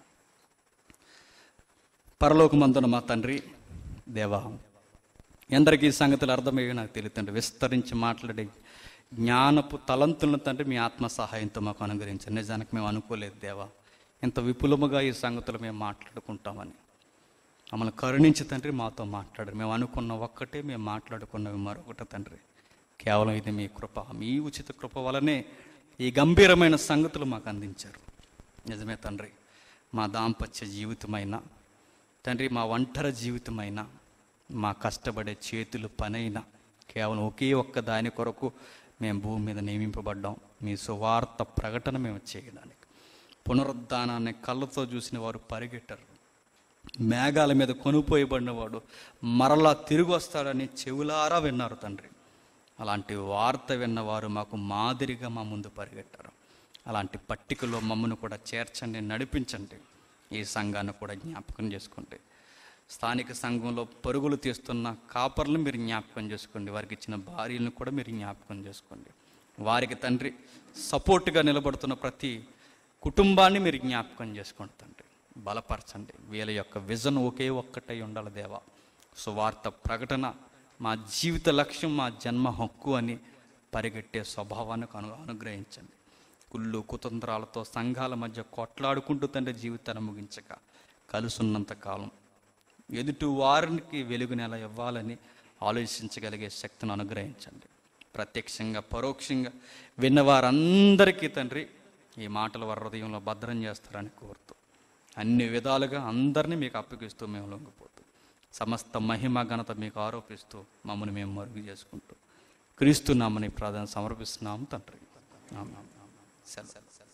S1: పరలోకమందున మా తండ్రి దేవా ఎందరికీ ఈ సంగతులు అర్థమయ్యో నాకు తెలియదండి విస్తరించి మాట్లాడే జ్ఞానపు తలంతులను తండ్రి మీ ఆత్మ సహాయంతో మాకు అనుగ్రహించండి నిజానికి మేము అనుకోలేదు దేవా ఇంత విపులముగా ఈ సంగతులు మేము మాట్లాడుకుంటామని మమ్మల్ని కరుణించి తండ్రి మాతో మాట్లాడారు మేము అనుకున్న ఒక్కటే మేము మాట్లాడుకున్నవి మరొకటి తండ్రి కేవలం ఇది మీ కృప మీ ఉచిత కృప వలనే ఈ గంభీరమైన సంగతులు మాకు అందించారు నిజమే తండ్రి మా దాంపత్య జీవితమైన తండ్రి మా ఒంటరి జీవితమైన మా కష్టపడే చేతులు పనైనా కేవలం ఒకే ఒక్క దాని కొరకు మేము భూమి మీద నియమింపబడ్డాం మీ సువార్త ప్రకటన మేము చేయడానికి పునరుద్ధానాన్ని కళ్ళతో చూసిన వారు పరిగెట్టరు మేఘాల మీద కొనుపోయబడినవాడు మరలా తిరిగి వస్తాడని చెవులారా విన్నారు తండ్రి అలాంటి వార్త విన్నవారు మాకు మాదిరిగా మా ముందు పరిగెట్టారు అలాంటి పట్టికలో మమ్మల్ని కూడా చేర్చండి నడిపించండి ఈ సంఘాన్ని కూడా జ్ఞాపకం చేసుకోండి స్థానిక సంఘంలో పరుగులు తీస్తున్న కాపర్లు మీరు జ్ఞాపకం చేసుకోండి వారికి ఇచ్చిన భార్యలను కూడా మీరు జ్ఞాపకం చేసుకోండి వారికి తండ్రి సపోర్ట్గా నిలబడుతున్న ప్రతి కుటుంబాన్ని మీరు జ్ఞాపకం చేసుకోండి తండ్రి బలపరచండి వీళ్ళ యొక్క విజన్ ఒకే ఒక్కటై ఉండాలి దేవా సువార్త ప్రకటన మా జీవిత లక్ష్యం మా జన్మ హక్కు అని పరిగెట్టే స్వభావాన్ని అను అనుగ్రహించండి కుళ్ళు కుతంత్రాలతో సంఘాల మధ్య కొట్లాడుకుంటూ తండ్రి జీవితాన్ని ముగించక కలుసున్నంత కాలం ఎదుటి వారికి వెలుగుని ఎలా ఇవ్వాలని ఆలోచించగలిగే శక్తిని అనుగ్రహించండి ప్రత్యక్షంగా పరోక్షంగా విన్నవారందరికీ తండ్రి ఈ మాటలు వారి హృదయంలో భద్రం చేస్తారని కోరుతూ అన్ని విధాలుగా అందరినీ మీకు అప్పగిస్తూ మేము లొంగిపోతూ సమస్త మహిమ ఘనత మీకు ఆరోపిస్తూ మమ్మల్ని మేము మరుగు చేసుకుంటూ క్రీస్తు నామని ప్రార్థన సమర్పిస్తున్నాము తండ్రి ఆమేన్. సెలవు